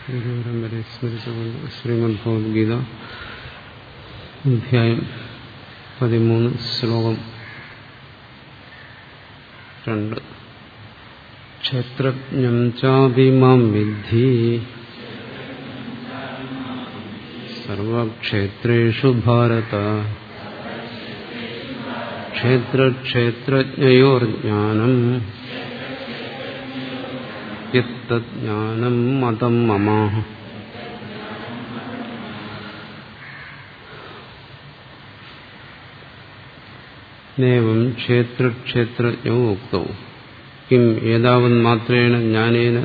ഗുരുവരം വരെ സ്മരിച്ചുകൊണ്ട് ശ്രീമദ് ഭഗവത്ഗീത അധ്യായം പതിമൂന്ന് ശ്ലോകം രണ്ട് ക്ഷേത്രജ്ഞം ചാഭിമാം വിദ്ധി സർവക്ഷേത്രേഷു ഭാരത ക്ഷേത്രക്ഷേത്രജ്ഞയോർജ്ഞാനം യത്തജ്ഞാനം മതം മമ നേവം ക്ഷേത്രക്ഷേത്രജ്ഞോ ഉക്തവും കിം ഏതാവൻ മാത്രേണ ജ്ഞാനേന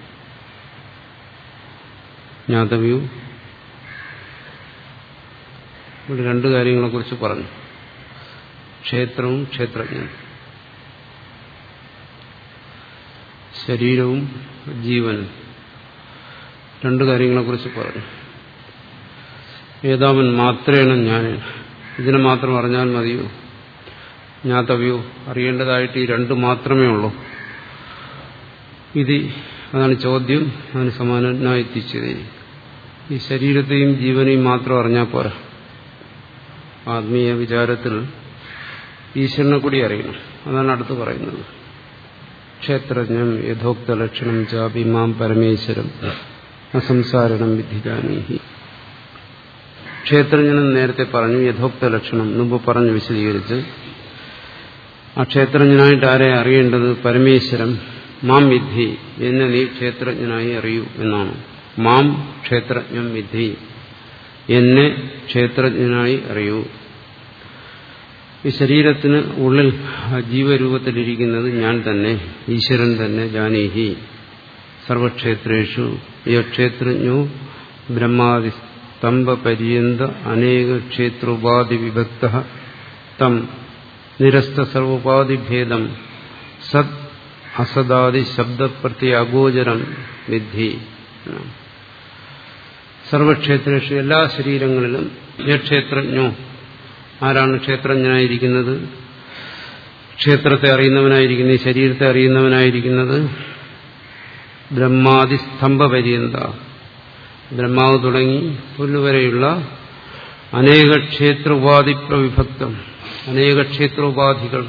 ജ്ഞാതവ്യൂ ഇവിടെ രണ്ട് കാര്യങ്ങളെക്കുറിച്ച് പറഞ്ഞു ക്ഷേത്രവും ക്ഷേത്രജ്ഞനും ശരീരവും ജീവനും രണ്ട് കാര്യങ്ങളെക്കുറിച്ച് പറഞ്ഞു ഏതാവൻ മാത്രേണ ഞാൻ ഇതിനെ മാത്രം അറിഞ്ഞാൽ മതിയോ ജ്ഞാതവ്യോ അറിയേണ്ടതായിട്ട് ഈ രണ്ട് മാത്രമേ ഉള്ളൂ ഇത് അതാണ് ചോദ്യം അതിന് സമാനനായി എത്തിച്ചത് ഈ ശരീരത്തെയും ജീവനെയും മാത്രം അറിഞ്ഞാൽ പോരാ ആത്മീയ വിചാരത്തിൽ ഈശ്വരനെ കൂടി അറിയണം അതാണ് അടുത്ത് പറയുന്നത് ക്ഷേത്രജ്ഞം യഥോക്ത ലക്ഷണം ചാഭിമാം പരമേശ്വരം അസംസാരണം വിധിജാനീഹി ക്ഷേത്രജ്ഞനും നേരത്തെ പറഞ്ഞു യഥോക്ത ലക്ഷണം മുമ്പ് പറഞ്ഞു വിശദീകരിച്ച് ആ ക്ഷേത്രജ്ഞനായിട്ട് ആരെ അറിയേണ്ടത് പരമേശ്വരം മാം വിദ്ധി എന്നെ നീ ക്ഷേത്രജ്ഞനായി അറിയൂ എന്നാണ് മാം ക്ഷേത്രജ്ഞം വിദ്ധി എന്നെ ക്ഷേത്രജ്ഞനായി അറിയൂ ഈ ശരീരത്തിന് ഉള്ളിൽ ജീവരൂപത്തിലിരിക്കുന്നത് ഞാൻ തന്നെ ഈശ്വരൻ തന്നെ ജാനീഹി സർവക്ഷേത്രേഷു യക്ഷേത്രജ്ഞോ ബ്രഹ്മാദി സ്തംഭപര്യന്ത അനേക ക്ഷേത്രോപാധി വിഭക്ത തം നിരസ്ത സർവോപാധിഭേദം സത് അസദാദി ശബ്ദപ്രത്യ അഗോചരം വിദ്ധി സർവക്ഷേത്രേഷു എല്ലാ ശരീരങ്ങളിലും യക്ഷേത്രജ്ഞോ ആരാണ് ക്ഷേത്രജ്ഞനായിരിക്കുന്നത് ക്ഷേത്രത്തെ അറിയുന്നവനായിരിക്കുന്ന ഈ ശരീരത്തെ അറിയുന്നവനായിരിക്കുന്നത് ബ്രഹ്മാതി സ്തംഭപര്യന്ത ബ്രഹ്മാവ് തുടങ്ങി പുല്ലുവരെയുള്ള അനേക ക്ഷേത്രോപാധി പ്രവിഭക്തം അനേക ക്ഷേത്രോപാധികൾ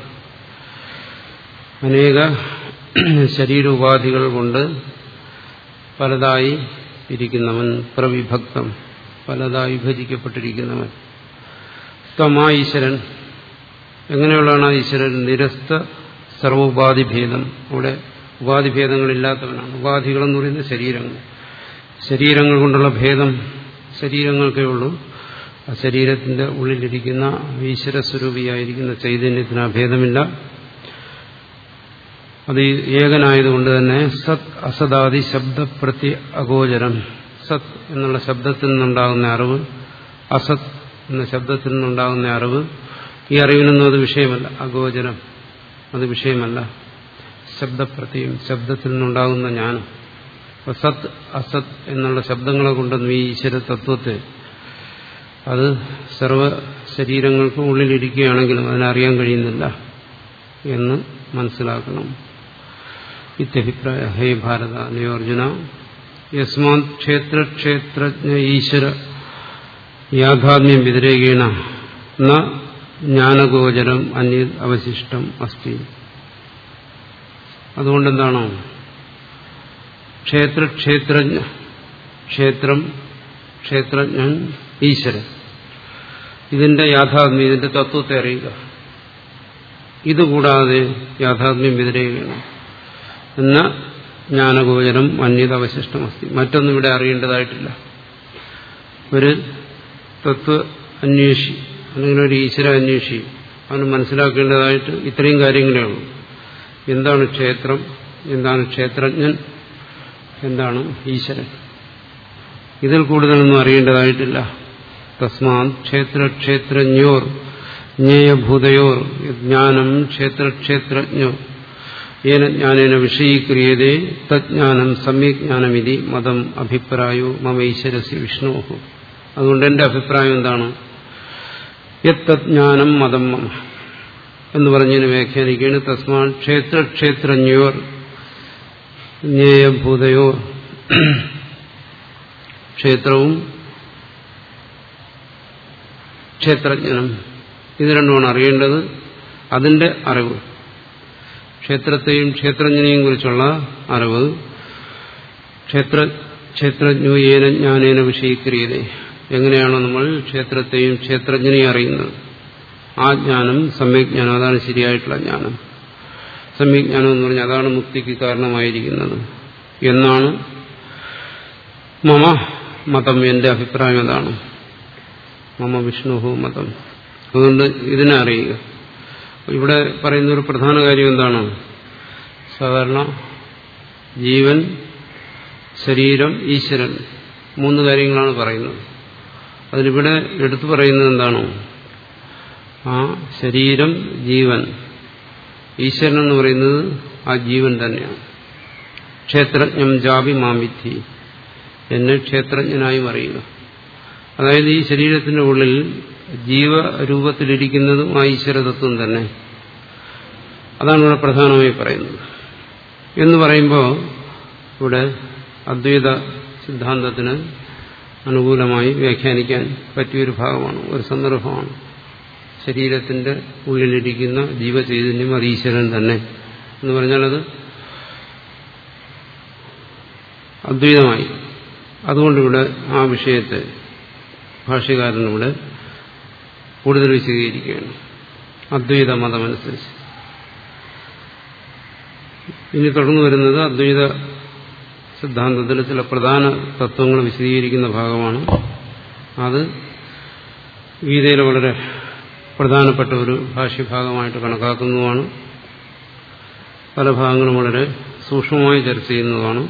അനേക ശരീരോപാധികൾ കൊണ്ട് പലതായി ഇരിക്കുന്നവൻ പ്രവിഭക്തം പലതായി വിഭജിക്കപ്പെട്ടിരിക്കുന്നവൻ തമാ ഈശ്വരൻ എങ്ങനെയുള്ളതാണ് ഈശ്വരൻ നിരസ്ത സർവോപാധിഭേദം അവിടെ ഉപാധിഭേദങ്ങളില്ലാത്തവനാണ് ഉപാധികളെന്ന് പറയുന്നത് ശരീരങ്ങൾ ശരീരങ്ങൾ കൊണ്ടുള്ള ഭേദം ശരീരങ്ങൾക്കേ ഉള്ളൂ ആ ശരീരത്തിന്റെ ഉള്ളിലിരിക്കുന്ന ഈശ്വരസ്വരൂപിയായിരിക്കുന്ന ചൈതന്യത്തിന് ആ ഭേദമില്ല അത് ഏകനായതുകൊണ്ട് തന്നെ സത് അസദാദി ശബ്ദപ്രതി അഗോചരം സത് എന്നുള്ള ശബ്ദത്തിൽ നിന്നുണ്ടാകുന്ന അറിവ് അസത് എന്ന ശബ്ദത്തിൽ നിന്നുണ്ടാകുന്ന അറിവ് ഈ അറിവിനൊന്നും അത് വിഷയമല്ല അഗോചരം അത് വിഷയമല്ല ശബ്ദപ്രതിയും ശബ്ദത്തിൽ നിന്നുണ്ടാകുന്ന ജ്ഞാനം സത് അസത് എന്നുള്ള ശബ്ദങ്ങളെ കൊണ്ടൊന്നും ഈ ഈശ്വര തത്വത്തെ അത് സർവ ശരീരങ്ങൾക്കും ഉള്ളിലിരിക്കുകയാണെങ്കിലും അതിനറിയാൻ കഴിയുന്നില്ല എന്ന് മനസ്സിലാക്കണം ഇത്യഭിപ്രായ ഹേ ഭാരത അല്ലയോർജുന യസ്മാത് ക്ഷേത്ര ക്ഷേത്രജ്ഞ ഈശ്വര യാഥാത്മ്യം വ്യതിരേകേണ ന ജ്ഞാനഗോചരം അന്യ അവശിഷ്ടം അസ്തി അതുകൊണ്ടെന്താണോ ക്ഷേത്ര ക്ഷേത്രജ്ഞ ക്ഷേത്രം ക്ഷേത്രജ്ഞൻ ഈശ്വരൻ ഇതിന്റെ യാഥാത്മ്യം ഇതിന്റെ തത്വത്തെ അറിയുക ഇതുകൂടാതെ യാഥാത്മ്യം വ്യതിരേകണം എന്ന ജ്ഞാനഗോചരം അന്യത അവശിഷ്ടമസ്തി മറ്റൊന്നും ഇവിടെ അറിയേണ്ടതായിട്ടില്ല ഒരു തത്വ അന്വേഷി അല്ലെങ്കിൽ ഒരു ഈശ്വര അന്വേഷി അവന് മനസ്സിലാക്കേണ്ടതായിട്ട് ഇത്രയും കാര്യങ്ങളേ ഉള്ളൂ എന്താണ് ക്ഷേത്രം എന്താണ് ക്ഷേത്രജ്ഞൻ എന്താണ് ഈശ്വരൻ ഇതിൽ കൂടുതലൊന്നും അറിയേണ്ടതായിട്ടില്ല തസ്മാ ക്ഷേത്ര ക്ഷേത്രജ്ഞോർ ജ്ഞേയഭൂതയോർ ജ്ഞാനം ക്ഷേത്രക്ഷേത്രജ്ഞോ ഏന ജ്ഞാനേന വിഷയീക്രിയതേ തജ്ഞാനം സമ്യജ്ഞാനമിതി മതം അഭിപ്രായോ മമ ഈശ്വരസി വിഷ്ണു അതുകൊണ്ട് എന്റെ അഭിപ്രായം എന്താണ് യത്തജ്ഞാനം മതം മമ എന്ന് പറഞ്ഞതിന് വ്യാഖ്യാനിക്കുകയാണ് തസ്മാ ക്ഷേത്രക്ഷേത്രജ്ഞോർ ജ്ഞേയഭൂതയോർ ക്ഷേത്രവും ക്ഷേത്രജ്ഞനും ഇത് രണ്ടുമാണ് അറിയേണ്ടത് അതിന്റെ അറിവ് ക്ഷേത്രത്തെയും ക്ഷേത്രജ്ഞനെയും കുറിച്ചുള്ള അറിവ് ക്ഷേത്ര ക്ഷേത്രജ്ഞോ ഏന ജ്ഞാനേന വിഷയക്രിയത എങ്ങനെയാണോ നമ്മൾ ക്ഷേത്രത്തെയും ക്ഷേത്രജ്ഞനെയും അറിയുന്നത് ആ ജ്ഞാനം സമ്യജ്ഞാനം അതാണ് ശരിയായിട്ടുള്ള ജ്ഞാനം സമ്യജ്ഞാനം എന്ന് പറഞ്ഞാൽ അതാണ് മുക്തിക്ക് കാരണമായിരിക്കുന്നത് എന്നാണ് മമ മതം എന്റെ അഭിപ്രായം അതാണ് മമ വിഷ്ണുഹു മതം അതുകൊണ്ട് ഇതിനെ അറിയുക ഇവിടെ പറയുന്ന ഒരു പ്രധാന കാര്യം എന്താണ് സാധാരണ ജീവൻ ശരീരം ഈശ്വരൻ മൂന്ന് കാര്യങ്ങളാണ് പറയുന്നത് അതിലിവിടെ എടുത്തു പറയുന്നത് എന്താണോ ആ ശരീരം ജീവൻ ഈശ്വരൻ എന്ന് പറയുന്നത് ആ ജീവൻ തന്നെയാണ് ക്ഷേത്രജ്ഞം ജാപി മാമിഥി എന്നെ ക്ഷേത്രജ്ഞനായും അറിയുക അതായത് ഈ ശരീരത്തിന്റെ ഉള്ളിൽ ജീവരൂപത്തിലിരിക്കുന്നതും ആ ഈശ്വരതത്വം തന്നെ അതാണ് ഇവിടെ പ്രധാനമായി പറയുന്നത് എന്ന് പറയുമ്പോൾ ഇവിടെ അദ്വൈത സിദ്ധാന്തത്തിന് അനുകൂലമായി വ്യാഖ്യാനിക്കാൻ പറ്റിയൊരു ഭാഗമാണ് ഒരു സന്ദർഭമാണ് ശരീരത്തിന്റെ ഉള്ളിലിരിക്കുന്ന ജീവചൈതന്യം അത് ഈശ്വരൻ തന്നെ എന്ന് പറഞ്ഞാൽ അത് അദ്വൈതമായി അതുകൊണ്ടിവിടെ ആ വിഷയത്തെ ഭാഷ്യകാരനിവിടെ കൂടുതൽ വിശദീകരിക്കുകയാണ് അദ്വൈത മതമനുസരിച്ച് ഇനി തുടർന്നു വരുന്നത് അദ്വൈത സിദ്ധാന്തത്തിൽ ചില പ്രധാന തത്വങ്ങൾ വിശദീകരിക്കുന്ന ഭാഗമാണ് അത് ഗീതയിലെ വളരെ പ്രധാനപ്പെട്ട ഒരു ഭാഷ്യഭാഗമായിട്ട് കണക്കാക്കുന്നതുമാണ് പല ഭാഗങ്ങളും വളരെ സൂക്ഷ്മമായി ചർച്ച ചെയ്യുന്നതാണ്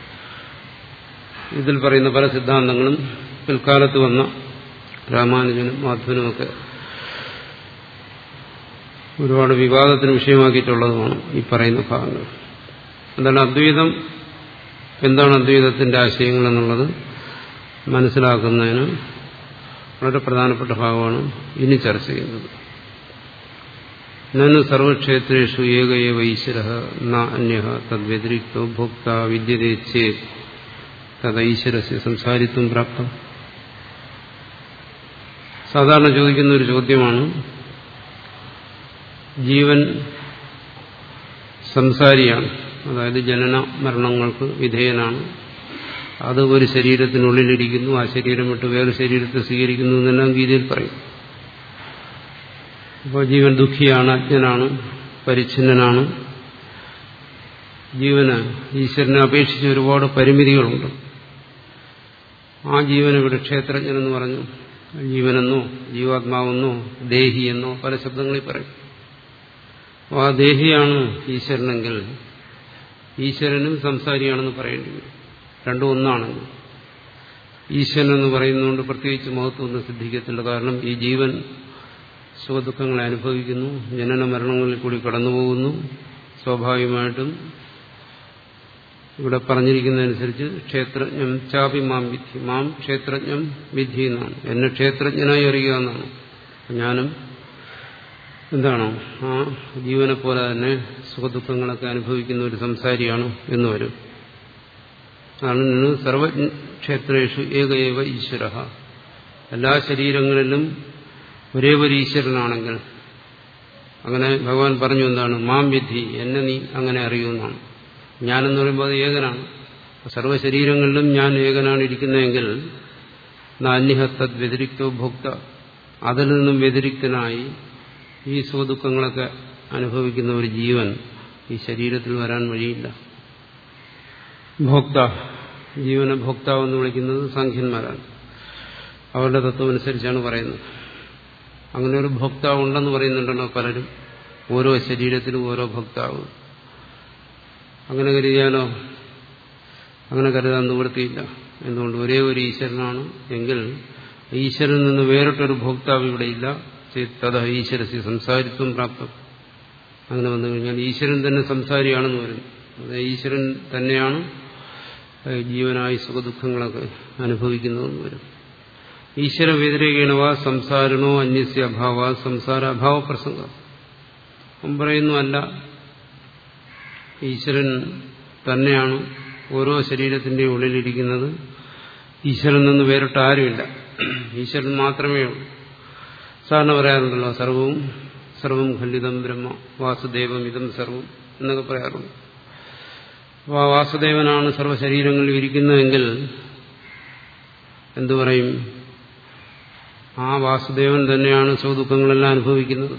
ഇതിൽ പറയുന്ന പല സിദ്ധാന്തങ്ങളും പിൽക്കാലത്ത് വന്ന രാമാനുജനും മാധവനുമൊക്കെ ഒരുപാട് വിവാദത്തിന് വിഷയമാക്കിയിട്ടുള്ളതുമാണ് ഈ പറയുന്ന ഭാഗങ്ങൾ എന്താണ് അദ്വൈതം എന്താണ് അദ്വൈതത്തിന്റെ ആശയങ്ങൾ എന്നുള്ളത് മനസ്സിലാക്കുന്നതിന് വളരെ പ്രധാനപ്പെട്ട ഭാഗമാണ് ഇനി ചർച്ച ചെയ്യുന്നത് നനു സർവക്ഷേത്രേഷു ഏക ഏവ ഈശ്വര ന അന്യ തദ്വ്യതിരിക്തോ ഭോക്ത വിദ്യതേ ചേത് തദൈശ്വരസ്യ സംസാരിത്വം പ്രാപ്തം സാധാരണ ചോദിക്കുന്ന ഒരു ചോദ്യമാണ് ജീവൻ സംസാരിയാണ് അതായത് ജനന മരണങ്ങൾക്ക് വിധേയനാണ് അത് ഒരു ശരീരത്തിനുള്ളിലിരിക്കുന്നു ആ ശരീരം വിട്ട് വേറെ ശരീരത്തെ സ്വീകരിക്കുന്നു എന്നെല്ലാം ഗീതയിൽ പറയും അപ്പോൾ ജീവൻ ദുഃഖിയാണ് അജ്ഞനാണ് പരിച്ഛിന്നനാണ് ജീവന് ഈശ്വരനെ അപേക്ഷിച്ച് ഒരുപാട് പരിമിതികളുണ്ട് ആ ജീവൻ ഇവിടെ ക്ഷേത്രജ്ഞനെന്ന് പറഞ്ഞു ജീവനെന്നോ ജീവാത്മാവെന്നോ ദേഹിയെന്നോ പല ശബ്ദങ്ങളിൽ പറയും അപ്പോൾ ആ ദേഹിയാണ് ഈശ്വരനെങ്കിൽ ഈശ്വരനും സംസാരിയാണെന്ന് പറയേണ്ടി വരും രണ്ടും ഒന്നാണെങ്കിൽ ഈശ്വരൻ എന്ന് പറയുന്നതുകൊണ്ട് പ്രത്യേകിച്ച് മഹത്വമൊന്നും സിദ്ധിക്കത്തില്ല കാരണം ഈ ജീവൻ സുഖദുഃഖങ്ങളെ അനുഭവിക്കുന്നു ജനന മരണങ്ങളിൽ കൂടി കടന്നുപോകുന്നു സ്വാഭാവികമായിട്ടും ഇവിടെ പറഞ്ഞിരിക്കുന്നതനുസരിച്ച് ക്ഷേത്രജ്ഞം ചാപി മാം വിധി മാം ക്ഷേത്രജ്ഞം വിധി എന്നാണ് എന്നെ ക്ഷേത്രജ്ഞനായി അറിയുക എന്നാണ് ഞാനും എന്താണോ ആ ജീവനെ പോലെ തന്നെ സുഖദുഃഖങ്ങളൊക്കെ അനുഭവിക്കുന്ന ഒരു സംസാരിയാണ് എന്ന് വരും അതാണ് നിന്ന് സർവക്ഷേത്രേഷു ഏക ഏവ ഈശ്വര എല്ലാ ശരീരങ്ങളിലും ഒരേ ഒരു ഈശ്വരനാണെങ്കിൽ അങ്ങനെ ഭഗവാൻ പറഞ്ഞു എന്താണ് മാം വിധി എന്നെ നീ അങ്ങനെ അറിയുമെന്നാണ് ഞാനെന്ന് പറയുമ്പോൾ അത് ഏകനാണ് സർവ്വശരീരങ്ങളിലും ഞാൻ ഏകനാണ് ഇരിക്കുന്നതെങ്കിൽ നാന്യഹത്തത് വ്യതിരിക്തോ ഭോക്ത അതിൽ നിന്നും വ്യതിരിക്തനായി ഈ സുഖദുഃഖങ്ങളൊക്കെ അനുഭവിക്കുന്ന ഒരു ജീവൻ ഈ ശരീരത്തിൽ വരാൻ വഴിയില്ല ഭോക്ത ജീവനെ ഭോക്താവെന്ന് വിളിക്കുന്നത് സംഖ്യന്മാരാണ് അവരുടെ തത്വം അനുസരിച്ചാണ് പറയുന്നത് അങ്ങനെ ഒരു ഭോക്താവ് ഉണ്ടെന്ന് പറയുന്നുണ്ടല്ലോ പലരും ഓരോ ശരീരത്തിലും ഓരോ ഭോക്താവ് അങ്ങനെ കരുതിയാലോ അങ്ങനെ കരുതാൻ നിവൃത്തിയില്ല എന്തുകൊണ്ട് ഒരേ ഒരു ഈശ്വരനാണ് എങ്കിൽ ഈശ്വരനിൽ നിന്ന് വേറിട്ടൊരു ഭോക്താവ് ഇവിടെയില്ല തഥ ഈശ്വരസ്യ സംസാരിത്വം പ്രാപ്തം അങ്ങനെ വന്നു കഴിഞ്ഞാൽ ഈശ്വരൻ തന്നെ സംസാരിയാണെന്ന് വരും അത് ഈശ്വരൻ തന്നെയാണ് ജീവനായി സുഖദുഃഖങ്ങളൊക്കെ അനുഭവിക്കുന്നതെന്ന് വരും ഈശ്വര വ്യതിരേകണവ സംസാരണോ അന്യസ്യ അഭാവ സംസാര അഭാവ പ്രസംഗം അവൻ പറയുന്നു അല്ല ഈശ്വരൻ തന്നെയാണ് ഓരോ ശരീരത്തിന്റെ ഉള്ളിലിരിക്കുന്നത് ഈശ്വരൻ നിന്ന് വേറിട്ട് ആരുമില്ല ഈശ്വരൻ മാത്രമേ ഉള്ളൂ സാധാരണ പറയാറുണ്ടല്ലോ സർവവും സർവം ഖണ്ഡിതം ബ്രഹ്മ വാസുദേവം ഇതം സർവം എന്നൊക്കെ പറയാറുണ്ട് അപ്പോൾ ആ വാസുദേവനാണ് സർവ്വശരീരങ്ങളിൽ ഇരിക്കുന്നതെങ്കിൽ എന്തു പറയും ആ വാസുദേവൻ തന്നെയാണ് സുഖദുഃഖങ്ങളെല്ലാം അനുഭവിക്കുന്നത്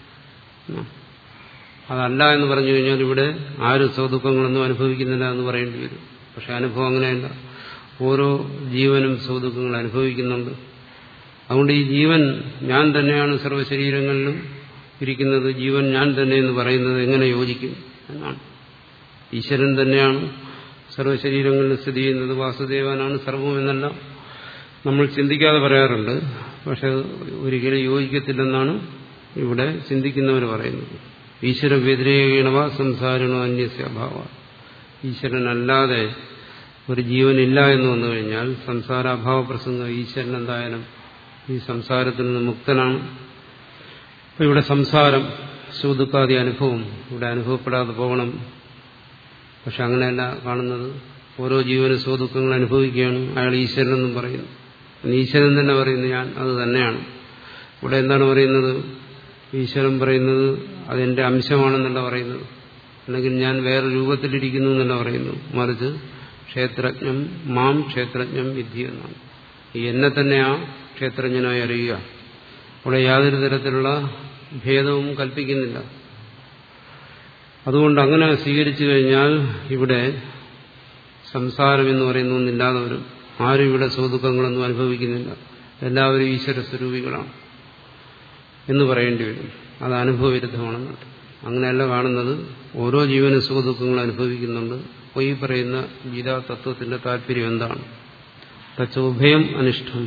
അതല്ല എന്ന് പറഞ്ഞു കഴിഞ്ഞാൽ ഇവിടെ ആരും സുഖദുഃഖങ്ങളൊന്നും അനുഭവിക്കുന്നില്ല എന്ന് പറയേണ്ടി വരും പക്ഷെ അനുഭവം അങ്ങനെയല്ല ഓരോ ജീവനും സുഖദുഃഖങ്ങൾ അനുഭവിക്കുന്നുണ്ട് അതുകൊണ്ട് ഈ ജീവൻ ഞാൻ തന്നെയാണ് സർവ്വശരീരങ്ങളിലും ഇരിക്കുന്നത് ജീവൻ ഞാൻ തന്നെ എന്ന് പറയുന്നത് എങ്ങനെ യോജിക്കും എന്നാണ് ഈശ്വരൻ തന്നെയാണ് സർവ്വശരീരങ്ങളിൽ സ്ഥിതി ചെയ്യുന്നത് വാസുദേവനാണ് സർവം എന്നെല്ലാം നമ്മൾ ചിന്തിക്കാതെ പറയാറുണ്ട് പക്ഷെ ഒരിക്കലും യോജിക്കത്തില്ലെന്നാണ് ഇവിടെ ചിന്തിക്കുന്നവർ പറയുന്നത് ഈശ്വര വ്യതിരേകണവ സംസാരണോ അന്യസ്യ അഭാവ ഈശ്വരനല്ലാതെ ഒരു ജീവനില്ല എന്ന് വന്നു കഴിഞ്ഞാൽ സംസാരാഭാവ പ്രസംഗം ഈശ്വരൻ എന്തായാലും ഈ സംസാരത്തിൽ നിന്ന് മുക്തനാണ് അപ്പൊ ഇവിടെ സംസാരം സുദുഃഖാദി അനുഭവം ഇവിടെ അനുഭവപ്പെടാതെ പോകണം പക്ഷെ അങ്ങനെയല്ല കാണുന്നത് ഓരോ ജീവനും സുഖദുഃഖങ്ങൾ അനുഭവിക്കുകയാണ് അയാൾ ഈശ്വരനെന്നും പറയുന്നു ഈശ്വരൻ തന്നെ പറയുന്നു ഞാൻ അത് തന്നെയാണ് ഇവിടെ എന്താണ് പറയുന്നത് ഈശ്വരൻ പറയുന്നത് അതെന്റെ അംശമാണെന്നല്ല പറയുന്നത് അല്ലെങ്കിൽ ഞാൻ വേറെ രൂപത്തിലിരിക്കുന്നു എന്നല്ല പറയുന്നു മറിച്ച് ക്ഷേത്രജ്ഞം മാം ക്ഷേത്രജ്ഞം വിധി എന്നാണ് ഈ എന്നെ തന്നെ ആ ക്ഷേത്രജ്ഞനായി അറിയുക അവിടെ യാതൊരു തരത്തിലുള്ള ഭേദവും കൽപ്പിക്കുന്നില്ല അതുകൊണ്ട് അങ്ങനെ സ്വീകരിച്ചു കഴിഞ്ഞാൽ ഇവിടെ സംസാരം എന്ന് പറയുന്ന ഒന്നില്ലാതെ വരും ആരും ഇവിടെ സുഖദുഃഖങ്ങളൊന്നും അനുഭവിക്കുന്നില്ല എല്ലാവരും ഈശ്വര സ്വരൂപികളാണ് എന്ന് പറയേണ്ടി വരും അത് അനുഭവവിരുദ്ധമാണെന്നുണ്ട് അങ്ങനെയല്ല കാണുന്നത് ഓരോ ജീവനും സുഖദുഃഖങ്ങൾ അനുഭവിക്കുന്നുണ്ട് അപ്പോൾ ഈ പറയുന്ന ഗീതാ തത്വത്തിന്റെ താല്പര്യം എന്താണ് തച്ചോഭയം അനിഷ്ടം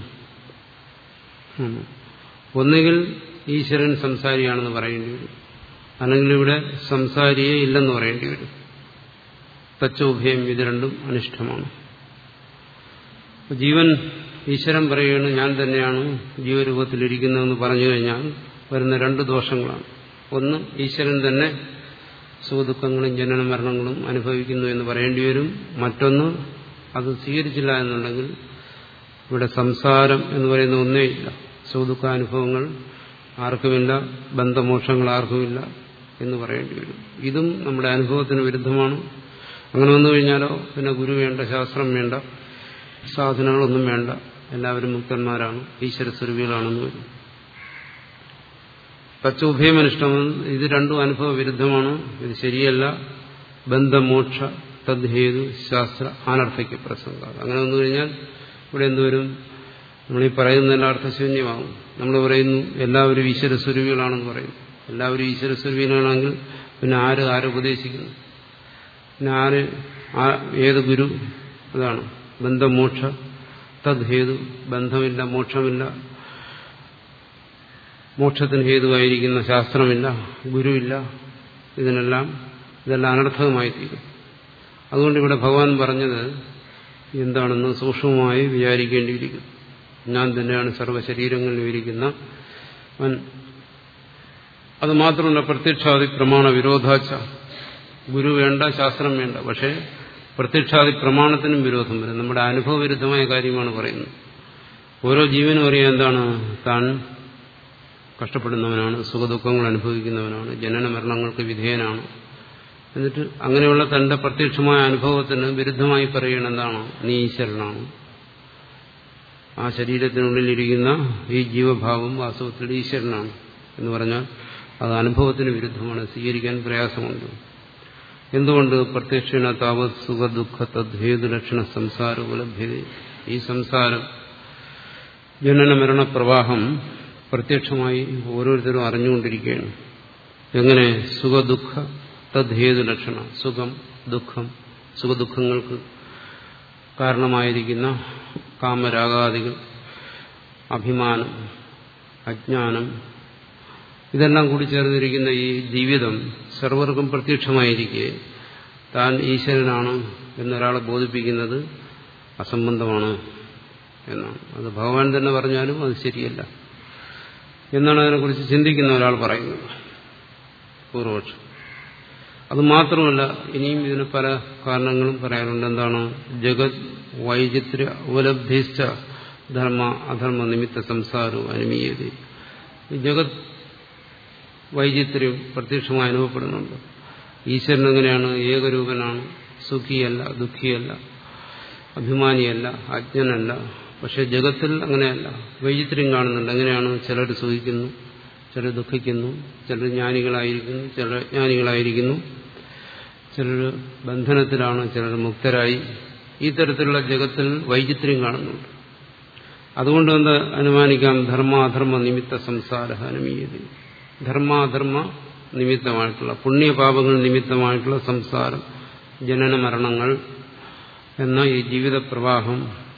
ഒന്നുകിൽ ഈശ്വരൻ സംസാരിയാണെന്ന് പറയേണ്ടി വരും അല്ലെങ്കിൽ ഇവിടെ സംസാരിയേ ഇല്ലെന്ന് പറയേണ്ടി വരും തച്ചോഭയം ഇത് രണ്ടും അനിഷ്ടമാണ് ജീവൻ ഈശ്വരൻ പറയുകയാണ് ഞാൻ തന്നെയാണ് ജീവരൂപത്തിലിരിക്കുന്നതെന്ന് പറഞ്ഞു കഴിഞ്ഞാൽ വരുന്ന രണ്ട് ദോഷങ്ങളാണ് ഒന്ന് ഈശ്വരൻ തന്നെ സുഖദുഃഖങ്ങളും ജനന മരണങ്ങളും അനുഭവിക്കുന്നു എന്ന് പറയേണ്ടി വരും മറ്റൊന്ന് അത് സ്വീകരിച്ചില്ല എന്നുണ്ടെങ്കിൽ ഇവിടെ സംസാരം എന്ന് പറയുന്ന ഒന്നേ ഇല്ല സുഖദുഃഖാനുഭവങ്ങൾ ആർക്കുമില്ല ബന്ധമോക്ഷങ്ങൾ ആർക്കുമില്ല എന്ന് പറയേണ്ടി വരും ഇതും നമ്മുടെ അനുഭവത്തിന് വിരുദ്ധമാണ് അങ്ങനെ വന്നു കഴിഞ്ഞാലോ പിന്നെ ഗുരു വേണ്ട ശാസ്ത്രം വേണ്ട സാധനങ്ങളൊന്നും വേണ്ട എല്ലാവരും മുക്തന്മാരാണ് ഈശ്വരസ്വരൂപികളാണെന്ന് വരും പച്ചോഭയമനിഷ്ടമെന്ന് ഇത് രണ്ടും അനുഭവ വിരുദ്ധമാണ് ഇത് ശരിയല്ല ബന്ധമോക്ഷ തദ്ഹേതു ശാസ്ത്ര അനർത്ഥയ്ക്ക് പ്രസംഗം അങ്ങനെ വന്നു കഴിഞ്ഞാൽ ഇവിടെ എന്തുവരും നമ്മളീ പറയുന്നതിന്റെ അർത്ഥശൂന്യമാകും നമ്മൾ പറയുന്നു എല്ലാവരും ഈശ്വര സ്വരൂപികളാണെന്ന് പറയുന്നു എല്ലാവരും ഈശ്വര സ്വരൂപികളാണെങ്കിൽ പിന്നെ ആര് ആരുപദേശിക്കുന്നു പിന്നെ ആര് ഏത് ഗുരു അതാണ് ബന്ധമോക്ഷ തദ്ഹേതു ബന്ധമില്ല മോക്ഷമില്ല മോക്ഷത്തിന് ഹേതുവായിരിക്കുന്ന ശാസ്ത്രമില്ല ഗുരുവില്ല ഇതിനെല്ലാം ഇതെല്ലാം അനർത്ഥകമായി തീരും അതുകൊണ്ട് ഇവിടെ ഭഗവാൻ പറഞ്ഞത് എന്താണെന്ന് സൂക്ഷ്മമായി വിചാരിക്കേണ്ടിയിരിക്കും ഞാൻ തന്നെയാണ് സർവ്വശരീരങ്ങളിലും ഇരിക്കുന്ന അവൻ അത് മാത്രമല്ല പ്രത്യക്ഷാദി പ്രമാണ വിരോധാച്ച ഗുരു വേണ്ട ശാസ്ത്രം വേണ്ട പക്ഷേ പ്രത്യക്ഷാദി പ്രമാണത്തിനും വിരോധം വരും നമ്മുടെ അനുഭവവിരുദ്ധമായ കാര്യമാണ് പറയുന്നത് ഓരോ ജീവനും അറിയാൻ എന്താണ് താൻ കഷ്ടപ്പെടുന്നവനാണ് സുഖദുഃഖങ്ങൾ അനുഭവിക്കുന്നവനാണ് ജനന മരണങ്ങൾക്ക് വിധേയനാണ് എന്നിട്ട് അങ്ങനെയുള്ള തന്റെ പ്രത്യക്ഷമായ അനുഭവത്തിന് വിരുദ്ധമായി പറയണം എന്താണ് നീ ഈശ്വരനാണ് ആ ശരീരത്തിനുള്ളിലിരിക്കുന്ന ഈ ജീവഭാവം വാസ്തവത്തിൽ ഈശ്വരനാണ് എന്ന് പറഞ്ഞാൽ അത് അനുഭവത്തിന് വിരുദ്ധമാണ് സ്വീകരിക്കാൻ പ്രയാസമുണ്ട് എന്തുകൊണ്ട് പ്രത്യക്ഷണ താവത് സുഖ ദുഃഖ തദ്ഹേതു ലക്ഷണ സംസാര ഉപലഭ്യത ഈ സംസാരം ജനന മരണ പ്രവാഹം പ്രത്യക്ഷമായി ഓരോരുത്തരും അറിഞ്ഞുകൊണ്ടിരിക്കുകയാണ് എങ്ങനെ സുഖദുഃഖ തദ്ഹേതു ലക്ഷണ സുഖം ദുഃഖം സുഖദുഃഖങ്ങൾക്ക് കാരണമായിരിക്കുന്ന കാമരാഗാദികൾ അഭിമാനം അജ്ഞാനം ഇതെല്ലാം കൂടി ചേർന്നിരിക്കുന്ന ഈ ജീവിതം സർവർക്കും പ്രത്യക്ഷമായിരിക്കെ താൻ ഈശ്വരനാണ് എന്നൊരാളെ ബോധിപ്പിക്കുന്നത് അസംബന്ധമാണ് എന്നാണ് അത് ഭഗവാൻ തന്നെ പറഞ്ഞാലും അത് ശരിയല്ല എന്നാണ് അതിനെക്കുറിച്ച് ചിന്തിക്കുന്ന ഒരാൾ പറയുന്നത് പൂർവപക്ഷം അത് മാത്രമല്ല ഇനിയും ഇതിന് പല കാരണങ്ങളും പറയാനുണ്ട് എന്താണ് ജഗത് വൈചിത്ര്യ ഉപലബ്ധിച്ച ധർമ്മ അധർമ്മ നിമിത്ത സംസാരവും അനുമീയത ഈ ജഗത് വൈചിത്ര്യം പ്രത്യക്ഷമായി അനുഭവപ്പെടുന്നുണ്ട് ഈശ്വരൻ എങ്ങനെയാണ് ഏകരൂപനാണ് സുഖിയല്ല ദുഃഖിയല്ല അഭിമാനിയല്ല അജ്ഞനല്ല പക്ഷെ ജഗത്തിൽ അങ്ങനെയല്ല വൈചിത്ര്യം കാണുന്നുണ്ട് എങ്ങനെയാണ് ചിലർ സുഖിക്കുന്നു ചിലർ ദുഃഖിക്കുന്നു ചിലർ ജ്ഞാനികളായിരിക്കുന്നു ചിലർ അജ്ഞാനികളായിരിക്കുന്നു ചിലർ ബന്ധനത്തിലാണ് ചിലർ മുക്തരായി ഈ തരത്തിലുള്ള ജഗത്തിൽ വൈചിത്ര്യം കാണുന്നുണ്ട് അതുകൊണ്ട് എന്ത് അനുമാനിക്കാം ധർമാധർമ്മ നിമിത്ത സംസാര അനുമീയത ധർമാധർമ്മ നിമിത്തമായിട്ടുള്ള പുണ്യപാപങ്ങൾ നിമിത്തമായിട്ടുള്ള സംസാരം ജനന മരണങ്ങൾ എന്ന ഈ ജീവിത പ്രവാഹം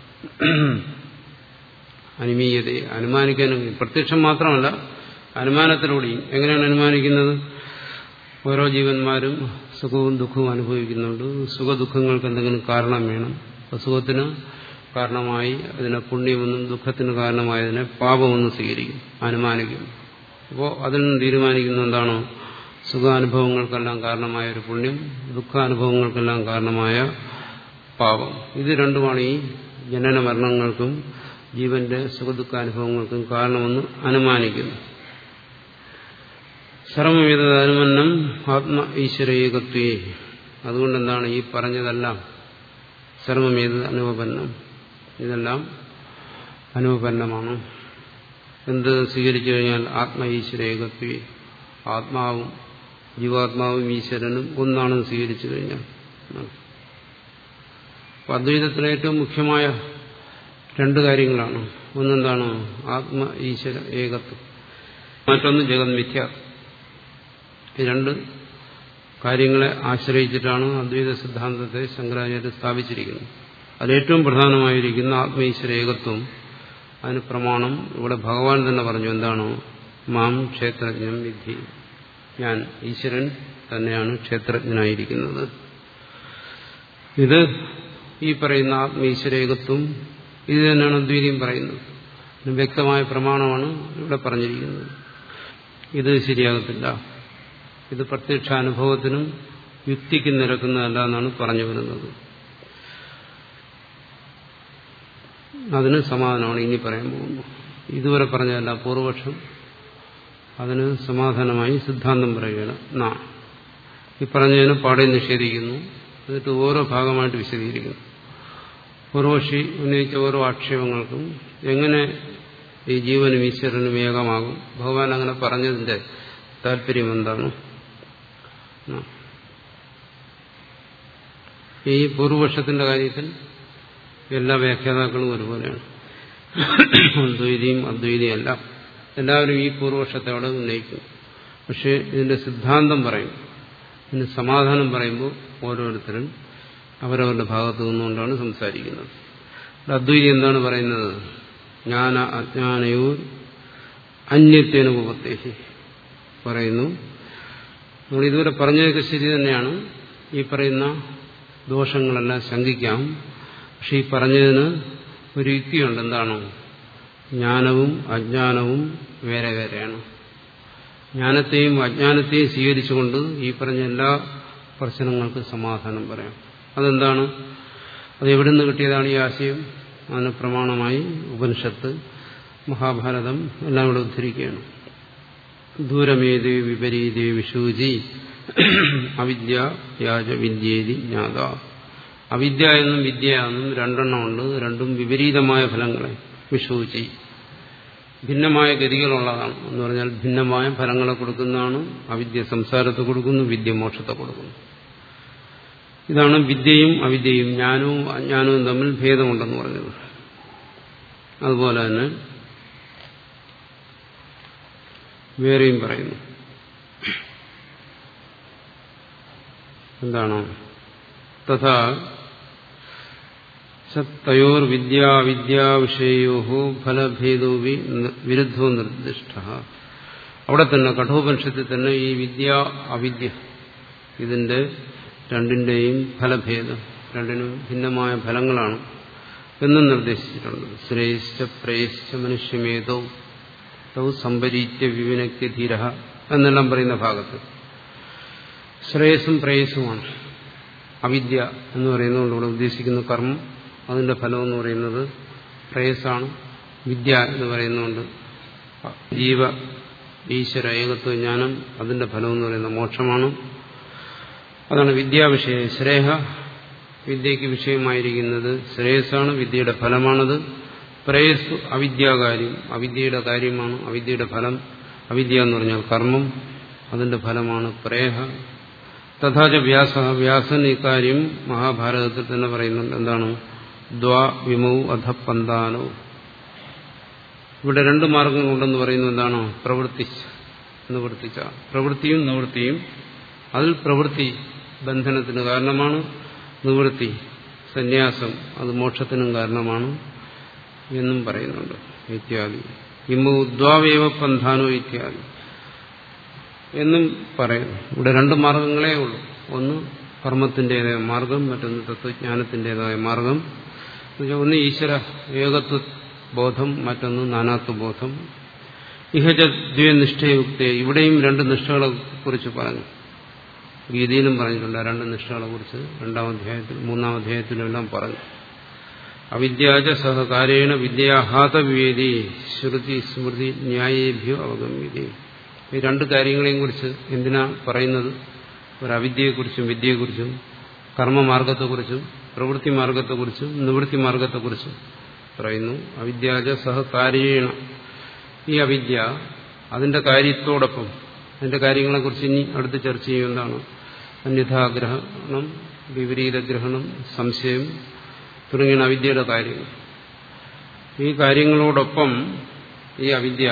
അനുമീയതയെ അനുമാനിക്കാനും പ്രത്യക്ഷം മാത്രമല്ല അനുമാനത്തിലൂടെയും എങ്ങനെയാണ് അനുമാനിക്കുന്നത് ഓരോ ജീവന്മാരും സുഖവും ദുഃഖവും അനുഭവിക്കുന്നുണ്ട് സുഖദുഃഖങ്ങൾക്ക് എന്തെങ്കിലും കാരണം വേണം സുഖത്തിന് കാരണമായി അതിനെ പുണ്യമെന്നും ദുഃഖത്തിന് കാരണമായതിനെ പാപമെന്നും സ്വീകരിക്കും അനുമാനിക്കും അപ്പോൾ അതിൽ നിന്ന് തീരുമാനിക്കുന്ന എന്താണോ സുഖാനുഭവങ്ങൾക്കെല്ലാം കാരണമായ ഒരു പുണ്യം ദുഃഖാനുഭവങ്ങൾക്കെല്ലാം കാരണമായ പാപം ഇത് രണ്ടുമാണ് ഈ ജനന മരണങ്ങൾക്കും ജീവന്റെ സുഖദുഃഖാനുഭവങ്ങൾക്കും കാരണമെന്ന് അനുമാനിക്കുന്നു സർവവിധനുമന്നം ആത്മ ഈശ്വര ഏകത്വേ അതുകൊണ്ട് എന്താണ് ഈ പറഞ്ഞതെല്ലാം സർവമേത് അനുപന്നം ഇതെല്ലാം അനുപന്നമാണ് എന്ത് സ്വീകരിച്ചു കഴിഞ്ഞാൽ ആത്മ ഈശ്വര ഏകത്വേ ആത്മാവും ജീവാത്മാവും ഈശ്വരനും ഒന്നാണെന്ന് സ്വീകരിച്ചു കഴിഞ്ഞാൽ അപ്പൊ അദ്വൈതത്തിലെ ഏറ്റവും മുഖ്യമായ രണ്ട് കാര്യങ്ങളാണ് ഒന്നെന്താണ് ആത്മ ഈശ്വര ഏകത്വം മറ്റൊന്ന് ജഗത് മിഥ്യ ഈ രണ്ട് കാര്യങ്ങളെ ആശ്രയിച്ചിട്ടാണ് അദ്വൈത സിദ്ധാന്തത്തെ ശങ്കരാചാര്യ സ്ഥാപിച്ചിരിക്കുന്നത് അതിലേറ്റവും പ്രധാനമായിരിക്കുന്ന ആത്മീശ്വര ഏകത്വം അതിന് പ്രമാണം ഇവിടെ ഭഗവാൻ തന്നെ പറഞ്ഞു എന്താണോ മാം ക്ഷേത്രജ്ഞം വിധി ഞാൻ ഈശ്വരൻ തന്നെയാണ് ക്ഷേത്രജ്ഞനായിരിക്കുന്നത് ഇത് ഈ പറയുന്ന ആത്മീശ്വരേകത്വം ഇത് തന്നെയാണ് അദ്വൈതം പറയുന്നത് ഇതിന് വ്യക്തമായ പ്രമാണമാണ് ഇവിടെ പറഞ്ഞിരിക്കുന്നത് ഇത് ശരിയാകത്തില്ല ഇത് പ്രത്യക്ഷ അനുഭവത്തിനും യുക്തിക്ക് നിരക്കുന്നതല്ല എന്നാണ് പറഞ്ഞു വരുന്നത് അതിന് സമാധാനമാണ് ഇനി പറയാൻ പോകുന്നത് ഇതുവരെ പറഞ്ഞതല്ല പൂർവപക്ഷം അതിന് സമാധാനമായി സിദ്ധാന്തം പറയുകയാണ് നാ ഈ പറഞ്ഞതിന് പാടെ നിഷേധിക്കുന്നു എന്നിട്ട് ഓരോ ഭാഗമായിട്ട് വിശദീകരിക്കുന്നു പൂർവക്ഷി ഉന്നയിച്ച ഓരോ ആക്ഷേപങ്ങൾക്കും എങ്ങനെ ഈ ജീവനും ഈശ്വരനും ഏകമാകും ഭഗവാൻ അങ്ങനെ പറഞ്ഞതിന്റെ താല്പര്യം എന്താണ് ഈ പൂർവപക്ഷത്തിന്റെ കാര്യത്തിൽ എല്ലാ വ്യാഖ്യാതാക്കളും ഒരുപോലെയാണ് അദ്വൈതിയും അദ്വൈതിയും അല്ല എല്ലാവരും ഈ പൂർവപക്ഷത്തെ അവിടെ ഉന്നയിക്കും പക്ഷേ ഇതിന്റെ സിദ്ധാന്തം പറയും ഇതിന് സമാധാനം പറയുമ്പോൾ ഓരോരുത്തരും അവരവരുടെ ഭാഗത്തു നിന്നുകൊണ്ടാണ് സംസാരിക്കുന്നത് അദ്വൈതി എന്താണ് പറയുന്നത് ജ്ഞാന അജ്ഞാനയൂർ അന്യത്വനുഭവത്തേഹി പറയുന്നു നമ്മൾ ഇതുവരെ പറഞ്ഞതൊക്കെ ശരി തന്നെയാണ് ഈ പറയുന്ന ദോഷങ്ങളെല്ലാം ശങ്കിക്കാം പക്ഷെ ഈ പറഞ്ഞതിന് ഒരു യുക്തിയുണ്ട് എന്താണോ ജ്ഞാനവും അജ്ഞാനവും വേറെ വേറെയാണ് ജ്ഞാനത്തെയും അജ്ഞാനത്തെയും സ്വീകരിച്ചുകൊണ്ട് ഈ പറഞ്ഞ എല്ലാ പ്രശ്നങ്ങൾക്ക് സമാധാനം പറയാം അതെന്താണ് അത് എവിടെ നിന്ന് കിട്ടിയതാണ് ഈ ആശയം അതിന് പ്രമാണമായി ഉപനിഷത്ത് മഹാഭാരതം എല്ലാം ഇവിടെ ഉദ്ധരിക്കുകയാണ് ദൂരമേത് വിപരീതേ വിഷൂചി അവിദ്യ യാജ വിദ്യേതി ജ്ഞാത അവിദ്യ എന്നും വിദ്യ എന്നും രണ്ടെണ്ണമുണ്ട് രണ്ടും വിപരീതമായ ഫലങ്ങളെ വിഷൂചി ഭിന്നമായ ഗതികളുള്ളതാണ് എന്ന് പറഞ്ഞാൽ ഭിന്നമായ ഫലങ്ങളെ കൊടുക്കുന്നതാണ് അവിദ്യ സംസാരത്തെ കൊടുക്കുന്നു വിദ്യ മോക്ഷത്തെ കൊടുക്കുന്നു ഇതാണ് വിദ്യയും അവിദ്യയും ജ്ഞാനവും അജ്ഞാനവും തമ്മിൽ ഭേദമുണ്ടെന്ന് പറഞ്ഞത് അതുപോലെ തന്നെ വേറെയും പറയുന്നു എന്താണ് തഥാ തയോർ വിദ്യാവിദ്യാവിഷയോ ഫലഭേദോ വിരുദ്ധോ നിർദ്ദിഷ്ട അവിടെ തന്നെ കഠോപനിഷത്തിൽ തന്നെ ഈ വിദ്യ അവിദ്യ ഇതിന്റെ രണ്ടിന്റെയും ഫലഭേദം രണ്ടിനും ഭിന്നമായ ഫലങ്ങളാണ് എന്നും നിർദ്ദേശിച്ചിട്ടുണ്ട് ശ്രേഷ്ഠ പ്രേഷ്ഠ മനുഷ്യമേതോ തൗ സംപരീത്യ വിവിനക്തി ധീര എന്നെല്ലാം പറയുന്ന ഭാഗത്ത് ശ്രേയസ്സും പ്രേയസ്സുമാണ് അവിദ്യ എന്ന് പറയുന്നതുകൊണ്ട് ഇവിടെ ഉദ്ദേശിക്കുന്ന കർമ്മം അതിന്റെ ഫലം എന്ന് പറയുന്നത് പ്രേയസ്സാണ് വിദ്യ എന്ന് പറയുന്നതുകൊണ്ട് ജീവ ഈശ്വര ഏകത്വ ജ്ഞാനം അതിന്റെ ഫലം എന്ന് പറയുന്നത് മോക്ഷമാണ് അതാണ് വിദ്യാവിഷയം ശ്രേഹ വിദ്യയ്ക്ക് വിഷയമായിരിക്കുന്നത് ശ്രേയസ്സാണ് വിദ്യയുടെ ഫലമാണത് പ്രേയസ് അവിദ്യാകാര്യം അവിദ്യയുടെ കാര്യമാണ് അവിദ്യയുടെ ഫലം അവിദ്യ എന്ന് പറഞ്ഞാൽ കർമ്മം അതിന്റെ ഫലമാണ് പ്രേഹ തഥാച വ്യാസ വ്യാസൻ ഇക്കാര്യം മഹാഭാരതത്തിൽ തന്നെ പറയുന്നുണ്ട് എന്താണ് ദ്വാ വിമൗ അധ പന്താനോ ഇവിടെ രണ്ട് മാർഗങ്ങളുണ്ടെന്ന് പറയുന്നത് എന്താണ് പ്രവൃത്തി നിവൃത്തിച്ച പ്രവൃത്തിയും നിവൃത്തിയും അതിൽ പ്രവൃത്തി ബന്ധനത്തിന് കാരണമാണ് നിവൃത്തി സന്യാസം അത് മോക്ഷത്തിനും കാരണമാണ് എന്നും പറയുന്നുണ്ട് ഇത്യാദി ഇമ്മു ദ്വാവേവ പന്ഥാനോ ഇത്യാദി എന്നും പറയുന്നു ഇവിടെ രണ്ട് മാർഗങ്ങളേ ഉള്ളൂ ഒന്ന് കർമ്മത്തിൻ്റെതായ മാർഗം മറ്റൊന്ന് തത്വജ്ഞാനത്തിൻ്റെതായ മാർഗം ഒന്ന് ഈശ്വര ഏകത്വ ബോധം മറ്റൊന്ന് നാനാത്വ ബോധം ഇഹജ ദ്വനിഷ്ഠയുക്തെ ഇവിടെയും രണ്ട് നിഷ്ഠകളെ കുറിച്ച് പറഞ്ഞു ഗീതയിലും പറഞ്ഞിട്ടുണ്ട് രണ്ട് നിഷ്ഠകളെ കുറിച്ച് രണ്ടാം അധ്യായത്തിൽ മൂന്നാം അധ്യായത്തിലെല്ലാം പറഞ്ഞു അവിദ്യാച സഹകാരേണ വിദ്യാഹാതവിവേദി ശ്രുതി സ്മൃതി ന്യായേഭ്യോ അവഗമ്യതി ഈ രണ്ട് കാര്യങ്ങളെയും കുറിച്ച് എന്തിനാ പറയുന്നത് ഒരു അവിദ്യയെക്കുറിച്ചും വിദ്യയെക്കുറിച്ചും കർമ്മമാർഗത്തെക്കുറിച്ചും പ്രവൃത്തി മാർഗത്തെക്കുറിച്ചും നിവൃത്തി മാർഗത്തെക്കുറിച്ചും പറയുന്നു അവിദ്യാച സഹകാര്യേണ ഈ അവിദ്യ അതിന്റെ കാര്യത്തോടൊപ്പം അതിന്റെ കാര്യങ്ങളെക്കുറിച്ച് ഇനി അടുത്ത് ചർച്ച ചെയ്യുന്നതാണ് അന്യഥാഗ്രഹണം വിപരീതഗ്രഹണം സംശയം തുടങ്ങിയ അവിദ്യയുടെ കാര്യങ്ങൾ ഈ കാര്യങ്ങളോടൊപ്പം ഈ അവിദ്യ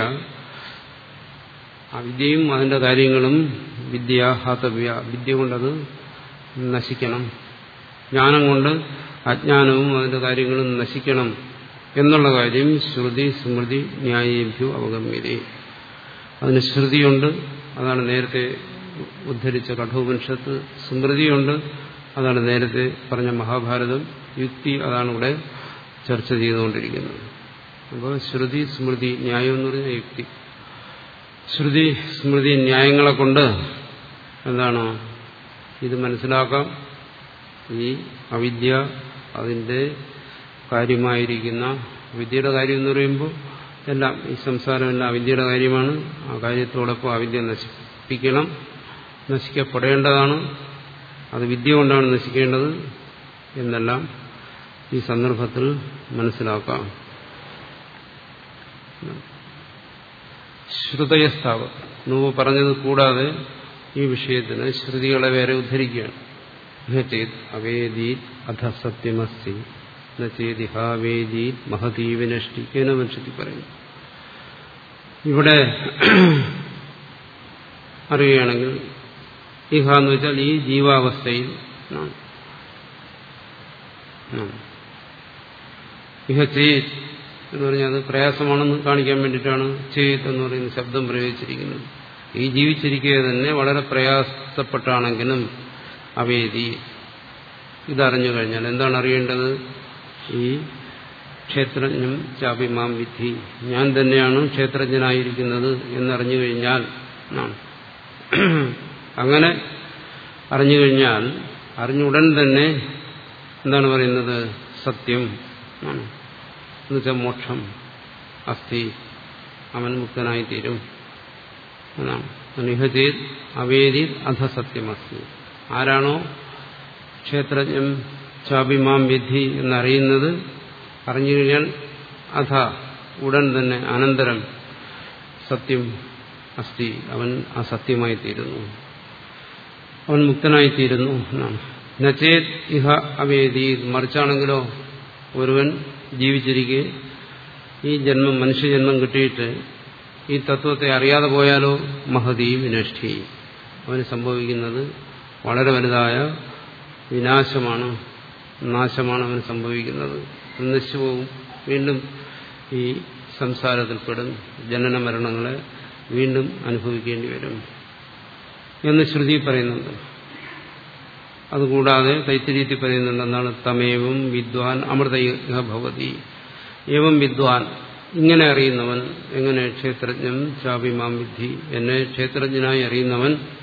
അവിദ്യയും അതിന്റെ കാര്യങ്ങളും വിദ്യ ഹാതവ്യ വിദ്യ കൊണ്ടത് നശിക്കണം ജ്ഞാനം കൊണ്ട് അജ്ഞാനവും അതിന്റെ കാര്യങ്ങളും നശിക്കണം എന്നുള്ള കാര്യം ശ്രുതി സ്മൃതി ന്യായേഭ്യോ അവഗമ്യതേ അതിന് ശ്രുതിയുണ്ട് അതാണ് നേരത്തെ ഉദ്ധരിച്ച കഠോപനിഷത്ത് സ്മൃതിയുണ്ട് അതാണ് നേരത്തെ പറഞ്ഞ മഹാഭാരതം യുക്തി അതാണ് ഇവിടെ ചർച്ച ചെയ്തുകൊണ്ടിരിക്കുന്നത് അപ്പോൾ ശ്രുതി സ്മൃതി ന്യായം എന്ന് പറഞ്ഞാൽ യുക്തി ശ്രുതി സ്മൃതി ന്യായങ്ങളെ കൊണ്ട് എന്താണ് ഇത് മനസ്സിലാക്കാം ഈ അവിദ്യ അതിൻ്റെ കാര്യമായിരിക്കുന്ന വിദ്യയുടെ കാര്യം എന്ന് പറയുമ്പോൾ എല്ലാം ഈ സംസാരമെല്ലാം അവിദ്യയുടെ കാര്യമാണ് ആ കാര്യത്തോടൊപ്പം അവിദ്യ നശിപ്പിക്കണം നശിക്കപ്പെടേണ്ടതാണ് അത് വിദ്യ കൊണ്ടാണ് നശിക്കേണ്ടത് എന്നെല്ലാം ഈ സന്ദർഭത്തിൽ മനസ്സിലാക്കാം ശ്രുതയസ്ഥാവ നൂവ് പറഞ്ഞത് കൂടാതെ ഈ വിഷയത്തിന് ശ്രുതികളെ വേറെ ഉദ്ധരിക്കുകയാണ് ചേത് അവേദീത് അധ സത്യമസ്തി ചേതിഹാവേദീത് മഹതീവിനഷ്ടി കേനവൻഷത്തി പറയുന്നു ഇവിടെ അറിയുകയാണെങ്കിൽ ഇഹ എന്ന് വെച്ചാൽ ഈ ജീവാവസ്ഥയിൽ ഇഹ ചേത് എന്ന് പറഞ്ഞാൽ അത് പ്രയാസമാണെന്ന് കാണിക്കാൻ വേണ്ടിയിട്ടാണ് ചേത് എന്ന് പറയുന്ന ശബ്ദം പ്രയോഗിച്ചിരിക്കുന്നത് ഈ ജീവിച്ചിരിക്കുക തന്നെ വളരെ പ്രയാസപ്പെട്ടാണെങ്കിലും അവേദി ഇതറിഞ്ഞു കഴിഞ്ഞാൽ എന്താണ് അറിയേണ്ടത് ഈ ക്ഷേത്രജ്ഞം ചാപിമാം വിധി ഞാൻ തന്നെയാണ് ക്ഷേത്രജ്ഞനായിരിക്കുന്നത് എന്നറിഞ്ഞു കഴിഞ്ഞാൽ എന്നാണ് അങ്ങനെ അറിഞ്ഞു കഴിഞ്ഞാൽ അറിഞ്ഞുടൻ തന്നെ എന്താണ് പറയുന്നത് സത്യം ആണ് എന്നുവെച്ചാൽ മോക്ഷം അസ്ഥി അവൻ മുക്തനായിത്തീരും എന്നാണ് നിഹചേത് അവേദി അധസത്യമസ്തി ആരാണോ ക്ഷേത്രജ്ഞം ചാപിമാം വിധി എന്നറിയുന്നത് അറിഞ്ഞു കഴിഞ്ഞാൽ അധ ഉടൻ തന്നെ അനന്തരം സത്യം അസ്ഥി അവൻ അസത്യമായി തീരുന്നു അവൻ മുക്തനായിത്തീരുന്നു എന്നാണ് നച്ചേത് ഇഹ അവേദി മറിച്ചാണെങ്കിലോ ഒരുവൻ ജീവിച്ചിരിക്കെ ഈ ജന്മം മനുഷ്യജന്മം കിട്ടിയിട്ട് ഈ തത്വത്തെ അറിയാതെ പോയാലോ മഹതി വിനഷ്ടി അവന് സംഭവിക്കുന്നത് വളരെ വലുതായ വിനാശമാണ് നാശമാണ് അവന് സംഭവിക്കുന്നത് നശിച്ചു പോകും വീണ്ടും ഈ സംസാരത്തിൽപ്പെടും ജനന മരണങ്ങളെ വീണ്ടും അനുഭവിക്കേണ്ടി വരും എന്ന് ശ്രുതി പറയുന്നുണ്ട് അതുകൂടാതെ തൈത്തിരീത്തി പറയുന്നുണ്ട് എന്താണ് തമേവം വിദ്വാൻ അമൃത ഭവതി ഏവം വിദ്വാൻ ഇങ്ങനെ അറിയുന്നവൻ എങ്ങനെ ക്ഷേത്രജ്ഞം ചാപിമാം വിദ്ധി എന്നെ ക്ഷേത്രജ്ഞനായി അറിയുന്നവൻ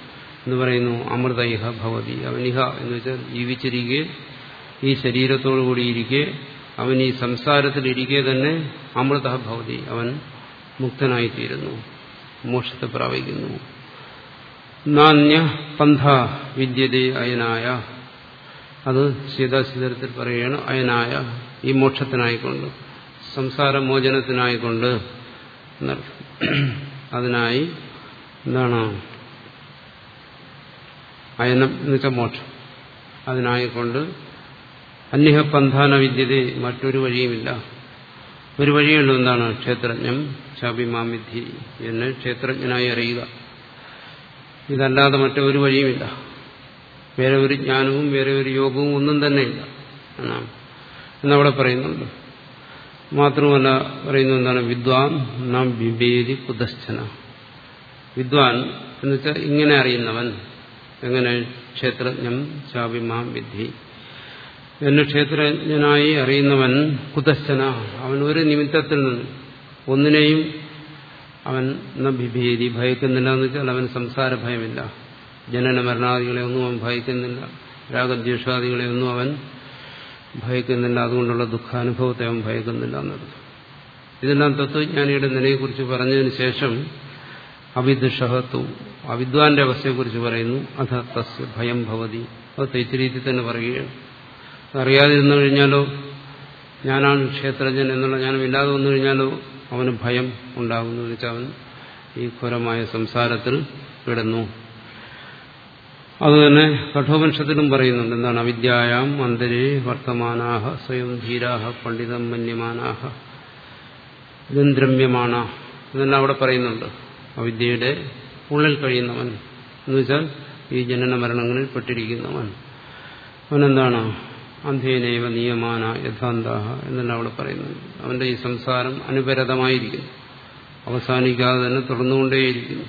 എന്ന് പറയുന്നു അമൃതൈഹ ഭവതി അവനിഹ എന്ന് വെച്ചാൽ ജീവിച്ചിരിക്കെ ഈ ശരീരത്തോടു കൂടിയിരിക്കെ അവൻ ഈ സംസാരത്തിലിരിക്കെ തന്നെ അമൃത ഭവതി അവൻ മുക്തനായിത്തീരുന്നു മോക്ഷത്തെ പ്രാപിക്കുന്നു നാന്യ പന്ഥ വിദ്യതേ അയനായ അത് സീതാശിതരത്തിൽ പറയുകയാണ് അയനായ ഈ മോക്ഷത്തിനായിക്കൊണ്ട് സംസാരമോചനത്തിനായിക്കൊണ്ട് അതിനായി എന്താണ് അയനം എന്ന് വെച്ചാൽ മോക്ഷം അതിനായിക്കൊണ്ട് അന്യഹ പന്ഥാന വിദ്യതേ മറ്റൊരു വഴിയുമില്ല ഒരു വഴിയുള്ളൂ എന്താണ് ക്ഷേത്രജ്ഞം ശാപിമാമിദ്ധി എന്നെ ക്ഷേത്രജ്ഞനായി അറിയുക ഇതല്ലാതെ മറ്റൊരു വഴിയുമില്ല വേറെ ഒരു ജ്ഞാനവും വേറെ ഒരു യോഗവും ഒന്നും തന്നെയില്ല എന്നാണ് എന്നവിടെ പറയുന്നുണ്ട് മാത്രമല്ല പറയുന്നത് എന്താണ് വിദ്വാൻ നാം ബിബേരി കുതശ്ചന വിദ്വാൻ എന്ന് വെച്ചാൽ ഇങ്ങനെ അറിയുന്നവൻ എങ്ങനെ ക്ഷേത്രജ്ഞം ശാപിമാം വിദ്ധി എന്നെ ക്ഷേത്രജ്ഞനായി അറിയുന്നവൻ കുതശ്ചന അവൻ ഒരു നിമിത്തത്തിൽ നിന്ന് ഒന്നിനെയും അവൻ ബിഭേരി ഭയക്കുന്നില്ല എന്ന് വെച്ചാൽ അവൻ സംസാര ഭയമില്ല ജനന മരണാദികളെ ഒന്നും അവൻ ഭയക്കുന്നില്ല രാഗദ്വേഷാദികളെ ഒന്നും അവൻ ഭയക്കുന്നില്ല അതുകൊണ്ടുള്ള ദുഃഖാനുഭവത്തെ അവൻ ഭയക്കുന്നില്ല എന്നത് ഇതെല്ലാം തത്വജ്ഞാനിയുടെ നിലയെക്കുറിച്ച് പറഞ്ഞതിന് ശേഷം അവിദുഷഹത്വ അവിദ്വാന്റെ അവസ്ഥയെക്കുറിച്ച് പറയുന്നു അധ തസ് ഭയം ഭവതി അത് തൈത്തിരീതി തന്നെ പറയുകയാണ് അറിയാതിരുന്നു കഴിഞ്ഞാലോ ഞാനാണ് ക്ഷേത്രജ്ഞൻ എന്നുള്ള ജ്ഞാനം ഇല്ലാതെ വന്നു കഴിഞ്ഞാലോ അവന് ഭയം ഉണ്ടാകുന്നു എന്ന് വെച്ചാൽ അവൻ ഈ ഘോരമായ സംസാരത്തിൽ കിടന്നു അതുതന്നെ കഠോപനിഷത്തിലും പറയുന്നുണ്ട് എന്താണ് അവിദ്യായാം അന്തരേ വർത്തമാനാഹ സ്വയം ധീരാഹ പണ്ഡിതം മന്യമാനാഹ ഇതന്ത്രമ്യമാണ ഇതെല്ലാം അവിടെ പറയുന്നുണ്ട് അവിദ്യയുടെ ഉള്ളിൽ കഴിയുന്നവൻ എന്ന് വെച്ചാൽ ഈ ജനന മരണങ്ങളിൽ പെട്ടിരിക്കുന്നവൻ അവനെന്താണ് അന്ധേനൈവ നിയമാന യഥാന്താഹ എന്നെല്ലാം അവിടെ പറയുന്നുണ്ട് അവന്റെ ഈ സംസാരം അനുപരതമായിരിക്കുന്നു അവസാനിക്കാതെ തന്നെ തുടർന്നുകൊണ്ടേയിരിക്കുന്നു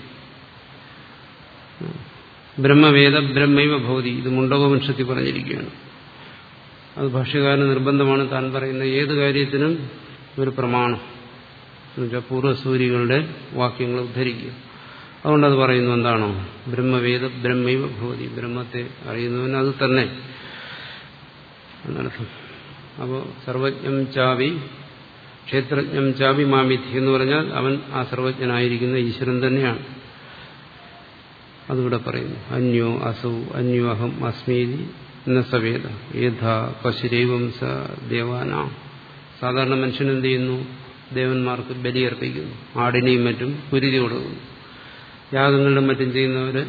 ബ്രഹ്മവേദ ബ്രഹ്മൈവ ഭൗതി ഇത് മുണ്ടകവംശത്തിൽ പറഞ്ഞിരിക്കുകയാണ് അത് ഭാഷ്യകാരന് നിർബന്ധമാണ് താൻ പറയുന്ന ഏത് കാര്യത്തിനും ഒരു പ്രമാണം എന്നുവെച്ചാൽ പൂർവ്വസൂരികളുടെ വാക്യങ്ങൾ ഉദ്ധരിക്കുക അതുകൊണ്ടത് പറയുന്നു എന്താണോ ബ്രഹ്മവേദ ബ്രഹ്മൈവ ഭവതി ബ്രഹ്മത്തെ അറിയുന്നവന് അത് തന്നെ എന്നർത്ഥം അപ്പോൾ സർവജ്ഞം ചാവി ക്ഷേത്രജ്ഞം ചാവി മാമിഥി എന്ന് പറഞ്ഞാൽ അവൻ ആ സർവജ്ഞനായിരിക്കുന്ന ഈശ്വരൻ തന്നെയാണ് അതിവിടെ പറയുന്നു അന്യോ അസൗ അന്യോ അഹം അസ്മീതി എന്ന സവേദ ഏധ പശുരൈവം സ ദേവാന സാധാരണ മനുഷ്യൻ എന്ത് ചെയ്യുന്നു ദേവന്മാർക്ക് ബലിയർപ്പിക്കുന്നു ആടിനെയും മറ്റും കുരുതി കൊടുക്കുന്നു യാഗങ്ങളിലും മറ്റും ചെയ്യുന്നവര്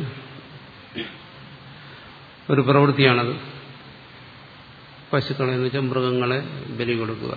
ഒരു പ്രവൃത്തിയാണത് പശുക്കളെ എന്ന് വെച്ചാൽ മൃഗങ്ങളെ ബലി കൊടുക്കുക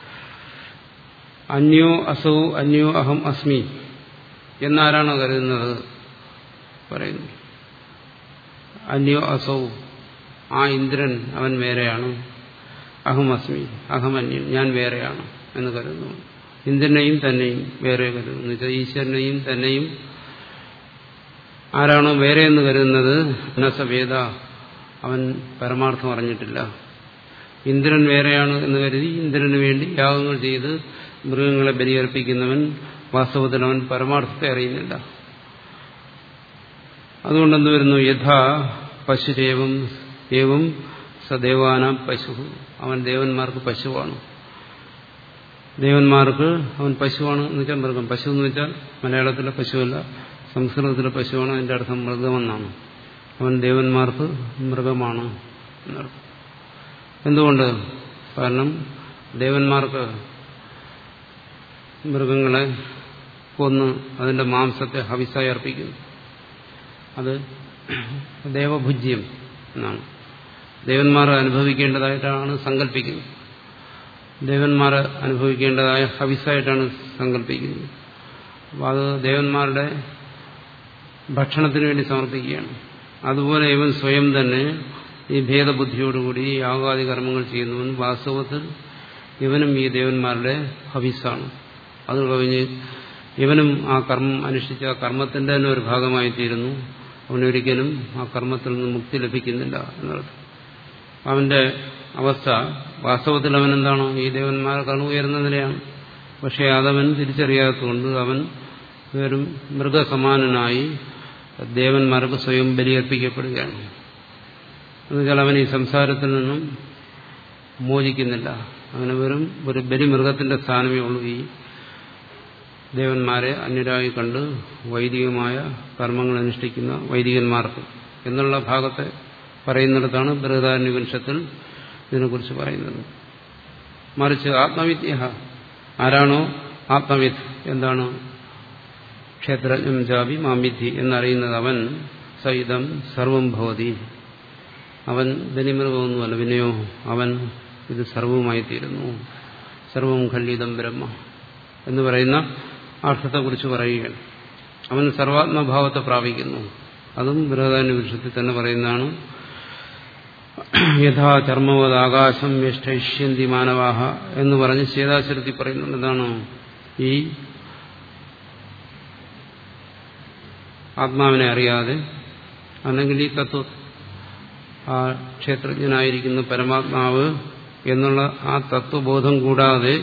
അന്യോ അസൗ അന്യോ അഹം അസ്മി എന്നാരാണോ കരുതുന്നത് പറയുന്നു അന്യോ അസൗ ആ ഇന്ദ്രൻ അവൻ വേറെയാണ് അഹം അസ്മി അഹമന്യൻ ഞാൻ വേറെയാണ് എന്ന് കരുതുന്നു ഇന്ദ്രനെയും തന്നെയും വേറെ കരുതുന്നു എന്ന് വെച്ചാൽ ഈശ്വരനെയും തന്നെയും ആരാണോ വേറെ എന്ന് കരുതുന്നത് നസവേദ അവൻ പരമാർത്ഥം അറിഞ്ഞിട്ടില്ല ഇന്ദ്രൻ വേറെയാണ് എന്ന് കരുതി ഇന്ദ്രന് വേണ്ടി യാഗങ്ങൾ ചെയ്ത് മൃഗങ്ങളെ ബലിയർപ്പിക്കുന്നവൻ വാസ്തവത്തിൽ അവൻ പരമാർത്ഥത്തെ അറിയുന്നില്ല അതുകൊണ്ടെന്ത് വരുന്നു യഥാ പശുരേവം ഏവം സദേവാന പശു അവൻ ദേവന്മാർക്ക് പശുവാണ് ദേവന്മാർക്ക് അവൻ പശുവാണ് എന്ന് വെച്ചാൽ മൃഗം പശു എന്ന് വെച്ചാൽ മലയാളത്തിലെ പശുവല്ല സംസ്കൃതത്തിലെ പശുവാണ് അതിന്റെ അർത്ഥം മൃഗമെന്നാണ് അവൻ ദേവന്മാർക്ക് മൃഗമാണ് എന്നർത്ഥം എന്തുകൊണ്ട് കാരണം ദേവന്മാർക്ക് മൃഗങ്ങളെ കൊന്ന് അതിന്റെ മാംസത്തെ ഹവിസായി അർപ്പിക്കുന്നു അത് ദേവഭുജ്യം എന്നാണ് ദേവന്മാർ അനുഭവിക്കേണ്ടതായിട്ടാണ് സങ്കല്പിക്കുന്നത് ദേവന്മാർ അനുഭവിക്കേണ്ടതായ ഹവിസായിട്ടാണ് സങ്കല്പിക്കുന്നത് അപ്പോൾ അത് ദേവന്മാരുടെ ഭക്ഷണത്തിന് വേണ്ടി സമർപ്പിക്കുകയാണ് അതുപോലെ ഇവൻ സ്വയം തന്നെ ഈ ഭേദബുദ്ധിയോടുകൂടി യാഗാദി കർമ്മങ്ങൾ ചെയ്യുന്നവൻ വാസ്തവത്തിൽ ഇവനും ഈ ദേവന്മാരുടെ ഹവിസാണ് അത് കവിഞ്ഞ് ഇവനും ആ കർമ്മം അനുഷ്ഠിച്ച ആ കർമ്മത്തിന്റെ തന്നെ ഒരു ഭാഗമായി തീരുന്നു അവനൊരിക്കലും ആ കർമ്മത്തിൽ നിന്ന് മുക്തി ലഭിക്കുന്നില്ല എന്നർത്ഥം അവന്റെ അവസ്ഥ വാസ്തവത്തിൽ അവൻ എന്താണോ ഈ ദേവന്മാരെക്കാളും ഉയർന്ന നിലയാണ് പക്ഷെ അതവൻ തിരിച്ചറിയാത്തതുകൊണ്ട് അവൻ വെറും മൃഗസമാനനായി ദേവന്മാർക്ക് സ്വയം ബലിയർപ്പിക്കപ്പെടുകയാണ് എന്നുവെച്ചാൽ അവൻ ഈ സംസാരത്തിൽ നിന്നും മോചിക്കുന്നില്ല അങ്ങനെ വെറും ഒരു ബലിമൃഗത്തിന്റെ സ്ഥാനമേ ഉള്ളൂ ഈ ദേവന്മാരെ അന്യരായി കണ്ട് വൈദികമായ കർമ്മങ്ങൾ അനുഷ്ഠിക്കുന്ന വൈദികന്മാർക്ക് എന്നുള്ള ഭാഗത്തെ പറയുന്നിടത്താണ് ബൃഹദാരണ്യവംശത്തിൽ ഇതിനെക്കുറിച്ച് പറയുന്നത് മറിച്ച് ആത്മവിദ്യ ആരാണോ ആത്മവിദ് എന്താണ് ക്ഷേത്രജ്ഞം ജാപി മാമിദ്ധി എന്നറിയുന്നത് അവൻ സഹിതം സർവം ഭവതി അവൻ ബലിമൃഗമൊന്നുമല്ല വിനയോ അവൻ ഇത് സർവവുമായി തീരുന്നു സർവം ഖല്ലിതം ബ്രഹ്മ എന്ന് പറയുന്ന അർത്ഥത്തെക്കുറിച്ച് പറയുകയാണ് അവൻ സർവാത്മഭാവത്തെ പ്രാപിക്കുന്നു അതും ബൃഹദാന്യവൃക്ഷത്തിൽ തന്നെ പറയുന്നതാണ് യഥാ ചർമ്മവത് ആകാശം യഷ്ടൈഷ്യന്തി മാനവാഹ എന്ന് പറഞ്ഞ് ചേതാചരത്തി പറയുന്നുണ്ട് എന്താണ് ഈ ആത്മാവിനെ അറിയാതെ അല്ലെങ്കിൽ ഈ തത്വ ആ ക്ഷേത്രജ്ഞനായിരിക്കുന്ന പരമാത്മാവ് എന്നുള്ള ആ തത്വബോധം കൂടാതെ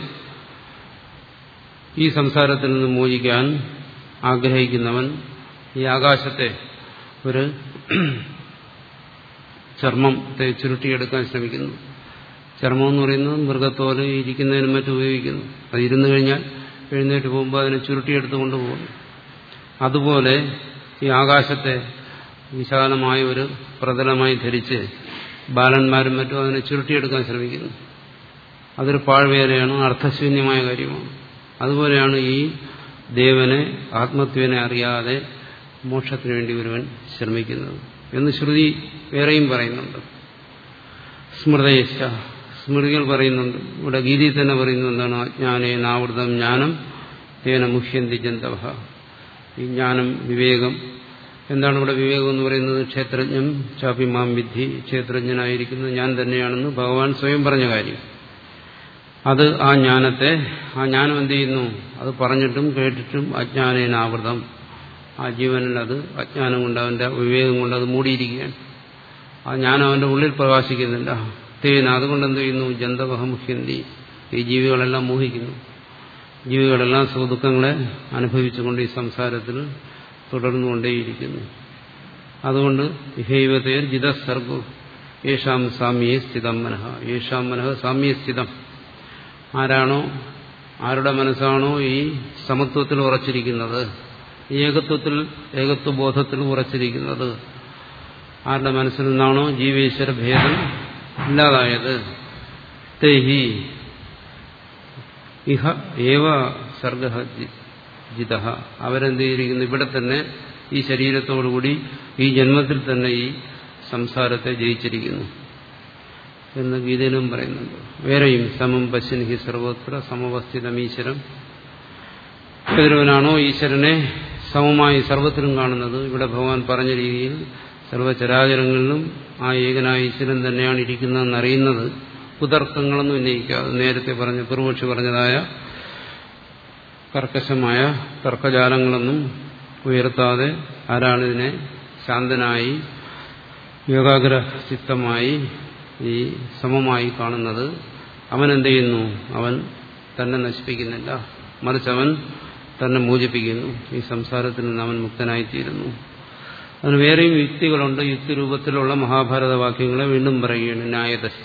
ഈ സംസാരത്തിൽ നിന്ന് മോചിക്കാൻ ആഗ്രഹിക്കുന്നവൻ ഈ ആകാശത്തെ ഒരു ചർമ്മത്തെ ചുരുട്ടിയെടുക്കാൻ ശ്രമിക്കുന്നു ചർമ്മം എന്ന് പറയുന്നത് മൃഗത്തോല് ഇരിക്കുന്നതിനും മറ്റും ഉപയോഗിക്കുന്നു അത് ഇരുന്നു കഴിഞ്ഞാൽ എഴുന്നേറ്റ് പോകുമ്പോൾ അതിനെ ചുരുട്ടിയെടുത്ത് കൊണ്ടുപോകുന്നു അതുപോലെ ഈ ആകാശത്തെ വിശാലമായ ഒരു പ്രതലമായി ധരിച്ച് ബാലന്മാരും മറ്റും അതിനെ ചുരുട്ടിയെടുക്കാൻ ശ്രമിക്കുന്നു അതൊരു പാഴ്വേലയാണ് അർത്ഥശൂന്യമായ കാര്യമാണ് അതുപോലെയാണ് ഈ ദേവനെ ആത്മത്വനെ അറിയാതെ മോക്ഷത്തിന് വേണ്ടി ഒരുവൻ ശ്രമിക്കുന്നത് എന്ന് ശ്രുതി വേറെയും പറയുന്നുണ്ട് സ്മൃതയശ സ്മൃതികൾ പറയുന്നുണ്ട് ഇവിടെ ഗീതയിൽ തന്നെ പറയുന്നത് എന്താണ് അജ്ഞാനേന ആവൃതം ജ്ഞാനം തേന മുഹ്യന്തി ജന്തവ ഈ ജ്ഞാനം വിവേകം എന്താണ് ഇവിടെ വിവേകം എന്ന് പറയുന്നത് ക്ഷേത്രജ്ഞം ചാപ്പി മാം വിദ്ധി ക്ഷേത്രജ്ഞനായിരിക്കുന്നത് ഞാൻ തന്നെയാണെന്ന് ഭഗവാൻ സ്വയം പറഞ്ഞ കാര്യം അത് ആ ജ്ഞാനത്തെ ആ ജ്ഞാനം എന്ത് ചെയ്യുന്നു അത് പറഞ്ഞിട്ടും കേട്ടിട്ടും അജ്ഞാനേനാവൃതം ആ ജീവനിൽ അത് അജ്ഞാനം കൊണ്ട് അവന്റെ വിവേകം കൊണ്ട് അത് മൂടിയിരിക്കുകയാണ് ആ ജ്ഞാനം അവന്റെ ഉള്ളിൽ പ്രകാശിക്കുന്നില്ല തേന അതുകൊണ്ട് എന്ത് ചെയ്യുന്നു ജന്തവഹമുഖ്യന്തി ഈ ജീവികളെല്ലാം മോഹിക്കുന്നു ജീവികളെല്ലാം സുഖദുഃഖങ്ങളെ അനുഭവിച്ചുകൊണ്ട് ഈ സംസാരത്തിൽ തുടർന്നുകൊണ്ടേയിരിക്കുന്നു അതുകൊണ്ട് ഹൈവതേർ ജിതസർഗു യേശാം സാമ്യേ സ്ഥിതം മനഃ യേശാം മനഃ സാമ്യേ സ്ഥിതം ആരാണോ ആരുടെ മനസ്സാണോ ഈ സമത്വത്തിൽ ഉറച്ചിരിക്കുന്നത് ഏകത്വത്തിൽ ഏകത്വബോധത്തിൽ ഉറച്ചിരിക്കുന്നത് ആരുടെ മനസ്സിൽ നിന്നാണോ ജീവേശ്വര ഭേദം ഇല്ലാതായത് തേഹി ഇഹ ഏവ സർഗ ജിത അവരെന്ത് ചെയ്തിരിക്കുന്നു ഇവിടെ തന്നെ ഈ ശരീരത്തോടുകൂടി ഈ ജന്മത്തിൽ തന്നെ ഈ സംസാരത്തെ ജയിച്ചിരിക്കുന്നു എന്ന് ഗീതയിലും പറയുന്നുണ്ട് വേറെയും സമം പശ്യൻ ഹി സർവത്ര സമവസ്ഥിതമീശ്വരം ഏതൊരുവനാണോ ഈശ്വരനെ സമമായി സർവത്തിലും കാണുന്നത് ഇവിടെ ഭഗവാൻ പറഞ്ഞ രീതിയിൽ സർവചരാചരങ്ങളിലും ആ ഏകനായ ഈശ്വരൻ തന്നെയാണ് ഇരിക്കുന്നതെന്ന് അറിയുന്നത് കുതർക്കങ്ങളൊന്നും ഉന്നയിക്കാതെ നേരത്തെ പറഞ്ഞ പൂർവക്ഷി പറഞ്ഞതായ കർക്കശമായ തർക്കജാലങ്ങളൊന്നും ഉയർത്താതെ ആരാണിതിനെ ശാന്തനായി യോഗാഗ്ര ചിത്തമായി ഈ സമമായി കാണുന്നത് അവൻ എന്ത് ചെയ്യുന്നു അവൻ തന്നെ നശിപ്പിക്കുന്നില്ല മറിച്ച് അവൻ തന്നെ മോചിപ്പിക്കുന്നു ഈ സംസാരത്തിൽ നിന്ന് അവൻ മുക്തനായിത്തീരുന്നു അതിന് വേറെയും യുക്തികളുണ്ട് യുക്തി രൂപത്തിലുള്ള മഹാഭാരത വാക്യങ്ങളെ വീണ്ടും പറയുകയാണ് ന്യായദശ്ച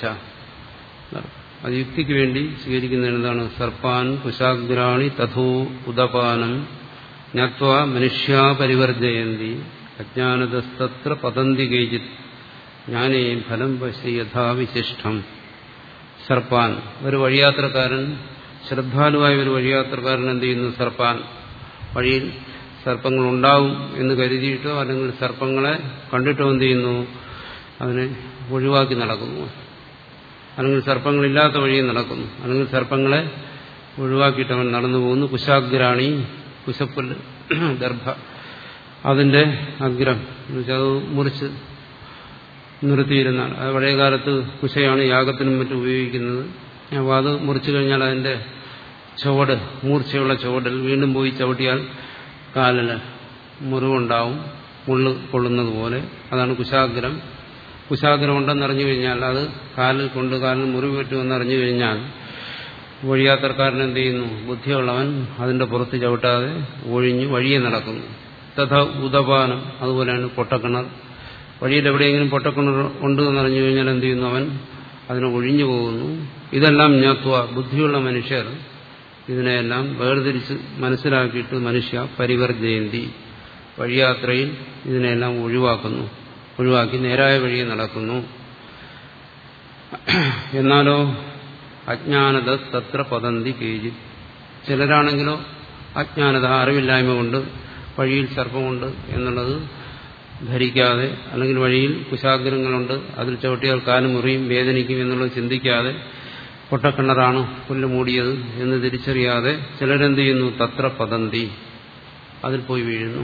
അത് യുക്തിക്ക് വേണ്ടി സ്വീകരിക്കുന്ന എന്താണ് സർപ്പാൻ കുശാഗ്രാണി തഥോ ഉദപാനം ജ്ഞാത്വ മനുഷ്യാ പരിവർജയന്തി അജ്ഞാനതസ്തത്ര പതന്തി കേചിത് ജ്ഞാനേ ഫലം പശ്യ യഥാവിശിഷ്ടം സർപ്പാൻ ഒരു വഴിയാത്രക്കാരൻ ശ്രദ്ധാലുവായ ഒരു വഴിയാത്രക്കാരൻ എന്ത് ചെയ്യുന്നു സർപ്പാൻ വഴിയിൽ സർപ്പങ്ങൾ ഉണ്ടാവും എന്ന് കരുതിയിട്ടോ അല്ലെങ്കിൽ സർപ്പങ്ങളെ കണ്ടിട്ടോ എന്ത് ചെയ്യുന്നു അതിനെ ഒഴിവാക്കി നടക്കുന്നു അല്ലെങ്കിൽ സർപ്പങ്ങളില്ലാത്ത വഴിയിൽ നടക്കുന്നു അല്ലെങ്കിൽ സർപ്പങ്ങളെ ഒഴിവാക്കിയിട്ട് അവൻ നടന്നു പോകുന്നു കുശാഗ്രാണി കുശപ്പുല്ല് ഗർഭ അതിന്റെ അഗ്രം എന്നുവെച്ചാൽ അത് മുറിച്ച് നിർത്തിയിരുന്നാണ് അത് പഴയകാലത്ത് കുശയാണ് യാഗത്തിനും മറ്റും ഉപയോഗിക്കുന്നത് അപ്പോൾ അത് മുറിച്ചു കഴിഞ്ഞാൽ അതിന്റെ ചുവട് മൂർച്ചയുള്ള ചുവടിൽ വീണ്ടും പോയി ചവിട്ടിയാൽ കാലിന് മുറിവുണ്ടാവും മുള്ളു കൊള്ളുന്നത് പോലെ അതാണ് കുശാഗ്രം കുശാഗ്രം ഉണ്ടെന്നറിഞ്ഞു കഴിഞ്ഞാൽ അത് കാലിൽ കൊണ്ട് കാലിന് മുറിവ് പറ്റുമെന്നറിഞ്ഞു കഴിഞ്ഞാൽ വഴിയാത്രക്കാരൻ എന്ത് ചെയ്യുന്നു ബുദ്ധിയുള്ളവൻ അതിന്റെ പുറത്ത് ചവിട്ടാതെ ഒഴിഞ്ഞ് വഴിയെ നടക്കുന്നു തഥ ഉദപാനം അതുപോലെയാണ് പൊട്ടക്കിണർ വഴിയിൽ എവിടെയെങ്കിലും പൊട്ടക്കിണർ ഉണ്ട് എന്നറിഞ്ഞു കഴിഞ്ഞാൽ എന്ത് ചെയ്യുന്നു അവൻ അതിനെ ഒഴിഞ്ഞു പോകുന്നു ഇതെല്ലാം ജ്ഞാത്വ ബുദ്ധിയുള്ള മനുഷ്യർ ഇതിനെയെല്ലാം വേർതിരിച്ച് മനസ്സിലാക്കിയിട്ട് മനുഷ്യ പരിവർജയന്തി വഴിയാത്രയിൽ ഇതിനെല്ലാം ഒഴിവാക്കുന്നു ഒഴിവാക്കി നേരായ വഴിയെ നടക്കുന്നു എന്നാലോ അജ്ഞാനത തത്ര പതന്തി കേജി ചിലരാണെങ്കിലോ അജ്ഞാനത അറിവില്ലായ്മ കൊണ്ട് വഴിയിൽ സർപ്പമുണ്ട് എന്നുള്ളത് ധരിക്കാതെ അല്ലെങ്കിൽ വഴിയിൽ കുശാഗ്രങ്ങളുണ്ട് അതിൽ ചവിട്ടിയാൽ കാലം മുറിയും വേദനിക്കും എന്നുള്ളത് ചിന്തിക്കാതെ പൊട്ടക്കിണറാണ് പുല്ല് മൂടിയത് എന്ന് തിരിച്ചറിയാതെ ചിലരെന്ത് ചെയ്യുന്നു തത്ര പതന്തി അതിൽ പോയി വീഴുന്നു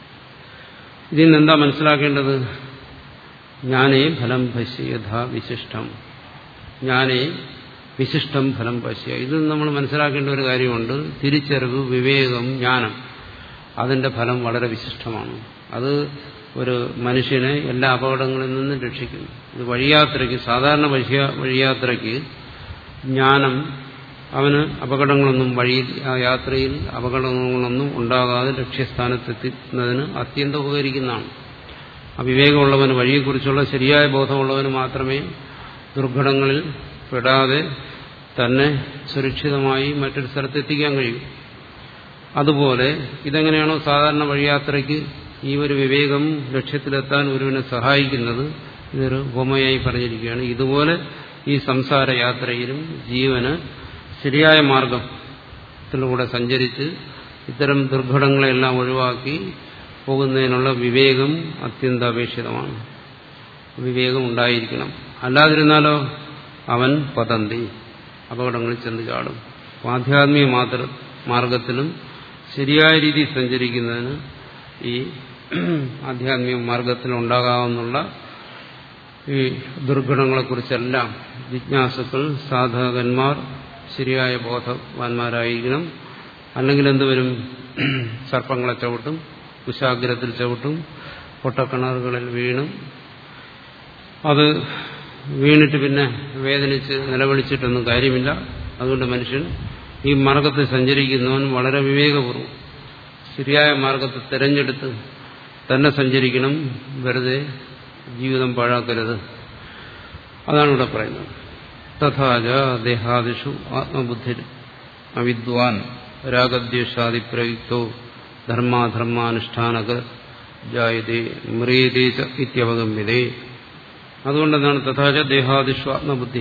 ഇതിൽ നിന്ന് എന്താ മനസ്സിലാക്കേണ്ടത് ജ്ഞാനേ ഫലം പശ്യ യഥാ വിശിഷ്ടം ജ്ഞാനേ വിശിഷ്ടം ഫലം പശ്യ ഇത് നമ്മൾ മനസ്സിലാക്കേണ്ട ഒരു കാര്യമുണ്ട് തിരിച്ചറിവ് വിവേകം ജ്ഞാനം അതിന്റെ ഫലം വളരെ വിശിഷ്ടമാണ് അത് ഒരു മനുഷ്യനെ എല്ലാ അപകടങ്ങളിൽ നിന്നും രക്ഷിക്കുന്നു ഇത് വഴിയാത്രയ്ക്ക് സാധാരണ വഴിയ വഴിയാത്രയ്ക്ക് ജ്ഞാനം അവന് അപകടങ്ങളൊന്നും വഴിയിൽ ആ യാത്രയിൽ അപകടങ്ങളൊന്നും ഉണ്ടാകാതെ ലക്ഷ്യസ്ഥാനത്തെത്തുന്നതിന് അത്യന്തം ഉപകരിക്കുന്നതാണ് ആ വിവേകമുള്ളവന് വഴിയെക്കുറിച്ചുള്ള ശരിയായ ബോധമുള്ളവന് മാത്രമേ ദുർഘടങ്ങളിൽ പെടാതെ തന്നെ സുരക്ഷിതമായി മറ്റൊരു സ്ഥലത്തെത്തിക്കാൻ കഴിയൂ അതുപോലെ ഇതെങ്ങനെയാണോ സാധാരണ വഴിയാത്രയ്ക്ക് ഈ ഒരു വിവേകം ലക്ഷ്യത്തിലെത്താൻ ഒരുവിനെ സഹായിക്കുന്നത് ഇതൊരു ഉപമയായി പറഞ്ഞിരിക്കുകയാണ് ഇതുപോലെ ഈ സംസാര യാത്രയിലും ജീവന് ശരിയായ മാർഗത്തിലൂടെ സഞ്ചരിച്ച് ഇത്തരം ദുർഘടങ്ങളെല്ലാം ഒഴിവാക്കി പോകുന്നതിനുള്ള വിവേകം അത്യന്താപേക്ഷിതമാണ് വിവേകം ഉണ്ടായിരിക്കണം അല്ലാതിരുന്നാലോ അവൻ പതന്തി അപകടങ്ങളിൽ ചെന്ന് ചാടും ആധ്യാത്മിക മാത്ര മാർഗത്തിലും ശരിയായ രീതിയിൽ സഞ്ചരിക്കുന്നതിന് ഈ ആധ്യാത്മിക മാർഗത്തിൽ ഉണ്ടാകാവുന്ന ഈ ദുർഘടങ്ങളെക്കുറിച്ചെല്ലാം ജിജ്ഞാസുക്കൾ സാധകന്മാർ ശരിയായ ബോധവാന്മാരായിരിക്കണം അല്ലെങ്കിൽ എന്തുവരും സർപ്പങ്ങളെ ചവിട്ടും കുശാഗ്രത്തിൽ ചവിട്ടും പൊട്ടക്കിണറുകളിൽ വീണും അത് വീണിട്ട് പിന്നെ വേദനിച്ച് നിലവിളിച്ചിട്ടൊന്നും കാര്യമില്ല അതുകൊണ്ട് മനുഷ്യൻ ഈ മാർഗത്തിൽ സഞ്ചരിക്കുന്നവൻ വളരെ വിവേകപൂർവ്വം ശരിയായ മാർഗത്തെ തിരഞ്ഞെടുത്ത് തന്നെ സഞ്ചരിക്കണം വെറുതെ ജീവിതം പാഴാക്കരുത് അതാണ് ഇവിടെ പറയുന്നത് തഥാച ദേഹാദിഷു ആത്മബുദ്ധി അവിദ്വാൻ രാഗദ്വേഷാദി പ്രയുക്തോ ധർമാധർമാനുഷ്ഠാനക ജായതേ മ്രിയതേ ഇത്യവഗമ്യതേ അതുകൊണ്ടെന്താണ് തഥാച ദേഹാദിഷു ആത്മബുദ്ധി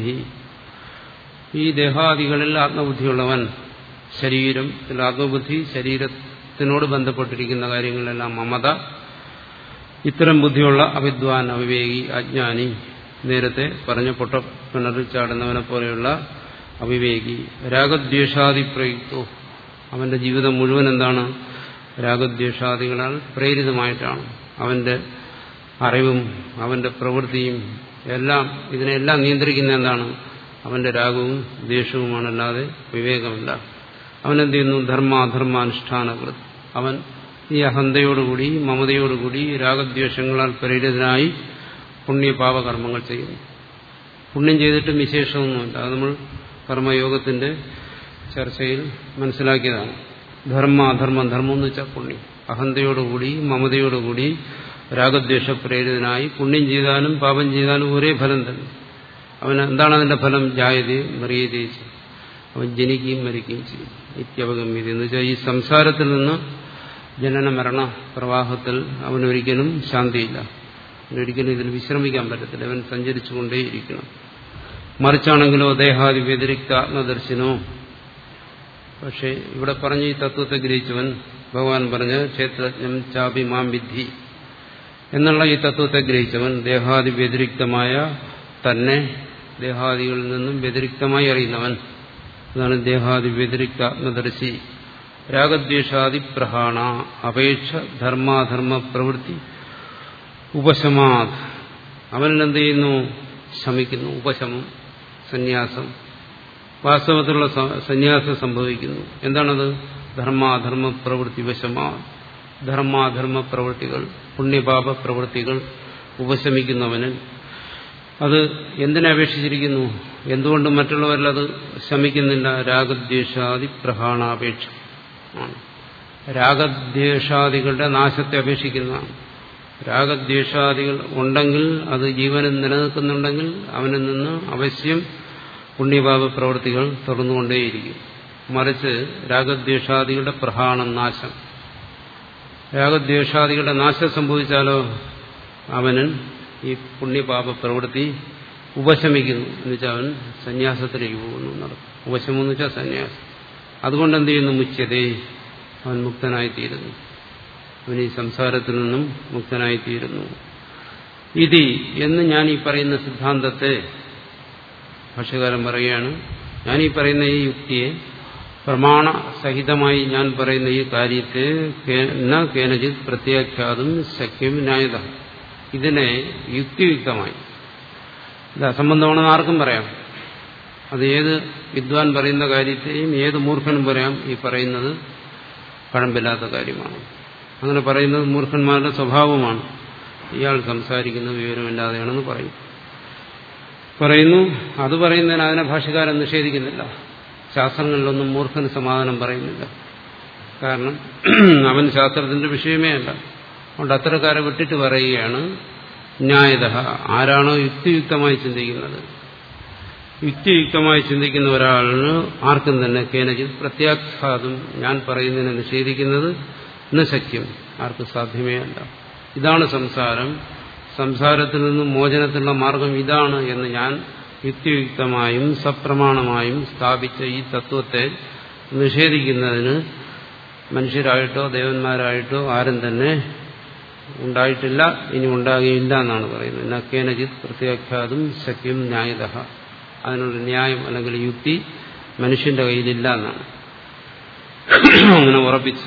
ഈ ദേഹാദികളിൽ ആത്മബുദ്ധിയുള്ളവൻ ശരീരം ആത്മബുദ്ധി ശരീരത്തിനോട് ബന്ധപ്പെട്ടിരിക്കുന്ന കാര്യങ്ങളിലെല്ലാം മമത ഇത്തരം ബുദ്ധിയുള്ള അവിദ്വാൻ അവിവേകി അജ്ഞാനി നേരത്തെ പറഞ്ഞ പൊട്ട കിണറിൽ ചാടുന്നവനെ പോലെയുള്ള അവിവേകി രാഗദ്വേഷാദി പ്രയുക്തോ അവന്റെ ജീവിതം മുഴുവൻ എന്താണ് രാഗദ്വേഷാദികളാൽ പ്രേരിതമായിട്ടാണ് അവന്റെ അറിവും അവന്റെ പ്രവൃത്തിയും എല്ലാം ഇതിനെല്ലാം നിയന്ത്രിക്കുന്ന എന്താണ് അവന്റെ രാഗവും ദ്വേഷവുമാണല്ലാതെ വിവേകമല്ല അവനെന്ത് ചെയ്യുന്നു ധർമാധർമാനുഷ്ഠാനകൃത് അവൻ ഈ അഹന്തയോടുകൂടി മമതയോടുകൂടി രാഗദ്വേഷങ്ങളാൽ പ്രേരിതനായി പുണ്യപാപകർമ്മങ്ങൾ ചെയ്യുന്നു പുണ്യം ചെയ്തിട്ടും വിശേഷമൊന്നുമില്ല അത് നമ്മൾ കർമ്മയോഗത്തിന്റെ ചർച്ചയിൽ മനസ്സിലാക്കിയതാണ് ധർമ്മ അധർമ്മം ധർമ്മം എന്ന് വെച്ചാൽ പുണ്യം അഹന്തയോടുകൂടി മമതയോടുകൂടി രാഗദ്വേഷ പ്രേരിതനായി പുണ്യം ചെയ്താലും പാപം ചെയ്താലും ഒരേ ഫലം തന്നെ അവന് എന്താണ് അതിന്റെ ഫലം ജായതേ മറിയതേച്ച് അവൻ ജനിക്കുകയും മരിക്കുകയും ചെയ്യും നിത്യവഗമ്യത എന്ന് വെച്ചാൽ ഈ സംസാരത്തിൽ നിന്ന് ജനന മരണ പ്രവാഹത്തിൽ അവനൊരിക്കലും ശാന്തിയില്ല അവനൊരിക്കലും ഇതിൽ വിശ്രമിക്കാൻ പറ്റത്തില്ല അവൻ സഞ്ചരിച്ചുകൊണ്ടേയിരിക്കണം മറിച്ചാണെങ്കിലോ ദേഹാദി വ്യതിരിക്ത ആത്മദർശനോ പക്ഷേ ഇവിടെ പറഞ്ഞ ഈ തത്വത്തെ ഗ്രഹിച്ചവൻ ഭഗവാൻ പറഞ്ഞ ക്ഷേത്രജ്ഞം ചാപി മാം വിദ്ധി എന്നുള്ള ഈ തത്വത്തെ ഗ്രഹിച്ചവൻ ദേഹാദി വ്യതിരിക്തമായ തന്നെ ദേഹാദികളിൽ നിന്നും വ്യതിരിക്തമായി അറിയുന്നവൻ അതാണ് ദേഹാദി വ്യതിരിക്ത ആത്മദർശി രാഗദ്വേഷാദി പ്രഹാണ അപേക്ഷ ധർമാധർമ്മ പ്രവൃത്തി ഉപശമാത് അവനിൽ എന്ത് ചെയ്യുന്നു ശമിക്കുന്നു ഉപശമം സന്യാസം വാസ്തവത്തിലുള്ള സന്യാസം സംഭവിക്കുന്നു എന്താണത് ധർമാധർമ്മ പ്രവൃത്തി വശമാ ധർമാധർമ്മ പ്രവൃത്തികൾ പുണ്യപാപ പ്രവൃത്തികൾ ഉപശമിക്കുന്നവന് അത് എന്തിനപേക്ഷിച്ചിരിക്കുന്നു എന്തുകൊണ്ട് മറ്റുള്ളവരിലത് ശമിക്കുന്നില്ല രാഗദ്വേഷാദി പ്രഹാണാപേക്ഷ ആണ് രാഗദ്വേഷാദികളുടെ നാശത്തെ അപേക്ഷിക്കുന്നതാണ് രാഗദ്വേഷാദികൾ ഉണ്ടെങ്കിൽ അത് ജീവനിൽ നിലനിൽക്കുന്നുണ്ടെങ്കിൽ അവനിൽ നിന്ന് അവശ്യം പുണ്യപാപ പ്രവൃത്തികൾ തുറന്നുകൊണ്ടേയിരിക്കും മറിച്ച് രാഗദ്വേഷാദികളുടെ പ്രഹാണം നാശം രാഗദ്വേഷാദികളുടെ നാശം സംഭവിച്ചാലോ അവന് ഈ പുണ്യപാപ പ്രവൃത്തി ഉപശമിക്കുന്നു എന്നുവെച്ചാൽ അവൻ സന്യാസത്തിലേക്ക് പോകുന്നു നടക്കും ഉപശമം എന്ന് വെച്ചാൽ സന്യാസം അതുകൊണ്ട് എന്ത് ചെയ്യുന്നു മുച്യതേ അവൻ മുക്തനായിത്തീരുന്നു അവൻ ഈ സംസാരത്തിൽ നിന്നും മുക്തനായിത്തീരുന്നു ഇതി എന്ന് ഞാൻ ഈ പറയുന്ന സിദ്ധാന്തത്തെ ഭാഷകാരൻ പറയുകയാണ് ഞാൻ ഈ പറയുന്ന ഈ യുക്തിയെ പ്രമാണ സഹിതമായി ഞാൻ പറയുന്ന ഈ കാര്യത്തെ ന കേനജിത് പ്രത്യാഖ്യാതും ശക്യം ന്യായത ഇതിനെ യുക്തിയുക്തമായി ഇത് അസംബന്ധമാണെന്ന് ആർക്കും പറയാം അത് ഏത് വിദ്വാൻ പറയുന്ന കാര്യത്തെയും ഏത് മൂർഖനും പറയാം ഈ പറയുന്നത് കഴമ്പില്ലാത്ത കാര്യമാണ് അങ്ങനെ പറയുന്നത് മൂർഖന്മാരുടെ സ്വഭാവമാണ് ഇയാൾ സംസാരിക്കുന്ന വിവരമില്ലാതെയാണെന്ന് പറയും പറയുന്നു അത് പറയുന്നതിന് അതിനെ ഭാഷകാരൻ നിഷേധിക്കുന്നില്ല ശാസ്ത്രങ്ങളിലൊന്നും മൂർഖന് സമാധാനം പറയുന്നില്ല കാരണം അവൻ ശാസ്ത്രത്തിന്റെ വിഷയമേ അല്ല അതുകൊണ്ട് അത്തരക്കാരെ വിട്ടിട്ട് പറയുകയാണ് ന്യായത ആരാണോ യുക്തിയുക്തമായി ചിന്തിക്കുന്നത് യുക്തിയുക്തമായി ചിന്തിക്കുന്ന ഒരാളിന് ആർക്കും തന്നെ കേനജിത് പ്രത്യാഘാതം ഞാൻ പറയുന്നതിനെ നിഷേധിക്കുന്നത് ഇന്ന് ശക്യം ആർക്കും സാധ്യമേ അല്ല ഇതാണ് സംസാരം സംസാരത്തിൽ നിന്നും മോചനത്തിനുള്ള മാർഗം ഇതാണ് എന്ന് ഞാൻ യുക്തിയുക്തമായും സപ്രമാണമായും സ്ഥാപിച്ച ഈ തത്വത്തെ നിഷേധിക്കുന്നതിന് മനുഷ്യരായിട്ടോ ദേവന്മാരായിട്ടോ ആരും തന്നെ ഉണ്ടായിട്ടില്ല ഇനി ഉണ്ടാകുകയില്ല എന്നാണ് പറയുന്നത് നക്കേനജിത് പ്രത്യാഖ്യാതും ശക്യം ന്യായത അതിനുള്ള ന്യായം അല്ലെങ്കിൽ യുക്തി മനുഷ്യന്റെ കയ്യിലില്ല എന്നാണ് അങ്ങനെ ഉറപ്പിച്ചു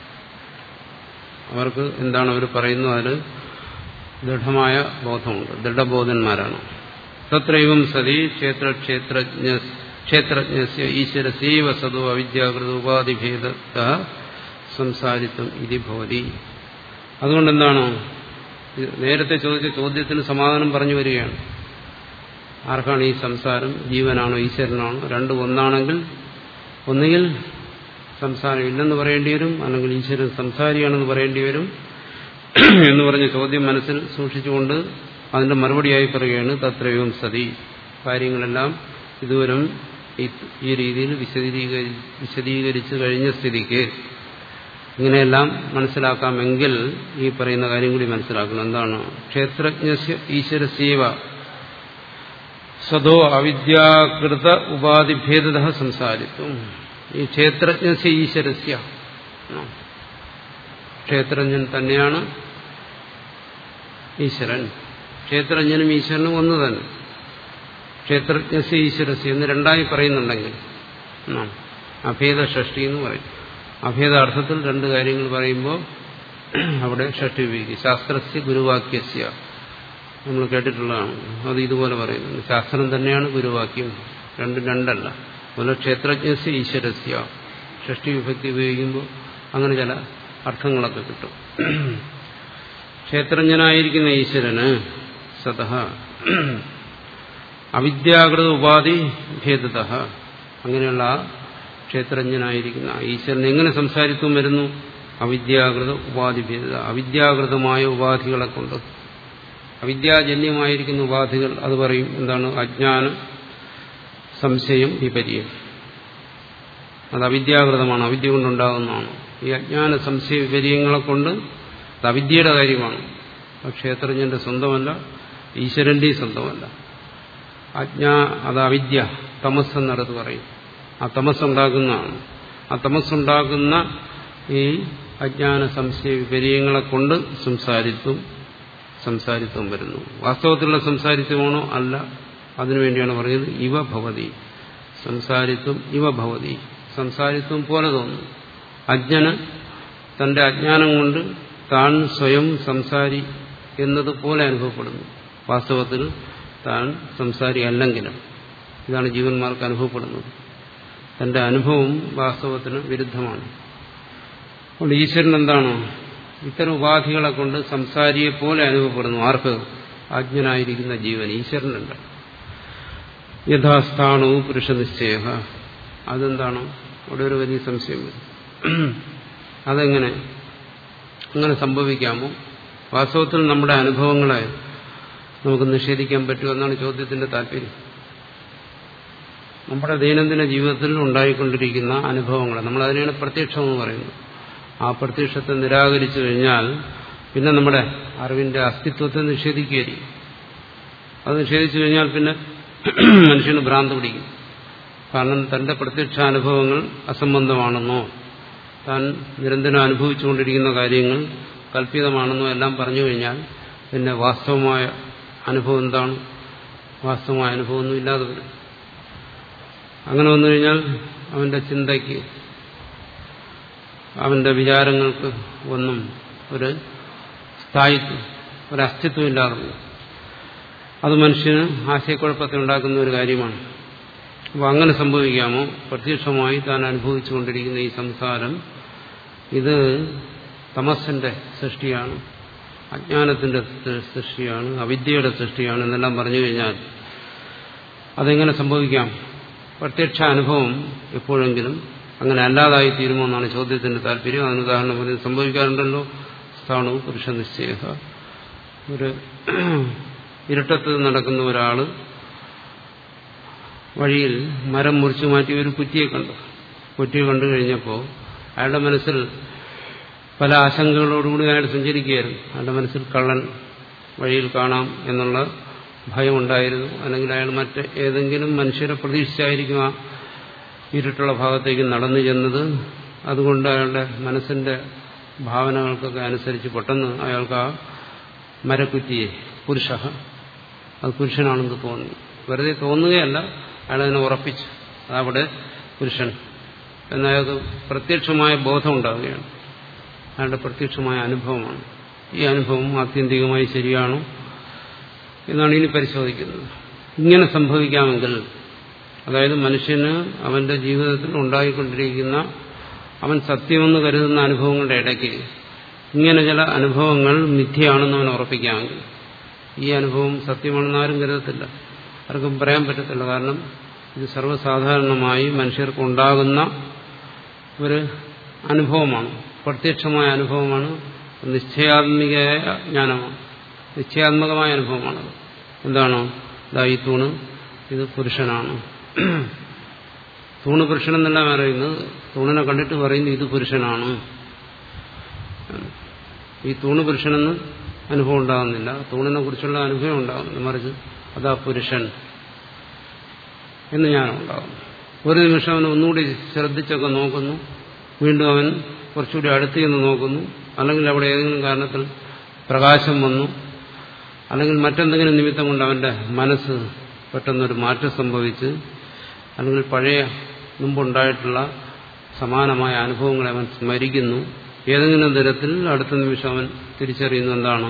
അവർക്ക് എന്താണ് അവർ പറയുന്നത് അതിൽ ദൃഢമായ ബോധമുണ്ട് ദൃഢബോധന്മാരാണ് തത്രൈവം സതി ക്ഷേത്ര ക്ഷേത്രജ്ഞ ക്ഷേത്രജ്ഞ ഈശ്വരസീവ സദോ അവിദ്യാകൃത ഉപാധിഭേദ സംസാരിത്വം ഇതി ഭവതി അതുകൊണ്ട് എന്താണ് നേരത്തെ ചോദിച്ച ചോദ്യത്തിന് സമാധാനം പറഞ്ഞു വരികയാണ് ആർക്കാണ് ഈ സംസാരം ജീവനാണോ ഈശ്വരനാണോ രണ്ടും ഒന്നാണെങ്കിൽ ഒന്നുകിൽ സംസാരം ഇല്ലെന്ന് പറയേണ്ടി വരും അല്ലെങ്കിൽ ഈശ്വരൻ സംസാരിയാണെന്ന് പറയേണ്ടി വരും എന്ന് പറഞ്ഞ ചോദ്യം മനസ്സിൽ സൂക്ഷിച്ചുകൊണ്ട് അതിന്റെ മറുപടിയായി പറയുകയാണ് തത്രയും സതി കാര്യങ്ങളെല്ലാം ഇതുവരും ഈ രീതിയിൽ വിശദീകരി വിശദീകരിച്ചു കഴിഞ്ഞ സ്ഥിതിക്ക് ഇങ്ങനെയെല്ലാം മനസ്സിലാക്കാമെങ്കിൽ ഈ പറയുന്ന കാര്യം കൂടി മനസ്സിലാക്കണം എന്താണ് ക്ഷേത്രജ്ഞ ഈശ്വരസീവ സ്വതോ അവിദ്യാകൃത ഉപാധിഭേദ സംസാരിത്വം ഈ ക്ഷേത്രജ്ഞ ഈശ്വരസ്യ ക്ഷേത്രജ്ഞൻ തന്നെയാണ് ഈശ്വരൻ ക്ഷേത്രജ്ഞനും ഈശ്വരനും ഒന്ന് തന്നെ ക്ഷേത്രജ്ഞ ഈശ്വരസ്യ എന്ന് രണ്ടായി പറയുന്നുണ്ടെങ്കിൽ അഭേദ ഷഷ്ടി എന്ന് പറയും അഭേദാർത്ഥത്തിൽ രണ്ട് കാര്യങ്ങൾ പറയുമ്പോൾ അവിടെ ഷഷ്ടി ഉപയോഗിക്കും ശാസ്ത്രസ്യ ഗുരുവാക്യസ്യ നമ്മൾ കേട്ടിട്ടുള്ളതാണ് അത് ഇതുപോലെ പറയുന്നത് ശാസ്ത്രം തന്നെയാണ് ഗുരുവാക്യം രണ്ടും രണ്ടല്ല അതുപോലെ ക്ഷേത്രജ്ഞസ്യ ഈശ്വരസ്യ ഷഷ്ടി വിഭക്തി ഉപയോഗിക്കുമ്പോൾ അങ്ങനെ ചില അർത്ഥങ്ങളൊക്കെ കിട്ടും ക്ഷേത്രജ്ഞനായിരിക്കുന്ന ഈശ്വരന് സത അവിദ്യാകൃത ഉപാധി ഭേദത അങ്ങനെയുള്ള ആ ക്ഷേത്രജ്ഞനായിരിക്കുന്ന ഈശ്വരൻ എങ്ങനെ സംസാരിത്വം വരുന്നു അവിദ്യാകൃത ഉപാധി ഭേദത അവിദ്യാകൃതമായ ഉപാധികളെ കൊണ്ട് അവിദ്യാജന്യമായിരിക്കുന്ന ഉപാധികൾ അത് പറയും എന്താണ് അജ്ഞാനം സംശയം വിപര്യം അത് അവിദ്യാകൃതമാണ് അവിദ്യ കൊണ്ടുണ്ടാകുന്നതാണ് ഈ അജ്ഞാന സംശയ വിപര്യങ്ങളെ കൊണ്ട് അത് അവിദ്യയുടെ കാര്യമാണ് ക്ഷേത്രജ്ഞന്റെ സ്വന്തമല്ല ഈശ്വരന്റെയും സ്വന്തമല്ല അജ്ഞാ അത് അവിദ്യ തമസ് എന്നടുത്ത് പറയും ആ തമസ്സുണ്ടാക്കുന്നതാണ് ആ തമസ്സുണ്ടാക്കുന്ന ഈ അജ്ഞാന സംശയ വിപര്യങ്ങളെ കൊണ്ട് സംസാരിത്വം സംസാരിത്വം വരുന്നു വാസ്തവത്തിലുള്ള സംസാരിത്വമാണോ അല്ല അതിനുവേണ്ടിയാണ് പറയുന്നത് ഇവ ഭവതി സംസാരിത്വം ഇവ ഭവതി സംസാരിത്വം പോലെ തോന്നുന്നു അജ്ഞന് തന്റെ അജ്ഞാനം കൊണ്ട് താൻ സ്വയം സംസാരി എന്നതുപോലെ അനുഭവപ്പെടുന്നു വാസ്തവത്തിൽ താൻ സംസാരി അല്ലെങ്കിലും ഇതാണ് ജീവന്മാർക്ക് അനുഭവപ്പെടുന്നത് തന്റെ അനുഭവം വാസ്തവത്തിന് വിരുദ്ധമാണ് അതുകൊണ്ട് ഈശ്വരൻ എന്താണ് ഇത്തരം ഉപാധികളെ കൊണ്ട് സംസാരിയെ പോലെ അനുഭവപ്പെടുന്നു ആർക്ക് അജ്ഞനായിരിക്കുന്ന ജീവൻ ഈശ്വരനുണ്ട് യഥാസ്ഥാനവും പുരുഷനിശ്ചയ അതെന്താണ് അവിടെ ഒരു വലിയ സംശയം വരും അതെങ്ങനെ അങ്ങനെ സംഭവിക്കാമോ വാസ്തവത്തിൽ നമ്മുടെ അനുഭവങ്ങളെ നമുക്ക് നിഷേധിക്കാൻ പറ്റുമോ എന്നാണ് ചോദ്യത്തിന്റെ താല്പര്യം നമ്മുടെ ദൈനംദിന ജീവിതത്തിൽ ഉണ്ടായിക്കൊണ്ടിരിക്കുന്ന അനുഭവങ്ങൾ നമ്മൾ അതിനെയാണ് പ്രത്യക്ഷം എന്ന് പറയുന്നത് ആ പ്രത്യക്ഷത്തെ നിരാകരിച്ചു കഴിഞ്ഞാൽ പിന്നെ നമ്മുടെ അറിവിന്റെ അസ്തിത്വത്തെ നിഷേധിക്കുകയായിരിക്കും അത് നിഷേധിച്ചു കഴിഞ്ഞാൽ പിന്നെ മനുഷ്യന് ഭ്രാന്ത് പിടിക്കും കാരണം തന്റെ പ്രത്യക്ഷാനുഭവങ്ങൾ അസംബന്ധമാണെന്നോ താൻ നിരന്തരം അനുഭവിച്ചുകൊണ്ടിരിക്കുന്ന കാര്യങ്ങൾ കല്പിതമാണെന്നോ എല്ലാം പറഞ്ഞു കഴിഞ്ഞാൽ പിന്നെ വാസ്തവമായ അനുഭവം എന്താണ് വാസ്തവമായ അനുഭവമൊന്നും ഇല്ലാതെ വരും അങ്ങനെ വന്നു കഴിഞ്ഞാൽ അവന്റെ ചിന്തയ്ക്ക് അവന്റെ വിചാരങ്ങൾക്ക് ഒന്നും ഒരു സ്ഥായിത്വം ഒരു അസ്തിത്വം ഇല്ലാതെ വരും അത് മനുഷ്യന് ആശയക്കുഴപ്പത്തെ ഉണ്ടാക്കുന്ന ഒരു കാര്യമാണ് അപ്പോൾ അങ്ങനെ സംഭവിക്കാമോ പ്രത്യക്ഷമായി താൻ അനുഭവിച്ചുകൊണ്ടിരിക്കുന്ന ഈ സംസാരം ഇത് തമസിന്റെ സൃഷ്ടിയാണ് അജ്ഞാനത്തിന്റെ സൃഷ്ടിയാണ് അവിദ്യയുടെ സൃഷ്ടിയാണ് എന്നെല്ലാം പറഞ്ഞു കഴിഞ്ഞാൽ അതെങ്ങനെ സംഭവിക്കാം പ്രത്യക്ഷ അനുഭവം എപ്പോഴെങ്കിലും അങ്ങനെ അല്ലാതായി തീരുമോ എന്നാണ് ചോദ്യത്തിന്റെ താല്പര്യം അതിന് ഉദാഹരണം പറഞ്ഞ് സംഭവിക്കാറുണ്ടല്ലോ സ്ഥാണു പുരുഷ നിശ്ചയ ഒരു ഇരുട്ടത്ത് നടക്കുന്ന ഒരാള് വഴിയിൽ മരം മുറിച്ചു മാറ്റി ഒരു കുറ്റിയെ കണ്ടു കുറ്റിയെ കണ്ടു കഴിഞ്ഞപ്പോൾ അയാളുടെ മനസ്സിൽ പല ആശങ്കകളോടുകൂടി അയാൾ സഞ്ചരിക്കുകയായിരുന്നു അയാളുടെ മനസ്സിൽ കള്ളൻ വഴിയിൽ കാണാം എന്നുള്ള ഭയമുണ്ടായിരുന്നു അല്ലെങ്കിൽ അയാൾ മറ്റ് ഏതെങ്കിലും മനുഷ്യരെ പ്രതീക്ഷിച്ചായിരിക്കും ആ ഇരുട്ടുള്ള ഭാഗത്തേക്ക് നടന്നു ചെന്നത് അതുകൊണ്ട് അയാളുടെ മനസ്സിന്റെ ഭാവനകൾക്കൊക്കെ അനുസരിച്ച് പെട്ടെന്ന് അയാൾക്ക് ആ മരക്കുറ്റിയെ പുരുഷ അത് പുരുഷനാണെന്ന് തോന്നി വെറുതെ തോന്നുകയല്ല അയാളതിനെ ഉറപ്പിച്ചു അതവിടെ പുരുഷൻ എന്നയാൾക്ക് പ്രത്യക്ഷമായ ബോധം ഉണ്ടാവുകയാണ് അയാളുടെ പ്രത്യക്ഷമായ അനുഭവമാണ് ഈ അനുഭവം ആത്യന്തികമായി ശരിയാണോ എന്നാണ് ഇനി പരിശോധിക്കുന്നത് ഇങ്ങനെ സംഭവിക്കാമെങ്കിൽ അതായത് മനുഷ്യന് അവന്റെ ജീവിതത്തിൽ ഉണ്ടായിക്കൊണ്ടിരിക്കുന്ന അവൻ സത്യമെന്ന് കരുതുന്ന അനുഭവങ്ങളുടെ ഇടയ്ക്ക് ഇങ്ങനെ ചില അനുഭവങ്ങൾ മിഥ്യയാണെന്ന് അവൻ ഉറപ്പിക്കാമെങ്കിൽ ഈ അനുഭവം സത്യമാണെന്ന് ആരും കരുതത്തില്ല ആർക്കും പറയാൻ പറ്റത്തില്ല കാരണം ഇത് സർവ്വസാധാരണമായി മനുഷ്യർക്ക് ഉണ്ടാകുന്ന ഒരു അനുഭവമാണ് പ്രത്യക്ഷമായ അനുഭവമാണ് നിശ്ചയാത്മികമായ ജ്ഞാനമാണ് നിശ്ചയാത്മകമായ അനുഭവമാണത് എന്താണോ ഇതാ ഈ തൂണ് ഇത് പുരുഷനാണ് തൂണ് പുരുഷനെന്നല്ല പറയുന്നത് തൂണിനെ കണ്ടിട്ട് പറയുന്നു ഇത് പുരുഷനാണ് ഈ തൂണ് പുരുഷനെന്ന് അനുഭവം ഉണ്ടാകുന്നില്ല തൂണിനെ കുറിച്ചുള്ള അനുഭവം ഉണ്ടാകുന്നില്ല മറിച്ച് അതാ പുരുഷൻ എന്ന് ഞാനുണ്ടാകും ഒരു നിമിഷം അവൻ ഒന്നുകൂടി ശ്രദ്ധിച്ചൊക്കെ നോക്കുന്നു വീണ്ടും അവൻ കുറച്ചുകൂടി അടുത്ത് ചെന്ന് നോക്കുന്നു അല്ലെങ്കിൽ അവിടെ ഏതെങ്കിലും കാരണത്തിൽ പ്രകാശം വന്നു അല്ലെങ്കിൽ മറ്റെന്തെങ്കിലും നിമിത്തം കൊണ്ട് അവന്റെ മനസ്സ് പെട്ടെന്നൊരു മാറ്റം സംഭവിച്ച് അല്ലെങ്കിൽ പഴയ മുമ്പുണ്ടായിട്ടുള്ള സമാനമായ അനുഭവങ്ങളെ അവൻ സ്മരിക്കുന്നു ഏതെങ്കിലും തരത്തിൽ അടുത്ത നിമിഷം അവൻ തിരിച്ചറിയുന്നു എന്താണ്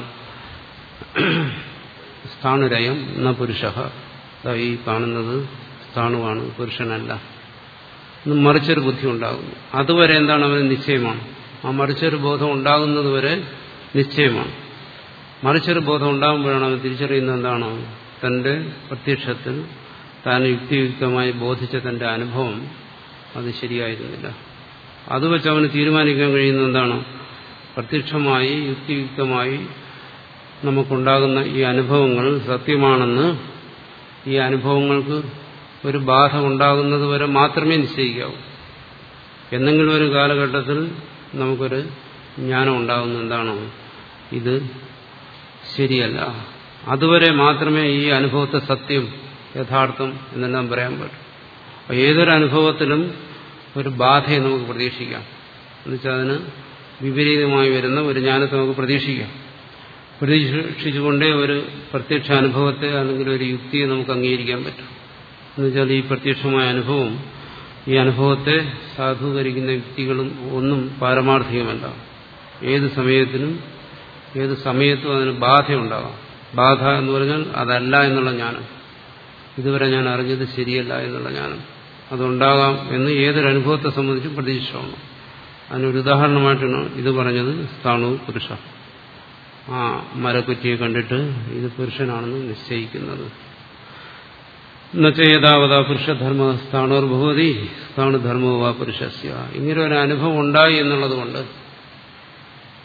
സ്ഥാണുരയം എന്ന പുരുഷ ഈ കാണുന്നത് സ്ഥാണുവാണ് പുരുഷനല്ല മറിച്ചൊരു ബുദ്ധി ഉണ്ടാകുന്നു അതുവരെ എന്താണ് അവന് നിശ്ചയമാണ് ആ മറിച്ചൊരു ബോധം ഉണ്ടാകുന്നത് വരെ നിശ്ചയമാണ് മറിച്ചൊരു ബോധം ഉണ്ടാകുമ്പോഴാണ് അവൻ തിരിച്ചറിയുന്നത് എന്താണ് തന്റെ പ്രത്യക്ഷത്തിൽ താൻ യുക്തിയുക്തമായി ബോധിച്ച തന്റെ അനുഭവം അത് ശരിയായിരുന്നില്ല അത് വെച്ച് അവന് തീരുമാനിക്കാൻ കഴിയുന്നത് എന്താണ് പ്രത്യക്ഷമായി യുക്തിയുക്തമായി നമുക്കുണ്ടാകുന്ന ഈ അനുഭവങ്ങൾ സത്യമാണെന്ന് ഈ അനുഭവങ്ങൾക്ക് ഒരു ബാധ ഉണ്ടാകുന്നത് വരെ മാത്രമേ നിശ്ചയിക്കാവൂ എന്തെങ്കിലും ഒരു കാലഘട്ടത്തിൽ നമുക്കൊരു ജ്ഞാനം ഉണ്ടാകുന്ന എന്താണോ ഇത് ശരിയല്ല അതുവരെ മാത്രമേ ഈ അനുഭവത്തെ സത്യം യഥാർത്ഥം എന്നെല്ലാം പറയാൻ പറ്റും ഏതൊരു അനുഭവത്തിലും ഒരു ബാധയെ നമുക്ക് പ്രതീക്ഷിക്കാം എന്നുവെച്ചാൽ അതിന് വിപരീതമായി വരുന്ന ഒരു ജ്ഞാനത്തെ നമുക്ക് പ്രതീക്ഷിക്കാം പ്രതീക്ഷിച്ചുകൊണ്ടേ ഒരു പ്രത്യക്ഷ അനുഭവത്തെ അല്ലെങ്കിൽ ഒരു യുക്തിയെ നമുക്ക് അംഗീകരിക്കാൻ പറ്റും എന്നുവെച്ചാൽ ഈ പ്രത്യക്ഷമായ അനുഭവം ഈ അനുഭവത്തെ സാധൂകരിക്കുന്ന യുക്തികളും ഒന്നും പാരമാർത്ഥികമല്ല ഏത് സമയത്തിനും ഏത് സമയത്തും അതിന് ബാധയുണ്ടാകാം ബാധ എന്ന് പറഞ്ഞാൽ അതല്ല എന്നുള്ള ജ്ഞാനം ഇതുവരെ ഞാൻ അറിഞ്ഞത് ശരിയല്ല എന്നുള്ള ജ്ഞാനം അതുണ്ടാകാം എന്ന് ഏതൊരു അനുഭവത്തെ സംബന്ധിച്ചും പ്രതീക്ഷമാണ് അതിനൊരു ഉദാഹരണമായിട്ടാണ് ഇത് പറഞ്ഞത് സ്ഥാണു പുരുഷ ആ മരക്കുറ്റിയെ കണ്ടിട്ട് ഇത് പുരുഷനാണെന്ന് നിശ്ചയിക്കുന്നത് എന്നുവെച്ചാൽ പുരുഷധർമ്മ സ്ഥാണോർ ഭഗവതി സ്ഥാണുധർമ്മോ വാ പുരുഷസ്യ ഇങ്ങനെ ഒരു അനുഭവം ഉണ്ടായി എന്നുള്ളത് കൊണ്ട്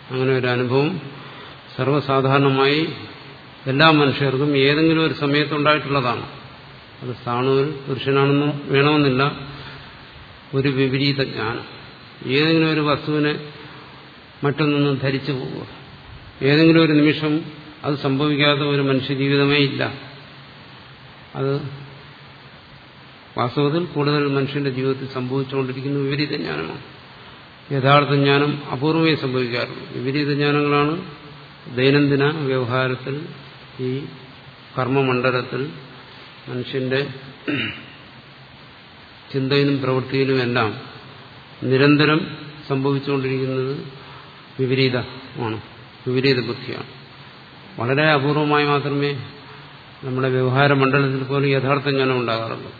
അങ്ങനെ ഒരു അനുഭവം സർവ്വസാധാരണമായി എല്ലാ മനുഷ്യർക്കും ഏതെങ്കിലും ഒരു സമയത്തുണ്ടായിട്ടുള്ളതാണ് അത് സ്ഥാണുവിൽ പുരുഷനാണെന്നും വേണമെന്നില്ല ഒരു വിപരീത ജ്ഞാനം ഏതെങ്കിലും ഒരു വസ്തുവിനെ മറ്റൊന്നൊന്നും ധരിച്ചു പോവുക ഏതെങ്കിലും ഒരു നിമിഷം അത് സംഭവിക്കാത്ത ഒരു മനുഷ്യ ജീവിതമേ ഇല്ല അത് വാസ്തവത്തിൽ കൂടുതൽ മനുഷ്യന്റെ ജീവിതത്തിൽ സംഭവിച്ചുകൊണ്ടിരിക്കുന്ന വിപരീത ജ്ഞാനമാണ് യഥാർത്ഥ ജ്ഞാനം അപൂർവമേ സംഭവിക്കാറുള്ളൂ വിപരീത ജ്ഞാനങ്ങളാണ് ദൈനംദിന വ്യവഹാരത്തിൽ ഈ കർമ്മമണ്ഡലത്തിൽ മനുഷ്യന്റെ ചിന്തയിലും പ്രവൃത്തിയിലുമെല്ലാം നിരന്തരം സംഭവിച്ചുകൊണ്ടിരിക്കുന്നത് വിപരീതമാണ് വിപരീത ബുദ്ധിയാണ് വളരെ അപൂർവമായി മാത്രമേ നമ്മുടെ വ്യവഹാര മണ്ഡലത്തിൽ പോലും യഥാർത്ഥ ജ്ഞാനം ഉണ്ടാകാറുള്ളൂ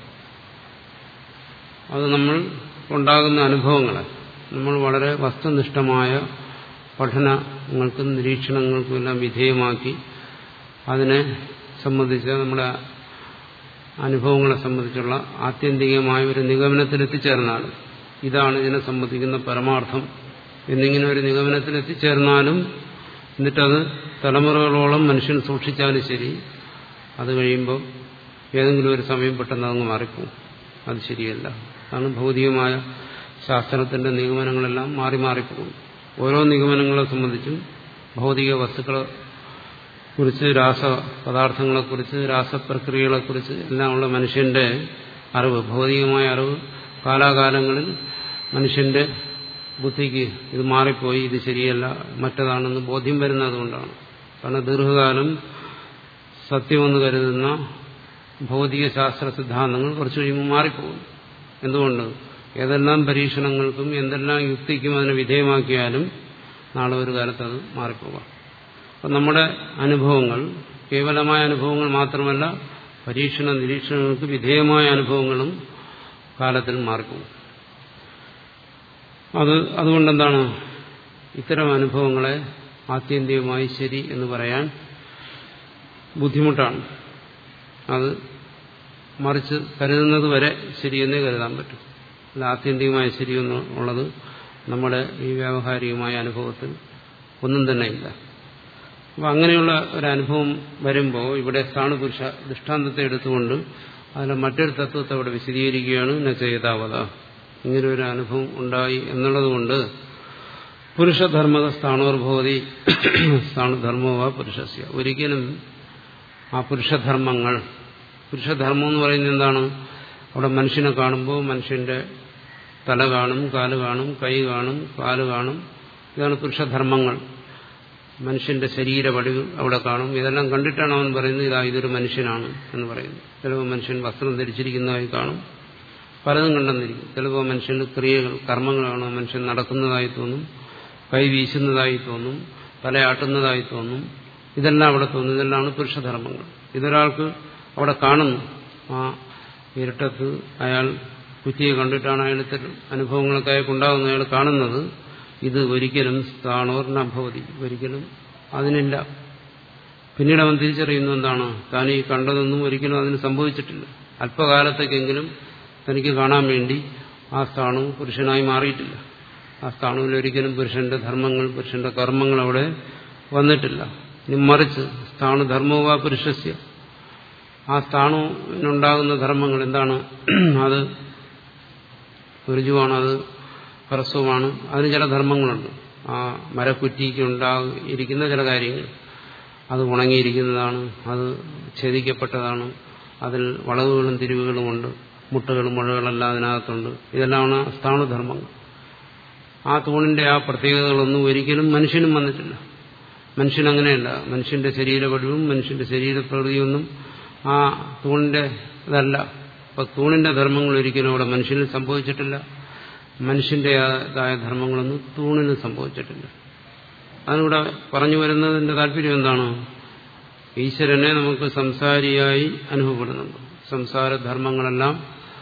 അത് നമ്മൾ ഉണ്ടാകുന്ന അനുഭവങ്ങളെ നമ്മൾ വളരെ വസ്തുനിഷ്ഠമായ പഠനങ്ങൾക്കും നിരീക്ഷണങ്ങൾക്കും എല്ലാം വിധേയമാക്കി അതിനെ സംബന്ധിച്ച് നമ്മുടെ അനുഭവങ്ങളെ സംബന്ധിച്ചുള്ള ആത്യന്തികമായ ഒരു നിഗമനത്തിൽ എത്തിച്ചേർന്നാലും ഇതാണ് ഇതിനെ സംബന്ധിക്കുന്ന പരമാർത്ഥം എന്നിങ്ങനെ ഒരു നിഗമനത്തിൽ എത്തിച്ചേർന്നാലും എന്നിട്ടത് തലമുറകളോളം മനുഷ്യൻ സൂക്ഷിച്ചാലും ശരി അത് കഴിയുമ്പോൾ ഏതെങ്കിലും ഒരു സമയം പെട്ടെന്ന് അതങ്ങ് മാറിപ്പോവും അത് ശരിയല്ല അതാണ് ഭൗതികമായ ശാസ്ത്രത്തിന്റെ നിഗമനങ്ങളെല്ലാം മാറി മാറിപ്പോകും ഓരോ നിഗമനങ്ങളെ സംബന്ധിച്ചും ഭൗതിക വസ്തുക്കളെ കുറിച്ച് രാസ പദാർത്ഥങ്ങളെക്കുറിച്ച് രാസപ്രക്രിയകളെക്കുറിച്ച് എല്ലാമുള്ള മനുഷ്യന്റെ അറിവ് ഭൗതികമായ അറിവ് കാലാകാലങ്ങളിൽ മനുഷ്യന്റെ ബുദ്ധിക്ക് ഇത് മാറിപ്പോയി ഇത് ശരിയല്ല മറ്റതാണെന്ന് ബോധ്യം വരുന്നതുകൊണ്ടാണ് കാരണം ദീർഘകാലം സത്യമെന്ന് കരുതുന്ന ഭൗതിക ശാസ്ത്ര സിദ്ധാന്തങ്ങൾ കുറച്ച് കഴിയുമ്പോൾ മാറിപ്പോകും എന്തുകൊണ്ട് ഏതെല്ലാം പരീക്ഷണങ്ങൾക്കും എന്തെല്ലാം യുക്തിക്കും അതിനെ വിധേയമാക്കിയാലും നാളെ ഒരു കാലത്ത് അത് മാറിപ്പോകാം അപ്പം നമ്മുടെ അനുഭവങ്ങൾ കേവലമായ അനുഭവങ്ങൾ മാത്രമല്ല പരീക്ഷണ നിരീക്ഷണങ്ങൾക്ക് വിധേയമായ അനുഭവങ്ങളും കാലത്തിൽ മാറിപ്പോകും അത് അതുകൊണ്ടെന്താണ് ഇത്തരം അനുഭവങ്ങളെ ആത്യന്തികമായി ശരി എന്ന് പറയാൻ ബുദ്ധിമുട്ടാണ് അത് മറിച്ച് കരുതുന്നത് വരെ ശരിയെന്നേ കരുതാൻ പറ്റും അല്ല ആത്യന്തികമായ ശരിയെന്ന് ഉള്ളത് നമ്മുടെ ഈ വ്യാവഹാരികമായ അനുഭവത്തിൽ ഒന്നും തന്നെ ഇല്ല അപ്പം അങ്ങനെയുള്ള ഒരു അനുഭവം വരുമ്പോൾ ഇവിടെ സ്ഥാണുപുരുഷ ദൃഷ്ടാന്തത്തെ എടുത്തുകൊണ്ട് അതിലെ മറ്റൊരു തത്വത്തെ അവിടെ വിശദീകരിക്കുകയാണ് നചേതാവത ഇങ്ങനെ ഒരു അനുഭവം ഉണ്ടായി എന്നുള്ളതുകൊണ്ട് പുരുഷധർമ്മക സ്ഥാണോർഭവതി സ്ഥാണുധർമ്മവ പുരുഷസ്യ ഒരിക്കലും ആ പുരുഷധർമ്മങ്ങൾ പുരുഷധർമ്മം എന്ന് പറയുന്നത് എന്താണ് അവിടെ മനുഷ്യനെ കാണുമ്പോൾ മനുഷ്യന്റെ തല കാണും കാല് കാണും കൈ കാണും കാല് കാണും ഇതാണ് പുരുഷധർമ്മങ്ങൾ മനുഷ്യന്റെ ശരീര വടിവ് അവിടെ കാണും ഇതെല്ലാം കണ്ടിട്ടാണ് അവൻ പറയുന്നത് ഇതാ ഇതൊരു മനുഷ്യനാണ് എന്ന് പറയുന്നത് ചിലപ്പോൾ മനുഷ്യൻ വസ്ത്രം ധരിച്ചിരിക്കുന്നതായി കാണും പലതും കണ്ടെന്നിരിക്കും ചിലപ്പോൾ മനുഷ്യന് ക്രിയകൾ കർമ്മങ്ങളാണ് മനുഷ്യൻ നടക്കുന്നതായി തോന്നും കൈ വീശുന്നതായി തോന്നും തലയാട്ടുന്നതായി തോന്നും ഇതെല്ലാം അവിടെ തോന്നും ഇതെല്ലാമാണ് പുരുഷധർമ്മങ്ങൾ ഇതൊരാൾക്ക് അവിടെ കാണുന്നു ആ ഇരുട്ടത്ത് അയാൾ കുറ്റിയെ കണ്ടിട്ടാണ് അയാൾ ഇത്തരം അനുഭവങ്ങളൊക്കെ അയാൾക്കുണ്ടാകുന്നത് അയാൾ കാണുന്നത് ഇത് ഒരിക്കലും സ്ഥാണോർണഭവതി ഒരിക്കലും അതിനില്ല പിന്നീട് അവൻ തിരിച്ചറിയുന്നു എന്താണ് താൻ ഈ കണ്ടതൊന്നും ഒരിക്കലും അതിന് സംഭവിച്ചിട്ടില്ല അല്പകാലത്തേക്കെങ്കിലും തനിക്ക് കാണാൻ വേണ്ടി ആ സ്ഥാണു പുരുഷനായി മാറിയിട്ടില്ല ആ സ്ഥാണുവിൽ ഒരിക്കലും പുരുഷന്റെ ധർമ്മങ്ങൾ പുരുഷന്റെ കർമ്മങ്ങൾ അവിടെ വന്നിട്ടില്ല ഇനി മറിച്ച് സ്ഥാണു ധർമ്മവ പുരുഷസ്യ ആ സ്ഥാണുവിനുണ്ടാകുന്ന ധർമ്മങ്ങൾ എന്താണ് അത് ഋജുവാണ് അത് ഹ്രസ്വമാണ് അതിന് ചില ധർമ്മങ്ങളുണ്ട് ആ മരക്കുറ്റിക്ക് ഉണ്ടായിരിക്കുന്ന ചില കാര്യങ്ങൾ അത് ഉണങ്ങിയിരിക്കുന്നതാണ് അത് ഛേദിക്കപ്പെട്ടതാണ് അതിൽ വളവുകളും തിരിവുകളുമുണ്ട് മുട്ടകളും മുഴകളെല്ലാം അതിനകത്തുണ്ട് ഇതെല്ലാമാണ് സ്ഥാണുധർമ്മങ്ങൾ ആ തൂണിന്റെ ആ പ്രത്യേകതകളൊന്നും ഒരിക്കലും മനുഷ്യനും വന്നിട്ടില്ല മനുഷ്യൻ അങ്ങനെയല്ല മനുഷ്യന്റെ ശരീരപടിവും മനുഷ്യന്റെ ശരീരപ്രകൃതിയൊന്നും ആ തൂണിന്റെ ഇതല്ല അപ്പൊ തൂണിന്റെ ധർമ്മങ്ങൾ ഒരിക്കലും അവിടെ മനുഷ്യന് സംഭവിച്ചിട്ടില്ല മനുഷ്യന്റേതായ ധർമ്മങ്ങളൊന്നും തൂണിന് സംഭവിച്ചിട്ടില്ല അതിലൂടെ പറഞ്ഞു വരുന്നതിന്റെ താല്പര്യം എന്താണ് ഈശ്വരനെ നമുക്ക് സംസാരിയായി അനുഭവപ്പെടുന്നുണ്ട് സംസാരധർമ്മങ്ങളെല്ലാം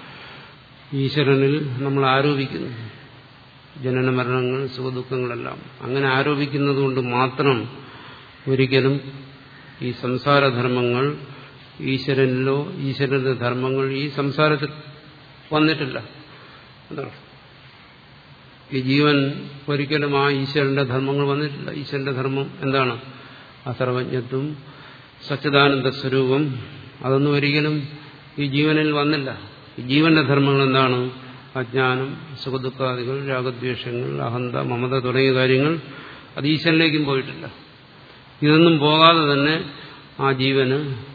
ഈശ്വരനിൽ നമ്മൾ ആരോപിക്കുന്നു ജനന മരണങ്ങൾ സുഖദുഃഖങ്ങളെല്ലാം അങ്ങനെ ആരോപിക്കുന്നത് കൊണ്ട് മാത്രം ഒരിക്കലും ഈ സംസാരധർമ്മങ്ങൾ ഈശ്വരനിലോ ഈശ്വരന്റെ ധർമ്മങ്ങൾ ഈ സംസാരത്തിൽ വന്നിട്ടില്ല അതാണ് ഈ ജീവൻ ഒരിക്കലും ആ ഈശ്വരന്റെ ധർമ്മങ്ങൾ വന്നിട്ടില്ല ഈശ്വരന്റെ ധർമ്മം എന്താണ് ആ സർവജ്ഞത്വം സച്ചിദാനന്ദ സ്വരൂപം അതൊന്നും ഒരിക്കലും ഈ ജീവനിൽ വന്നില്ല ഈ ജീവന്റെ ധർമ്മങ്ങൾ എന്താണ് അജ്ഞാനം സുഖദുഃഖാദികൾ രാഗദ്വേഷങ്ങൾ അഹന്ത മമത തുടങ്ങിയ കാര്യങ്ങൾ അത് ഈശ്വരനിലേക്കും പോയിട്ടില്ല ഇതൊന്നും പോകാതെ തന്നെ ആ ജീവന്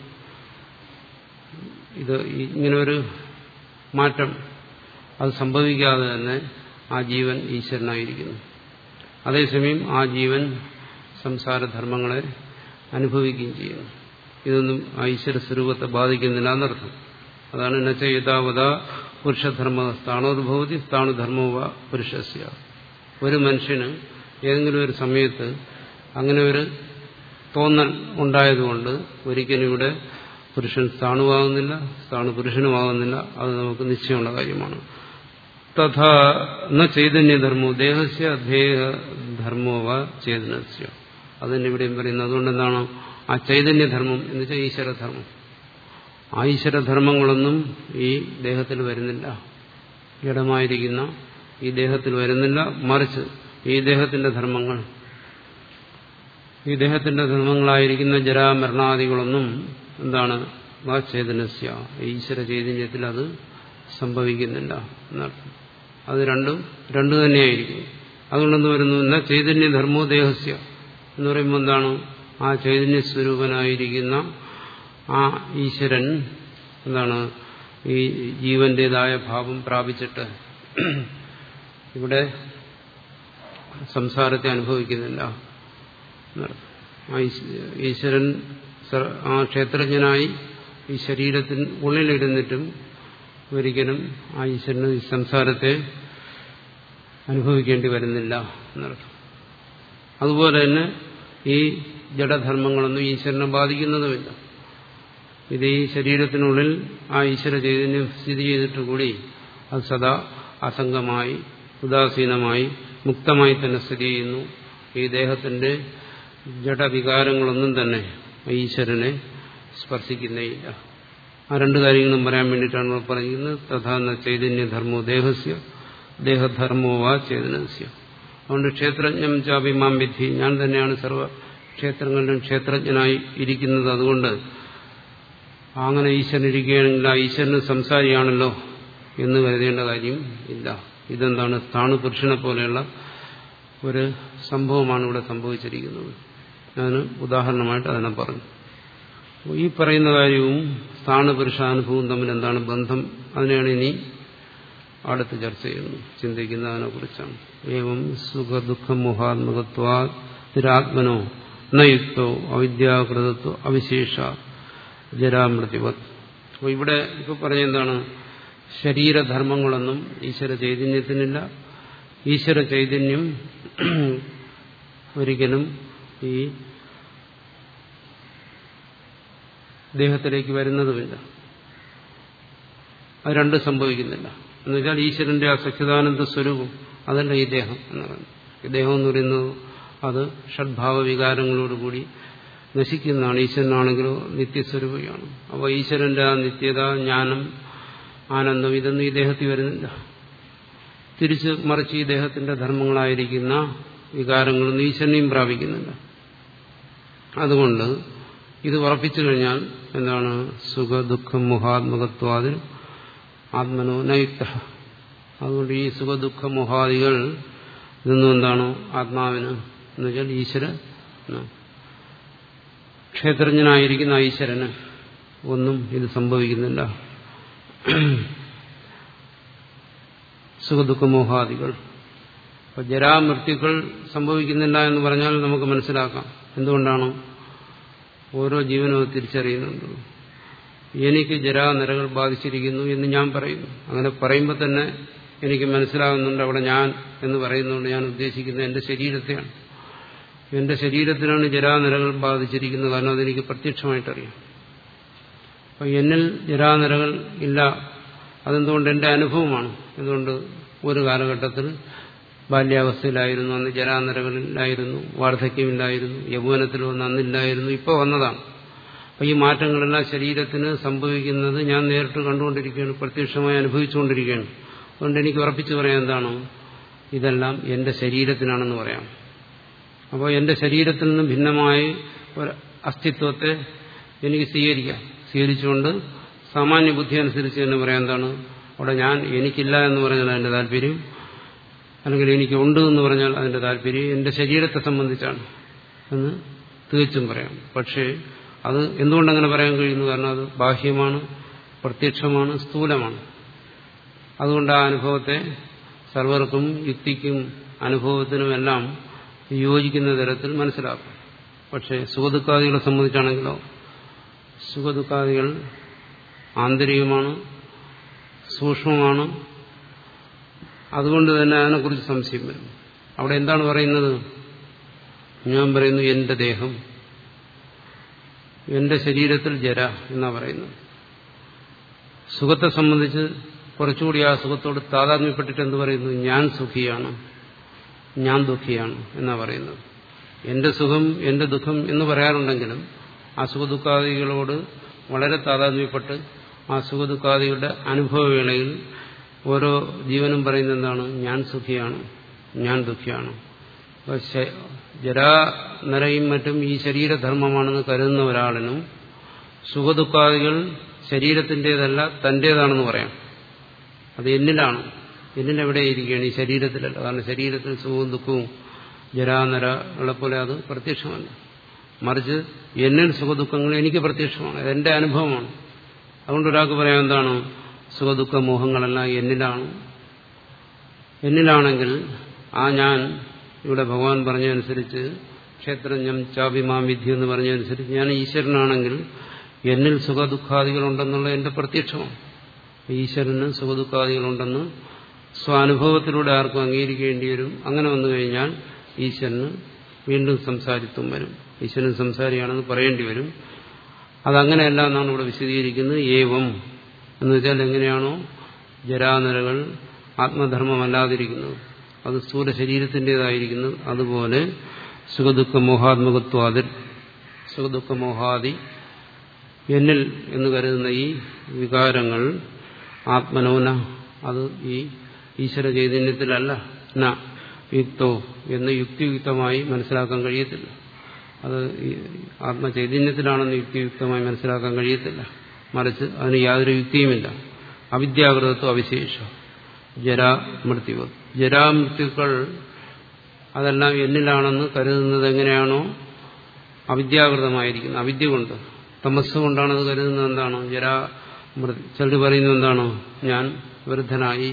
ഇത് ഇങ്ങനെ ഒരു മാറ്റം അത് സംഭവിക്കാതെ തന്നെ ആ ജീവൻ ഈശ്വരനായിരിക്കുന്നു അതേസമയം ആ ജീവൻ സംസാരധർമ്മങ്ങളെ അനുഭവിക്കുകയും ചെയ്യുന്നു ഇതൊന്നും ആ ഈശ്വര സ്വരൂപത്തെ ബാധിക്കുന്നില്ല എന്നർത്ഥം അതാണ് എന്നുവെച്ച യഥാവത പുരുഷധർമ്മ സ്ഥാണോദ്ഭവതി സ്ഥാണുധർമ്മവ പുരുഷസ്യ ഒരു മനുഷ്യന് ഏതെങ്കിലും ഒരു സമയത്ത് അങ്ങനെ ഒരു തോന്നൽ ഉണ്ടായതുകൊണ്ട് ഒരിക്കലും ഇവിടെ പുരുഷൻ സ്ഥാണുവാകുന്നില്ല സ്ഥാണു പുരുഷനുമാകുന്നില്ല അത് നമുക്ക് നിശ്ചയമുള്ള കാര്യമാണ് തഥാ ന ചൈതന്യധർമ്മോ ദേഹസ്യ ദേഹധർമ്മോ വ ചേതനസ്യ അതന്നെ ഇവിടെയും പറയുന്നത് അതുകൊണ്ട് എന്താണ് ആ ചൈതന്യധർമ്മം എന്ന് വെച്ചാൽ ഈശ്വരധർമ്മം ആ ഈശ്വരധർമ്മങ്ങളൊന്നും ഈ ദേഹത്തിൽ വരുന്നില്ല ജഡമായിരിക്കുന്ന ഈ ദേഹത്തിൽ വരുന്നില്ല മറിച്ച് ഈ ദേഹത്തിന്റെ ധർമ്മങ്ങൾ ഈ ദേഹത്തിന്റെ ധർമ്മങ്ങളായിരിക്കുന്ന ജരാമരണാദികളൊന്നും എന്താണ് ആ ചേതനസ്യ ഈശ്വര ചൈതന്യത്തിൽ അത് സംഭവിക്കുന്നില്ല എന്നർത്ഥം അത് രണ്ടും രണ്ടു തന്നെയായിരിക്കും അതുകൊണ്ടെന്ന് വരുന്നു എന്നാൽ ചൈതന്യധർമ്മോ ദേഹസ്യ എന്ന് പറയുമ്പോൾ എന്താണ് ആ ചൈതന്യ സ്വരൂപനായിരിക്കുന്ന ആ ഈശ്വരൻ എന്താണ് ഈ ജീവന്റേതായ ഭാവം പ്രാപിച്ചിട്ട് ഇവിടെ സംസാരത്തെ അനുഭവിക്കുന്നില്ല ഈശ്വരൻ ആ ക്ഷേത്രജ്ഞനായി ഈ ശരീരത്തിന് ഉള്ളിലിരുന്നിട്ടും ഒരിക്കലും ആ ഈശ്വരന് ഈ സംസാരത്തെ അനുഭവിക്കേണ്ടി വരുന്നില്ല എന്നർത്ഥം അതുപോലെ തന്നെ ഈ ജഡധർമ്മങ്ങളൊന്നും ഈശ്വരനെ ബാധിക്കുന്നതുമില്ല ഇത് ഈ ശരീരത്തിനുള്ളിൽ ആ ഈശ്വര ചൈതന്യം സ്ഥിതി ചെയ്തിട്ട് കൂടി അത് സദാ അസംഗമായി ഉദാസീനമായി മുക്തമായി തന്നെ സ്ഥിതി ചെയ്യുന്നു ഈ ദേഹത്തിന്റെ ജഡവികാരങ്ങളൊന്നും തന്നെ ഈശ്വരനെ സ്പർശിക്കുന്നേയില്ല ആ രണ്ട് കാര്യങ്ങളും പറയാൻ വേണ്ടിയിട്ടാണ് നമ്മൾ പറയുന്നത് തഥാ ചൈതന്യധർമ്മോ ദേഹസ്യ ദേഹധർമ്മോ വാ ചേതനസ്യ അതുകൊണ്ട് ക്ഷേത്രജ്ഞം ചാപിമാം വിധി ഞാൻ തന്നെയാണ് സർവ്വ ക്ഷേത്രങ്ങളിലും ക്ഷേത്രജ്ഞനായി ഇരിക്കുന്നത് അതുകൊണ്ട് അങ്ങനെ ഈശ്വരൻ ഇരിക്കുകയാണെങ്കിൽ ആ ഈശ്വരന് സംസാരിയാണല്ലോ എന്ന് കരുതേണ്ട കാര്യം ഇല്ല ഇതെന്താണ് സ്ഥാണു പുരുഷനെ പോലെയുള്ള ഒരു സംഭവമാണ് ഇവിടെ സംഭവിച്ചിരിക്കുന്നത് ഞാൻ ഉദാഹരണമായിട്ട് അതിനെ പറഞ്ഞു ഈ പറയുന്ന കാര്യവും സ്ഥാണു പുരുഷാനുഭവവും തമ്മിൽ എന്താണ് ബന്ധം അതിനെയാണ് ഇനി അടുത്ത് ചർച്ച ചെയ്യുന്നു ചിന്തിക്കുന്നതിനെ കുറിച്ചാണ് ഏവം സുഖ ദുഃഖ മോഹാത്മകത്വാ തിരാത്മനോ നയുക്തോ അവിദ്യാകൃതത്വ അവിശേഷ ജരാമൃതിവത് അപ്പോൾ ഇവിടെ ഇപ്പൊ പറഞ്ഞ എന്താണ് ശരീരധർമ്മങ്ങളൊന്നും ഈശ്വര ചൈതന്യത്തിനില്ല ഈശ്വര ചൈതന്യം ഒരിക്കലും ഈ ദേഹത്തിലേക്ക് വരുന്നതുമില്ല അത് രണ്ടും സംഭവിക്കുന്നില്ല എന്നുവെച്ചാൽ ഈശ്വരന്റെ ആ സച്ചിദാനന്ദ സ്വരൂപം അതല്ല ഈ ദേഹം എന്ന് പറയുന്നത് ഈ ദേഹം എന്ന് പറയുന്നത് അത് ഷഡ്ഭാവ വികാരങ്ങളോടുകൂടി നശിക്കുന്നതാണ് ഈശ്വരനാണെങ്കിലോ നിത്യസ്വരൂപയാണ് അപ്പോൾ ഈശ്വരന്റെ ആ നിത്യത ജ്ഞാനം ആനന്ദം ഇതൊന്നും ഈ ദേഹത്തിൽ വരുന്നില്ല തിരിച്ച് മറിച്ച് ഈ ദേഹത്തിന്റെ ധർമ്മങ്ങളായിരിക്കുന്ന വികാരങ്ങളൊന്നും ഈശ്വരനെയും പ്രാപിക്കുന്നില്ല അതുകൊണ്ട് ഇത് ഉറപ്പിച്ചു കഴിഞ്ഞാൽ എന്താണ് സുഖ ദുഃഖം മുഹാത്മകത്വാദിൽ ആത്മനോ നയുക്ത അതുകൊണ്ട് ഈ സുഖ ദുഃഖ മോഹാദികൾ ഇതൊന്നും എന്താണ് ആത്മാവിന് എന്ന് വെച്ചാൽ ഈശ്വര ക്ഷേത്രജ്ഞനായിരിക്കുന്ന ഈശ്വരന് ഒന്നും ഇത് സംഭവിക്കുന്നില്ല സുഖദുഃഖമോഹാദികൾ അപ്പൊ ജരാമൃത്യുക്കൾ സംഭവിക്കുന്നില്ല എന്ന് പറഞ്ഞാൽ നമുക്ക് മനസ്സിലാക്കാം എന്തുകൊണ്ടാണ് ഓരോ ജീവനും തിരിച്ചറിയുന്നുണ്ട് എനിക്ക് ജരാനിരകൾ ബാധിച്ചിരിക്കുന്നു എന്ന് ഞാൻ പറയുന്നു അങ്ങനെ പറയുമ്പോൾ തന്നെ എനിക്ക് മനസ്സിലാകുന്നുണ്ട് അവിടെ ഞാൻ എന്ന് പറയുന്നുണ്ട് ഞാൻ ഉദ്ദേശിക്കുന്നത് എന്റെ ശരീരത്തെയാണ് എന്റെ ശരീരത്തിലാണ് ജരാനിരകൾ ബാധിച്ചിരിക്കുന്നത് കാരണം അതെനിക്ക് പ്രത്യക്ഷമായിട്ടറിയാം അപ്പം എന്നിൽ ജരാനിരകൾ ഇല്ല അതെന്തുകൊണ്ട് എന്റെ അനുഭവമാണ് എന്തുകൊണ്ട് ഒരു കാലഘട്ടത്തിൽ ബാല്യാവസ്ഥയിലായിരുന്നു അന്ന് ജരാനിരകളിലായിരുന്നു വാർദ്ധക്യമില്ലായിരുന്നു യൗവനത്തിൽ വന്ന് അന്നില്ലായിരുന്നു ഇപ്പോൾ വന്നതാണ് അപ്പം ഈ മാറ്റങ്ങളെല്ലാം ശരീരത്തിന് സംഭവിക്കുന്നത് ഞാൻ നേരിട്ട് കണ്ടുകൊണ്ടിരിക്കുകയാണ് പ്രത്യക്ഷമായി അനുഭവിച്ചുകൊണ്ടിരിക്കുകയാണ് അതുകൊണ്ട് എനിക്ക് ഉറപ്പിച്ചു പറയാൻ എന്താണ് ഇതെല്ലാം എന്റെ ശരീരത്തിനാണെന്ന് പറയാം അപ്പോൾ എന്റെ ശരീരത്തിൽ നിന്ന് ഭിന്നമായി ഒരു അസ്തിത്വത്തെ എനിക്ക് സ്വീകരിക്കാം സ്വീകരിച്ചുകൊണ്ട് സാമാന്യ ബുദ്ധി അനുസരിച്ച് തന്നെ പറയാം എന്താണ് അവിടെ ഞാൻ എനിക്കില്ല എന്ന് പറഞ്ഞാൽ അതിന്റെ താല്പര്യം അല്ലെങ്കിൽ എനിക്ക് ഉണ്ട് എന്ന് പറഞ്ഞാൽ അതിന്റെ താല്പര്യം എന്റെ ശരീരത്തെ സംബന്ധിച്ചാണ് എന്ന് തീർച്ചും പറയാം പക്ഷേ അത് എന്തുകൊണ്ടങ്ങനെ പറയാൻ കഴിയുന്നു കാരണം അത് ബാഹ്യമാണ് പ്രത്യക്ഷമാണ് സ്ഥൂലമാണ് അതുകൊണ്ട് ആ അനുഭവത്തെ സർവർക്കും യുക്തിക്കും അനുഭവത്തിനുമെല്ലാം യോജിക്കുന്ന തരത്തിൽ മനസ്സിലാക്കും പക്ഷേ സുഖദുഃഖാദികളെ സംബന്ധിച്ചാണെങ്കിലോ സുഖദുഃഖാദികൾ ആന്തരികമാണ് സൂക്ഷ്മമാണ് അതുകൊണ്ട് തന്നെ അതിനെക്കുറിച്ച് സംശയം വരും അവിടെ എന്താണ് പറയുന്നത് ഞാൻ പറയുന്നു എന്റെ ദേഹം എന്റെ ശരീരത്തിൽ ജര എന്നാ പറയുന്നത് സുഖത്തെ സംബന്ധിച്ച് കുറച്ചുകൂടി ആ സുഖത്തോട് താതാത്മ്യപ്പെട്ടിട്ട് എന്ത് പറയുന്നു ഞാൻ സുഖിയാണ് ഞാൻ ദുഃഖിയാണ് എന്നാ പറയുന്നത് എന്റെ സുഖം എന്റെ ദുഃഖം എന്ന് പറയാറുണ്ടെങ്കിലും ആ സുഖദുഃഖാദികളോട് വളരെ താതാത്മ്യപ്പെട്ട് ആ സുഖദുഃഖാദികളുടെ അനുഭവവേളയിൽ ഓരോ ജീവനും പറയുന്നത് എന്താണ് ഞാൻ സുഖിയാണ് ഞാൻ ദുഃഖിയാണ് ജരാനരയും മറ്റും ഈ ശരീരധർമ്മമാണെന്ന് കരുതുന്ന ഒരാളിനും സുഖദുഃഖാദികൾ ശരീരത്തിൻ്റെതല്ല തന്റേതാണെന്ന് പറയാം അത് എന്നിലാണ് എന്നിലെവിടെ ഇരിക്കുകയാണ് ഈ ശരീരത്തിലല്ല കാരണം ശരീരത്തിൽ സുഖവും ദുഃഖവും ജരാനരകളെ പോലെ അത് പ്രത്യക്ഷമല്ല മറിച്ച് എന്നിൽ സുഖദുഃഖങ്ങൾ എനിക്ക് പ്രത്യക്ഷമാണ് അതെന്റെ അനുഭവമാണ് അതുകൊണ്ട് ഒരാൾക്ക് പറയാം എന്താണ് സുഖദുഃഖ മോഹങ്ങളെല്ലാം എന്നിലാണ് എന്നിലാണെങ്കിൽ ആ ഞാൻ ഇവിടെ ഭഗവാൻ പറഞ്ഞതനുസരിച്ച് ക്ഷേത്രജ്ഞം ചാപിമാം വിധി എന്ന് പറഞ്ഞതനുസരിച്ച് ഞാൻ ഈശ്വരനാണെങ്കിൽ എന്നിൽ സുഖദുഃഖാദികളുണ്ടെന്നുള്ള എന്റെ പ്രത്യക്ഷമാണ് ഈശ്വരന് സുഖദുഃഖാദികളുണ്ടെന്ന് സ്വാനുഭവത്തിലൂടെ ആർക്കും അംഗീകരിക്കേണ്ടി വരും അങ്ങനെ വന്നു കഴിഞ്ഞാൽ ഈശ്വരന് വീണ്ടും സംസാരിത്വം വരും ഈശ്വരൻ സംസാരിയാണെന്ന് പറയേണ്ടി വരും അതങ്ങനെയല്ല എന്നാണ് ഇവിടെ വിശദീകരിക്കുന്നത് ഏവം എന്ന് വെച്ചാൽ എങ്ങനെയാണോ ജരാനരകൾ ആത്മധർമ്മമല്ലാതിരിക്കുന്നത് അത് സ്ഥൂല ശരീരത്തിൻ്റെതായിരിക്കുന്നത് അതുപോലെ സുഖദുഃഖ മോഹാത്മകത്വാതിൽ സുഖദുഃഖ മോഹാദി എന്നിൽ എന്ന് കരുതുന്ന ഈ വികാരങ്ങൾ ആത്മനോന അത് ഈ ഈശ്വര ചൈതന്യത്തിലല്ല ന യുക്തോ എന്ന് യുക്തിയുക്തമായി മനസ്സിലാക്കാൻ കഴിയത്തില്ല അത് ആത്മചൈതന്യത്തിലാണെന്ന് യുക്തിയുക്തമായി മനസ്സിലാക്കാൻ കഴിയത്തില്ല മറിച്ച് അതിന് യാതൊരു യുക്തിയുമില്ല അവിദ്യാകൃതത്വം അവിശേഷം ജരാമൃത്യു ജരാമൃത്യുക്കൾ അതെല്ലാം എന്നിലാണെന്ന് കരുതുന്നത് എങ്ങനെയാണോ അവിദ്യാകൃതമായിരിക്കുന്നത് അവിദ്യ കൊണ്ട് തമസ് കൊണ്ടാണത് കരുതുന്നത് എന്താണ് ജരാ ചിലർ പറയുന്നത് എന്താണ് ഞാൻ വൃദ്ധനായി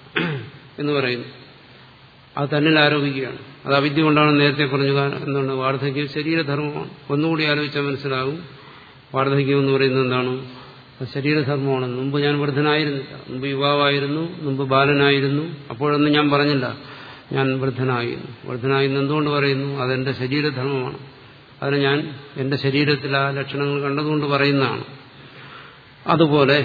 എന്ന് പറയുന്നു അത് തന്നിൽ ആരോപിക്കുകയാണ് അത് അവിദ്യ കൊണ്ടാണ് നേരത്തെ പറഞ്ഞു എന്താണ് വാർദ്ധക്യം ശരീരധർമ്മമാണ് ഒന്നുകൂടി ആലോചിച്ചാൽ മനസ്സിലാകും വാർദ്ധക്യം എന്ന് പറയുന്നത് എന്താണ് ശരീരധർമ്മമാണ് മുമ്പ് ഞാൻ വൃദ്ധനായിരുന്നില്ല മുമ്പ് യുവാവായിരുന്നു മുമ്പ് ബാലനായിരുന്നു അപ്പോഴൊന്നും ഞാൻ പറഞ്ഞില്ല ഞാൻ വൃദ്ധനായിരുന്നു വൃദ്ധനായിരുന്നു എന്തുകൊണ്ട് പറയുന്നു അതെന്റെ ശരീരധർമ്മമാണ് അതിന് ഞാൻ എന്റെ ശരീരത്തിൽ ആ ലക്ഷണങ്ങൾ കണ്ടതുകൊണ്ട് പറയുന്നതാണ് അതുപോലെ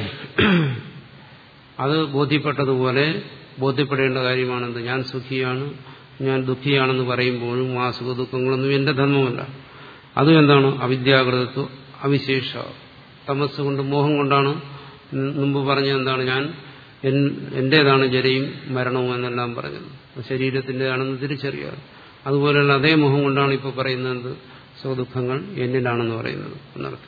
അത് ബോധ്യപ്പെട്ടതുപോലെ ബോധ്യപ്പെടേണ്ട കാര്യമാണെന്ത് ഞാൻ സുഖിയാണ് ഞാൻ ദുഃഖിയാണെന്ന് പറയുമ്പോഴും ആ സുഖദുഃഖങ്ങളൊന്നും എന്റെ ധർമ്മമല്ല അതും എന്താണ് അവിദ്യാകൃതത്വം അവിശേഷ തമസ് കൊണ്ട് മോഹം കൊണ്ടാണ് മുമ്പ് പറഞ്ഞത് എന്താണ് ഞാൻ എന്റേതാണ് ജരയും മരണവും എന്നെല്ലാം പറഞ്ഞത് ശരീരത്തിൻ്റെതാണെന്ന് തിരിച്ചറിയാറ് അതുപോലെയുള്ള അതേ മോഹം കൊണ്ടാണ് ഇപ്പോൾ പറയുന്നത് സുഖദുഃഖങ്ങൾ എന്നിലാണെന്ന് പറയുന്നത് എന്നർത്ഥം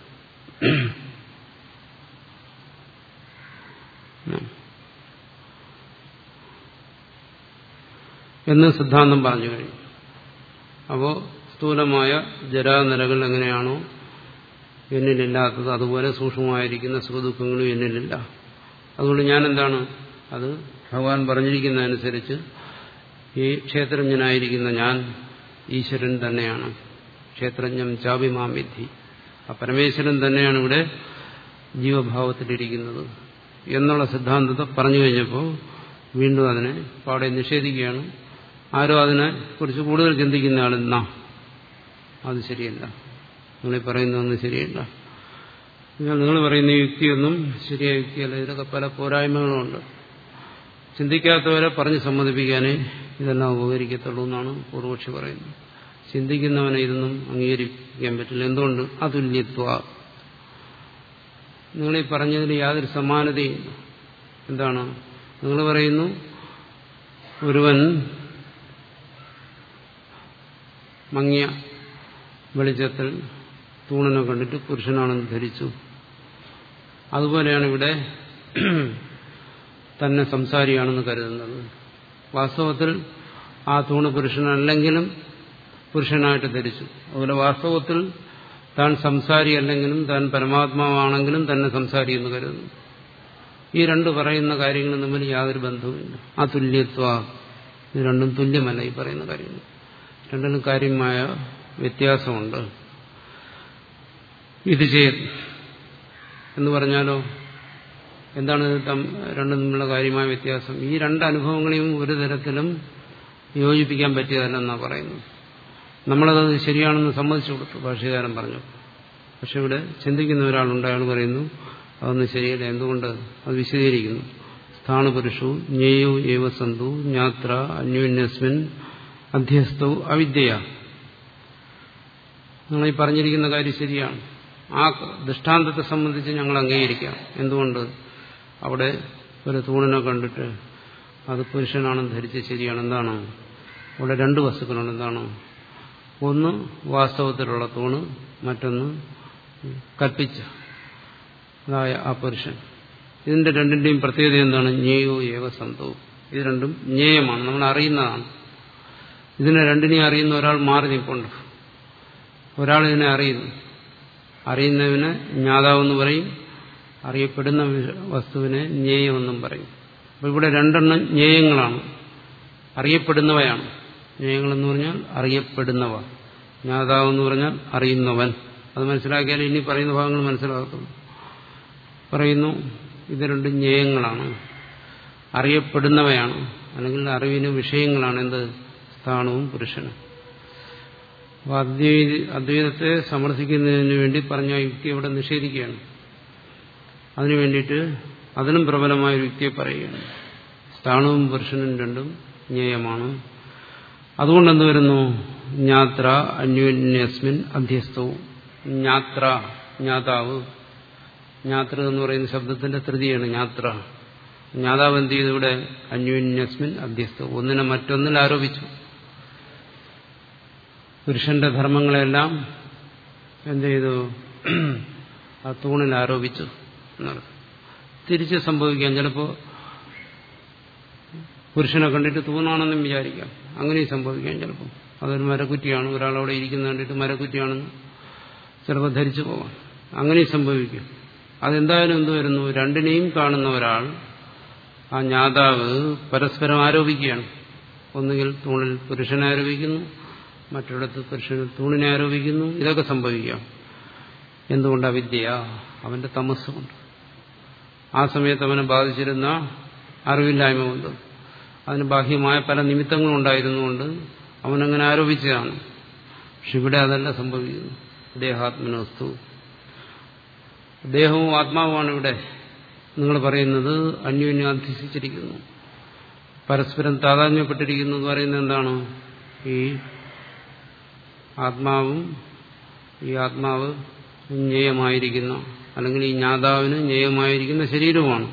എന്ന് സിദ്ധാന്തം പറഞ്ഞു കഴിഞ്ഞു അപ്പോൾ സ്ഥൂലമായ ജരാനിരകൾ എങ്ങനെയാണോ എന്നിലില്ലാത്തത് അതുപോലെ സൂക്ഷ്മമായിരിക്കുന്ന സുഖദുഃഖങ്ങളും എന്നിലില്ല അതുകൊണ്ട് ഞാൻ എന്താണ് അത് ഭഗവാൻ പറഞ്ഞിരിക്കുന്നതനുസരിച്ച് ഈ ക്ഷേത്രജ്ഞനായിരിക്കുന്ന ഞാൻ ഈശ്വരൻ തന്നെയാണ് ക്ഷേത്രജ്ഞം ചാപിമാം വിധി ആ പരമേശ്വരൻ തന്നെയാണ് ഇവിടെ ജീവഭാവത്തിലിരിക്കുന്നത് എന്നുള്ള സിദ്ധാന്തത്തെ പറഞ്ഞു കഴിഞ്ഞപ്പോൾ വീണ്ടും അതിനെ പാടെ നിഷേധിക്കുകയാണ് ആരോ അതിനെ കുറിച്ച് കൂടുതൽ ചിന്തിക്കുന്ന ആളെന്നാ അത് ശരിയല്ല നിങ്ങൾ പറയുന്നതൊന്നും ശരിയല്ല നിങ്ങൾ പറയുന്ന യുക്തിയൊന്നും ശരിയായ യുക്തിയല്ല ഇതിലൊക്കെ പല പോരായ്മകളുമുണ്ട് ചിന്തിക്കാത്തവരെ പറഞ്ഞ് സമ്മതിപ്പിക്കാനേ ഇതെല്ലാം ഉപകരിക്കത്തുള്ളൂ എന്നാണ് പൂർവക്ഷി പറയുന്നത് ചിന്തിക്കുന്നവനെ ഇതൊന്നും അംഗീകരിക്കാൻ പറ്റില്ല എന്തുകൊണ്ട് അതുല്യത്വ നിങ്ങളീ പറഞ്ഞതിൽ യാതൊരു സമാനതയും എന്താണ് നിങ്ങൾ പറയുന്നു ഒരുവൻ മങ്ങിയ വെളിച്ചത്തിൽ തൂണിനെ കണ്ടിട്ട് പുരുഷനാണെന്ന് ധരിച്ചു അതുപോലെയാണ് ഇവിടെ തന്നെ സംസാരിയാണെന്ന് കരുതുന്നത് വാസ്തവത്തിൽ ആ തൂണ് പുരുഷനല്ലെങ്കിലും പുരുഷനായിട്ട് ധരിച്ചു അതുപോലെ വാസ്തവത്തിൽ താൻ സംസാരി അല്ലെങ്കിലും താൻ പരമാത്മാവാണെങ്കിലും തന്നെ സംസാരി എന്ന് കരുതുന്നു ഈ രണ്ട് പറയുന്ന കാര്യങ്ങളും തമ്മിൽ യാതൊരു ബന്ധവുമില്ല ആ തുല്യത്വ ഇത് രണ്ടും തുല്യമല്ല ഈ പറയുന്ന കാര്യങ്ങൾ രണ്ടിനും കാര്യമായ വ്യത്യാസമുണ്ട് ഇത് ചെയ്ത് എന്ന് പറഞ്ഞാലോ എന്താണ് ഇത് തം- രണ്ടും തമ്മിലുള്ള കാര്യമായ വ്യത്യാസം ഈ രണ്ട് അനുഭവങ്ങളെയും ഒരു തരത്തിലും യോജിപ്പിക്കാൻ പറ്റിയതല്ലെന്നാണ് പറയുന്നത് നമ്മളത് ശരിയാണെന്ന് സമ്മതിച്ചു കൊടുത്തു ഭാഷ്യകാരൻ പറഞ്ഞു പക്ഷെ ഇവിടെ ചിന്തിക്കുന്ന ഒരാളുണ്ട് അയാൾ പറയുന്നു അതൊന്നും ശരിയല്ല എന്തുകൊണ്ട് അത് വിശദീകരിക്കുന്നു സ്ഥാണുപുരുഷു ജ്ഞേയോ ഏവ സന്തു ജ്ഞാത്ര അന്യോന്യസ്മിൻ അധ്യസ്ഥോ അവിദ്യയ നിങ്ങൾ ഈ പറഞ്ഞിരിക്കുന്ന കാര്യം ശരിയാണ് ആ ദൃഷ്ടാന്തത്തെ സംബന്ധിച്ച് ഞങ്ങൾ അംഗീകരിക്കാം എന്തുകൊണ്ട് അവിടെ ഒരു തൂണിനെ കണ്ടിട്ട് അത് പുരുഷനാണെന്ന് ധരിച്ച് ശരിയാണ് എന്താണ് അവിടെ രണ്ട് വസ്തുക്കളുണ്ട് എന്താണ് ഒന്ന് വാസ്തവത്തിലുള്ള തൂണ് മറ്റൊന്ന് കൽപ്പിച്ച അതായ ആ പുരുഷൻ ഇതിന്റെ രണ്ടിന്റെയും പ്രത്യേകത എന്താണ് ജ്ഞേയോ ഏവ സന്തവും ഇത് രണ്ടും ജ്ഞേയമാണ് നമ്മൾ അറിയുന്നതാണ് ഇതിനെ രണ്ടിനെയും അറിയുന്ന ഒരാൾ മാറി നിൽപ്പുണ്ട് ഒരാൾ ഇതിനെ അറിയുന്നു അറിയുന്നതിന് ജ്ഞാതാവെന്ന് പറയും അറിയപ്പെടുന്ന വി- വസ്തുവിനെ ജ്ഞേയമെന്നും പറയും അപ്പോൾ ഇവിടെ രണ്ടെണ്ണം ജ്ഞേയങ്ങളാണ് അറിയപ്പെടുന്നവയാണ് ജ്ഞേയങ്ങളെന്ന് പറഞ്ഞാൽ അറിയപ്പെടുന്നവ ജ്ഞാതാവെന്ന് പറഞ്ഞാൽ അറിയുന്നവൻ അത് മനസ്സിലാക്കിയാൽ ഇനി പറയുന്ന ഭാഗങ്ങൾ മനസ്സിലാകത്തുള്ളൂ പറയുന്നു ഇത് രണ്ടും ജ്ഞേയങ്ങളാണ് അറിയപ്പെടുന്നവയാണ് അല്ലെങ്കിൽ അറിവിന് വിഷയങ്ങളാണ് എന്ത് സ്ഥാനവും പുരുഷനും അപ്പോൾ അദ്വൈത അദ്വൈതത്തെ സമർത്ഥിക്കുന്നതിന് വേണ്ടി പറഞ്ഞ ആ യുക്തി അവിടെ നിഷേധിക്കുകയാണ് അതിനു വേണ്ടിയിട്ട് അതിനും പ്രബലമായ ഒരു യുക്തിയെ പറയുകയാണ് സ്ഥാനവും പുരുഷനും രണ്ടും ജ്ഞേയമാണ് അതുകൊണ്ട് എന്ത് വരുന്നു ജ്ഞാത്ര അന്യോന്യസ്മിൻ അധ്യസ്ഥവും ജ്ഞാത്ര ജ്ഞാതാവ് ജ്ഞാത്ര എന്ന് പറയുന്ന ശബ്ദത്തിന്റെ തൃതിയാണ് ജ്ഞാത്ര ജ്ഞാതാവ് എന്ത് ചെയ്തു ഇവിടെ അന്യോന്യസ്മിൻ അധ്യസ്ഥവും ഒന്നിനെ മറ്റൊന്നിൽ ആരോപിച്ചു പുരുഷന്റെ ധർമ്മങ്ങളെല്ലാം എന്ത് ചെയ്തു ആ തൂണിൽ ആരോപിച്ചു എന്നർത്ഥം തിരിച്ച് സംഭവിക്കാം ചിലപ്പോൾ പുരുഷനെ കണ്ടിട്ട് തൂണാണെന്നും വിചാരിക്കാം അങ്ങനെയും സംഭവിക്കാം ചിലപ്പോൾ അതൊരു മരക്കുറ്റിയാണ് ഒരാളവിടെ ഇരിക്കുന്ന കണ്ടിട്ട് മരക്കുറ്റിയാണെന്ന് ചിലപ്പോൾ ധരിച്ചു പോവാം അങ്ങനെയും സംഭവിക്കും അതെന്തായാലും എന്ത് വരുന്നു രണ്ടിനെയും കാണുന്ന ഒരാൾ ആ ജ്ഞാതാവ് പരസ്പരം ആരോപിക്കുകയാണ് ഒന്നുകിൽ തൂണിൽ പുരുഷനെ ആരോപിക്കുന്നു മറ്റൊരിടത്ത് പുരുഷന് തൂണിനെ ആരോപിക്കുന്നു ഇതൊക്കെ സംഭവിക്കാം എന്തുകൊണ്ട് അവിദ്യ അവന്റെ തമസ്സുകൊണ്ട് ആ സമയത്ത് അവനെ ബാധിച്ചിരുന്ന അറിവില്ലായ്മ കൊണ്ട് അതിന് ബാഹ്യമായ പല നിമിത്തങ്ങളും ഉണ്ടായിരുന്നുകൊണ്ട് അവനങ്ങനെ ആരോപിച്ചതാണ് പക്ഷെ ഇവിടെ അതല്ല സംഭവിക്കുന്നു ദേഹാത്മനവസ്തു ദേഹവും ആത്മാവുമാണ് ഇവിടെ നിങ്ങൾ പറയുന്നത് അന്യോന്യം അധ്യസിച്ചിരിക്കുന്നു പരസ്പരം താതാത്മ്യപ്പെട്ടിരിക്കുന്നു എന്ന് പറയുന്നത് എന്താണ് ഈ ആത്മാവും ഈ ആത്മാവ് ജ്ഞേയമായിരിക്കുന്ന അല്ലെങ്കിൽ ഈ ജ്ഞാതാവിന് ജ്ഞേയമായിരിക്കുന്ന ശരീരവുമാണ്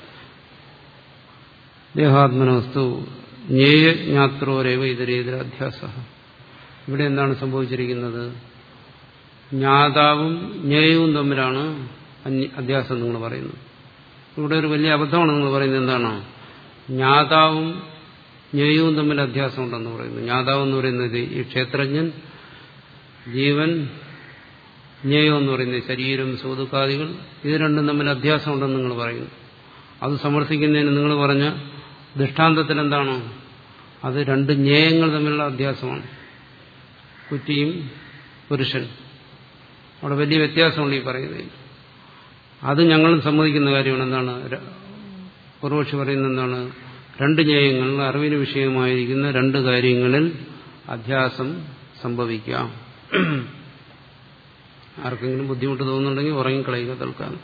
ദേഹാത്മനവസ്തു ജ്ഞേയ ജ്ഞാത്രോരേവ ഇതരേതര അധ്യാസ ഇവിടെ എന്താണ് സംഭവിച്ചിരിക്കുന്നത് ജ്ഞാതാവും ജ്ഞേയവും തമ്മിലാണ് അന്യ- അധ്യാസം നിങ്ങൾ പറയുന്നത് ഇവിടെ ഒരു വലിയ അബദ്ധമാണ് നിങ്ങൾ പറയുന്നത് എന്താണ് ജ്ഞാതാവും ജ്ഞേയവും തമ്മിൽ അധ്യാസമുണ്ടെന്ന് പറയുന്നു ജ്ഞാതാവ് എന്ന് പറയുന്നത് ഈ ക്ഷേത്രജ്ഞൻ ജീവൻ ജ്ഞേയം എന്ന് പറയുന്നത് ശരീരം സൂതുക്കാദികൾ ഇത് രണ്ടും തമ്മിൽ അധ്യാസമുണ്ടെന്ന് നിങ്ങൾ പറയുന്നു അത് സമർത്ഥിക്കുന്നതിന് നിങ്ങൾ പറഞ്ഞ ദൃഷ്ടാന്തത്തിൽ എന്താണ് അത് രണ്ട് ജ്ഞേയങ്ങൾ തമ്മിലുള്ള അധ്യാസമാണ് കുറ്റിയും പുരുഷൻ അവിടെ വലിയ വ്യത്യാസമുണ്ട് ഈ പറയുന്നത് അത് ഞങ്ങളും സമ്മതിക്കുന്ന കാര്യമാണ് എന്താണ് ര- പൂർവക്ഷി പറയുന്നത് എന്താണ് രണ്ട് ജ്ഞേയങ്ങൾ അറിവിന് വിഷയമായിരിക്കുന്ന രണ്ട് കാര്യങ്ങളിൽ അധ്യാസം സംഭവിക്കാം ആർക്കെങ്കിലും ബുദ്ധിമുട്ട് തോന്നുന്നുണ്ടെങ്കിൽ ഉറങ്ങിക്കളയുക തൽക്കാലം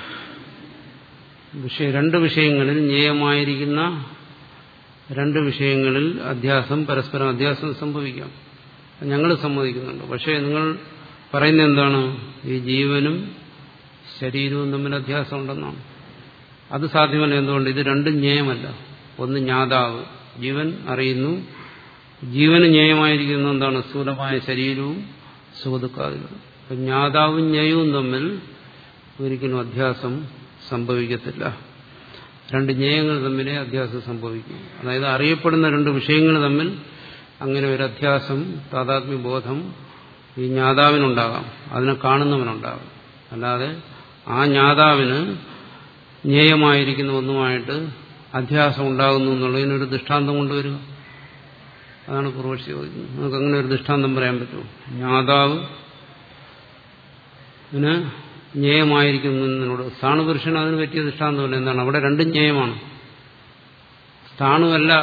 വിഷയ രണ്ട് വിഷയങ്ങളിൽ ജ്ഞേയമായിരിക്കുന്ന രണ്ട് വിഷയങ്ങളിൽ അധ്യാസം പരസ്പരം അധ്യാസം സംഭവിക്കാം ഞങ്ങൾ സമ്മതിക്കുന്നുണ്ട് പക്ഷേ നിങ്ങൾ പറയുന്നത് എന്താണ് ഈ ജീവനും ശരീരവും തമ്മിൽ അധ്യാസം ഉണ്ടെന്നാണ് അത് സാധ്യമല്ല എന്തുകൊണ്ട് ഇത് രണ്ടും ജ്ഞേയമല്ല ഒന്ന് ജ്ഞാതാവ് ജീവൻ അറിയുന്നു ജീവന് ജ്ഞേയമായിരിക്കുന്ന എന്താണ് സ്ഥൂലമായ ശരീരവും സുഖദുഃഖാദികളും അപ്പം ജ്ഞാതാവും ജ്ഞേയവും തമ്മിൽ ഒരിക്കലും അധ്യാസം സംഭവിക്കത്തില്ല രണ്ട് ജ്ഞേയങ്ങൾ തമ്മിലേ അധ്യാസം സംഭവിക്കും അതായത് അറിയപ്പെടുന്ന രണ്ട് വിഷയങ്ങൾ തമ്മിൽ അങ്ങനെ ഒരു അധ്യാസം താതാത്മ്യബോധം ഈ ജ്ഞാതാവിനുണ്ടാകാം അതിനെ കാണുന്നവനുണ്ടാകാം അല്ലാതെ ആ ജ്ഞാതാവിന് ജ്ഞേയമായിരിക്കുന്ന ഒന്നുമായിട്ട് അധ്യാസം ഉണ്ടാകുന്നു എന്നുള്ളതിനൊരു ദൃഷ്ടാന്തം കൊണ്ടുവരിക അതാണ് പൂർവക്ഷി ചോദിക്കുന്നത് നമുക്ക് അങ്ങനെ ഒരു ദൃഷ്ടാന്തം പറയാൻ പറ്റുമോ ജ്ഞാതാവ് ന് ജ്ഞേയമായിരിക്കുന്നതിനോട് സ്ഥാണുപുരുഷൻ അതിന് പറ്റിയ ദൃഷ്ടാന്തമല്ല എന്താണ് അവിടെ രണ്ടും ജ്ഞേയമാണ് സ്ഥാണുവല്ല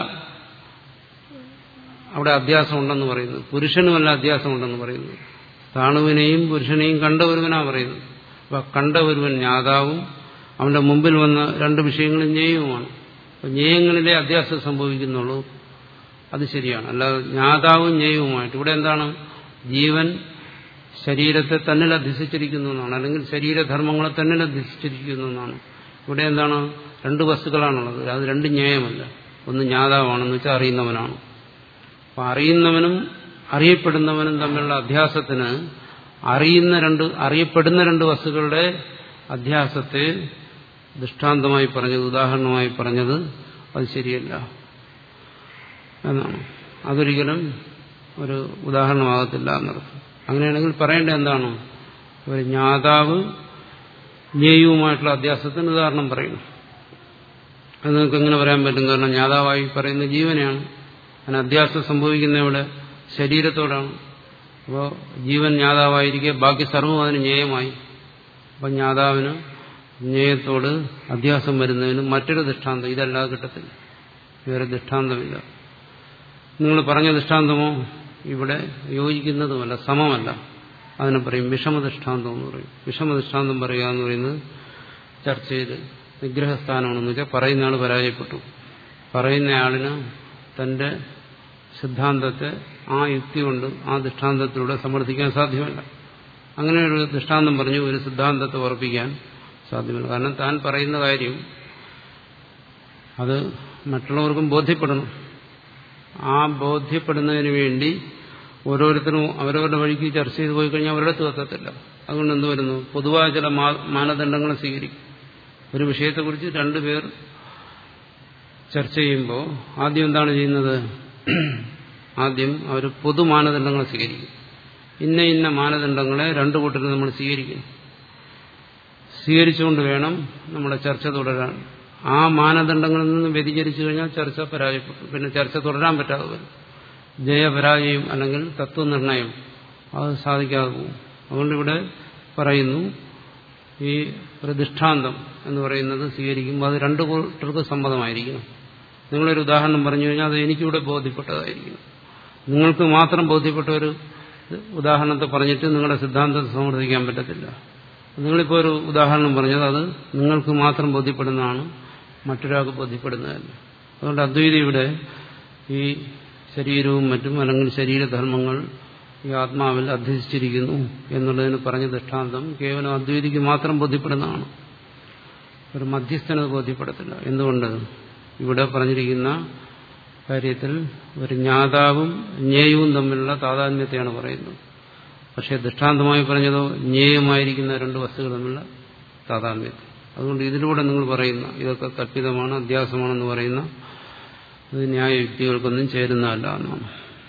അവിടെ അധ്യാസം ഉണ്ടെന്ന് പറയുന്നത് പുരുഷനുമല്ല അധ്യാസം ഉണ്ടെന്ന് പറയുന്നത് സ്ഥാണുവിനെയും പുരുഷനെയും കണ്ട ഒരുവനാ പറയുന്നത് അപ്പൊ കണ്ട ഒരുവൻ ജ്ഞാതാവും അവന്റെ മുമ്പിൽ വന്ന രണ്ട് വിഷയങ്ങളും ജ്ഞേയവുമാണ് അപ്പൊ ജ്ഞേയങ്ങളിലെ അധ്യാസം സംഭവിക്കുന്നുള്ളൂ അത് ശരിയാണ് അല്ലാതെ ജ്ഞാതാവും ജ്ഞേയവുമായിട്ട് ഇവിടെ എന്താണ് ജീവൻ ശരീരത്തെ തന്നിൽ അധ്യസിച്ചിരിക്കുന്നു എന്നാണ് അല്ലെങ്കിൽ ശരീരധർമ്മങ്ങളെ തന്നിൽ അധ്യസിച്ചിരിക്കുന്നു എന്നാണ് ഇവിടെ എന്താണ് രണ്ട് വസ്തുക്കളാണുള്ളത് അത് രണ്ട് ന്യായമല്ല ഒന്ന് ജ്ഞാതാവാണെന്ന് വെച്ചാൽ അറിയുന്നവനാണ് അപ്പം അറിയുന്നവനും അറിയപ്പെടുന്നവനും തമ്മിലുള്ള അധ്യാസത്തിന് അറിയുന്ന രണ്ട് അറിയപ്പെടുന്ന രണ്ട് വസ്തുക്കളുടെ അധ്യാസത്തെ ദൃഷ്ടാന്തമായി പറഞ്ഞത് ഉദാഹരണമായി പറഞ്ഞത് അത് ശരിയല്ല എന്നാണ് അതൊരിക്കലും ഒരു ഉദാഹരണമാകത്തില്ല എന്നർത്ഥം അങ്ങനെയാണെങ്കിൽ പറയേണ്ടത് എന്താണ് ഒരു ജ്ഞാതാവ് ജ്ഞേയവുമായിട്ടുള്ള അധ്യാസത്തിന് ഉദാഹരണം പറയുന്നു അത് നിങ്ങൾക്ക് എങ്ങനെ പറയാൻ പറ്റും കാരണം ജ്ഞാതാവായി പറയുന്ന ജീവനെയാണ് അതിന് അധ്യാസം സംഭവിക്കുന്ന ഇവിടെ ശരീരത്തോടാണ് അപ്പോൾ ജീവൻ ജ്ഞാതാവായിരിക്കെ ബാക്കി സർവ്വം അതിന് ജ്ഞേയമായി അപ്പം ജ്ഞാതാവിന് ജ്ഞേയത്തോട് അധ്യാസം വരുന്നതിന് മറ്റൊരു ദൃഷ്ടാന്തം ഇതല്ലാതെ കിട്ടത്തില്ല വേറെ ദൃഷ്ടാന്തമില്ല നിങ്ങൾ പറഞ്ഞ ദൃഷ്ടാന്തമോ ഇവിടെ യോജിക്കുന്നതുമല്ല സമമല്ല അതിനെ പറയും വിഷമദൃഷ്ടാന്തം എന്ന് പറയും വിഷമദൃഷ്ടാന്തം പറയുക എന്ന് പറയുന്നത് ചർച്ചയിൽ നിഗ്രഹസ്ഥാനമാണെന്ന് വെച്ചാൽ പറയുന്ന ആൾ പരാജയപ്പെട്ടു പറയുന്നയാളിന് തന്റെ സിദ്ധാന്തത്തെ ആ യുക്തി കൊണ്ട് ആ ദൃഷ്ടാന്തത്തിലൂടെ സമർത്ഥിക്കാൻ സാധ്യമല്ല അങ്ങനെ ഒരു ദൃഷ്ടാന്തം പറഞ്ഞു ഒരു സിദ്ധാന്തത്തെ ഉറപ്പിക്കാൻ സാധ്യമല്ല കാരണം താൻ പറയുന്ന കാര്യം അത് മറ്റുള്ളവർക്കും ബോധ്യപ്പെടണം ആ ബോധ്യപ്പെടുന്നതിന് വേണ്ടി ഓരോരുത്തരും അവരവരുടെ വഴിക്ക് ചർച്ച ചെയ്ത് പോയി കഴിഞ്ഞാൽ അവരുടെ എത്തത്തില്ല അതുകൊണ്ട് എന്ത് വരുന്നു പൊതുവായ ചില മാനദണ്ഡങ്ങൾ സ്വീകരിക്കും ഒരു വിഷയത്തെക്കുറിച്ച് രണ്ടുപേർ ചർച്ച ചെയ്യുമ്പോൾ ആദ്യം എന്താണ് ചെയ്യുന്നത് ആദ്യം അവർ പൊതു മാനദണ്ഡങ്ങൾ സ്വീകരിക്കും ഇന്ന ഇന്ന മാനദണ്ഡങ്ങളെ രണ്ടു കൂട്ടരും നമ്മൾ സ്വീകരിക്കും സ്വീകരിച്ചുകൊണ്ട് വേണം നമ്മുടെ ചർച്ച തുടരാൻ ആ മാനദണ്ഡങ്ങളിൽ നിന്ന് വ്യതിചരിച്ചു കഴിഞ്ഞാൽ ചർച്ച പരാജയപ്പെട്ടു പിന്നെ ചർച്ച തുടരാൻ പറ്റാതെ വരും ജയപരാജയം അല്ലെങ്കിൽ തത്വനിർണയം അത് സാധിക്കാതെ പോകും അതുകൊണ്ട് ഇവിടെ പറയുന്നു ഈ ഒരു ദൃഷ്ടാന്തം എന്ന് പറയുന്നത് സ്വീകരിക്കുമ്പോൾ അത് രണ്ടു കൂട്ടർക്ക് സമ്മതമായിരിക്കണം നിങ്ങളൊരു ഉദാഹരണം പറഞ്ഞു കഴിഞ്ഞാൽ അത് എനിക്കിവിടെ ബോധ്യപ്പെട്ടതായിരിക്കണം നിങ്ങൾക്ക് മാത്രം ബോധ്യപ്പെട്ട ഒരു ഉദാഹരണത്തെ പറഞ്ഞിട്ട് നിങ്ങളുടെ സിദ്ധാന്തത്തെ സമർത്ഥിക്കാൻ പറ്റത്തില്ല നിങ്ങളിപ്പോൾ ഒരു ഉദാഹരണം പറഞ്ഞത് അത് നിങ്ങൾക്ക് മാത്രം ബോധ്യപ്പെടുന്നതാണ് മറ്റൊരാൾക്ക് ബോധ്യപ്പെടുന്നതല്ല അതുകൊണ്ട് അദ്വൈതി ഇവിടെ ഈ ശരീരവും മറ്റും അല്ലെങ്കിൽ ശരീരധർമ്മങ്ങൾ ഈ ആത്മാവിൽ അധ്യസിച്ചിരിക്കുന്നു എന്നുള്ളതിന് പറഞ്ഞ ദൃഷ്ടാന്തം കേവലം അദ്വൈതിക്ക് മാത്രം ബോധ്യപ്പെടുന്നതാണ് ഒരു മധ്യസ്ഥനത് ബോധ്യപ്പെടത്തില്ല എന്തുകൊണ്ട് ഇവിടെ പറഞ്ഞിരിക്കുന്ന കാര്യത്തിൽ ഒരു ജ്ഞാതാവും ജ്ഞേയവും തമ്മിലുള്ള താതാത്മ്യത്തെയാണ് പറയുന്നത് പക്ഷേ ദൃഷ്ടാന്തമായി പറഞ്ഞതോ ജ്ഞേയമായിരിക്കുന്ന രണ്ട് വസ്തുക്കൾ തമ്മിലുള്ള താതാത്മ്യത്തെ അതുകൊണ്ട് ഇതിലൂടെ നിങ്ങൾ പറയുന്ന ഇതൊക്കെ കല്പിതമാണ് അധ്യാസമാണെന്ന് പറയുന്ന ഇത് ന്യായയുക്തികൾക്കൊന്നും ചേരുന്നതല്ല എന്നാണ്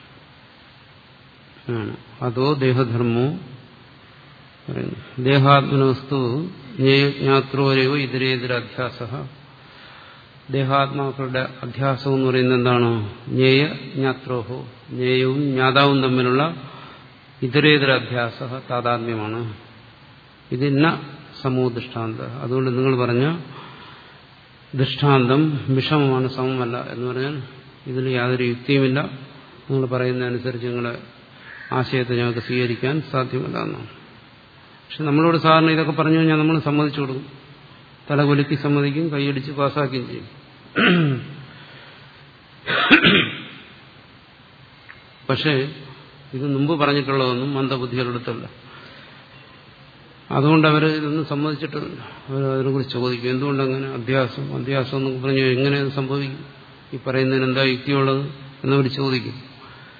അതോ ദേഹധർമ്മോ പറയുന്നു ദേഹാത്മനവസ്തു ജ്ഞാത്രോരയോ ഇതരേതര അധ്യാസ ദേഹാത്മാക്കളുടെ അധ്യാസം എന്ന് പറയുന്നത് എന്താണ് ജ്ഞേയ ജ്ഞാത്രോഹോ ജ്ഞേയവും ജ്ഞാതാവും തമ്മിലുള്ള ഇതരേതര അധ്യാസ താതാത്മ്യമാണ് ഇതിന്ന സമൂഹ ദൃഷ്ടാന്ത അതുകൊണ്ട് നിങ്ങൾ പറഞ്ഞ ദൃഷ്ടാന്തം വിഷമമാണ് സമമല്ല എന്ന് പറഞ്ഞാൽ ഇതിൽ യാതൊരു യുക്തിയുമില്ല നിങ്ങൾ പറയുന്നതനുസരിച്ച് നിങ്ങളുടെ ആശയത്തെ ഞങ്ങൾക്ക് സ്വീകരിക്കാൻ സാധ്യമല്ല എന്നാണ് പക്ഷെ നമ്മളോട് സാധാരണ ഇതൊക്കെ പറഞ്ഞു കഴിഞ്ഞാൽ നമ്മൾ സമ്മതിച്ചു കൊടുക്കും തലകുലുക്കി സമ്മതിക്കും കൈയടിച്ച് പാസ്സാക്കുകയും ചെയ്യും പക്ഷേ ഇത് മുമ്പ് പറഞ്ഞിട്ടുള്ളതൊന്നും മന്ദബുദ്ധികളെടുത്തല്ല അതുകൊണ്ട് അവർ ഇതൊന്നും സമ്മതിച്ചിട്ടില്ല അവർ അതിനെക്കുറിച്ച് ചോദിക്കും എന്തുകൊണ്ടങ്ങനെ അധ്യാസം അധ്യാസം എന്നൊക്കെ പറഞ്ഞു എങ്ങനെ അത് സംഭവിക്കും ഈ പറയുന്നതിന് എന്താ യുക്തിയുള്ളത് എന്നവർ ചോദിക്കും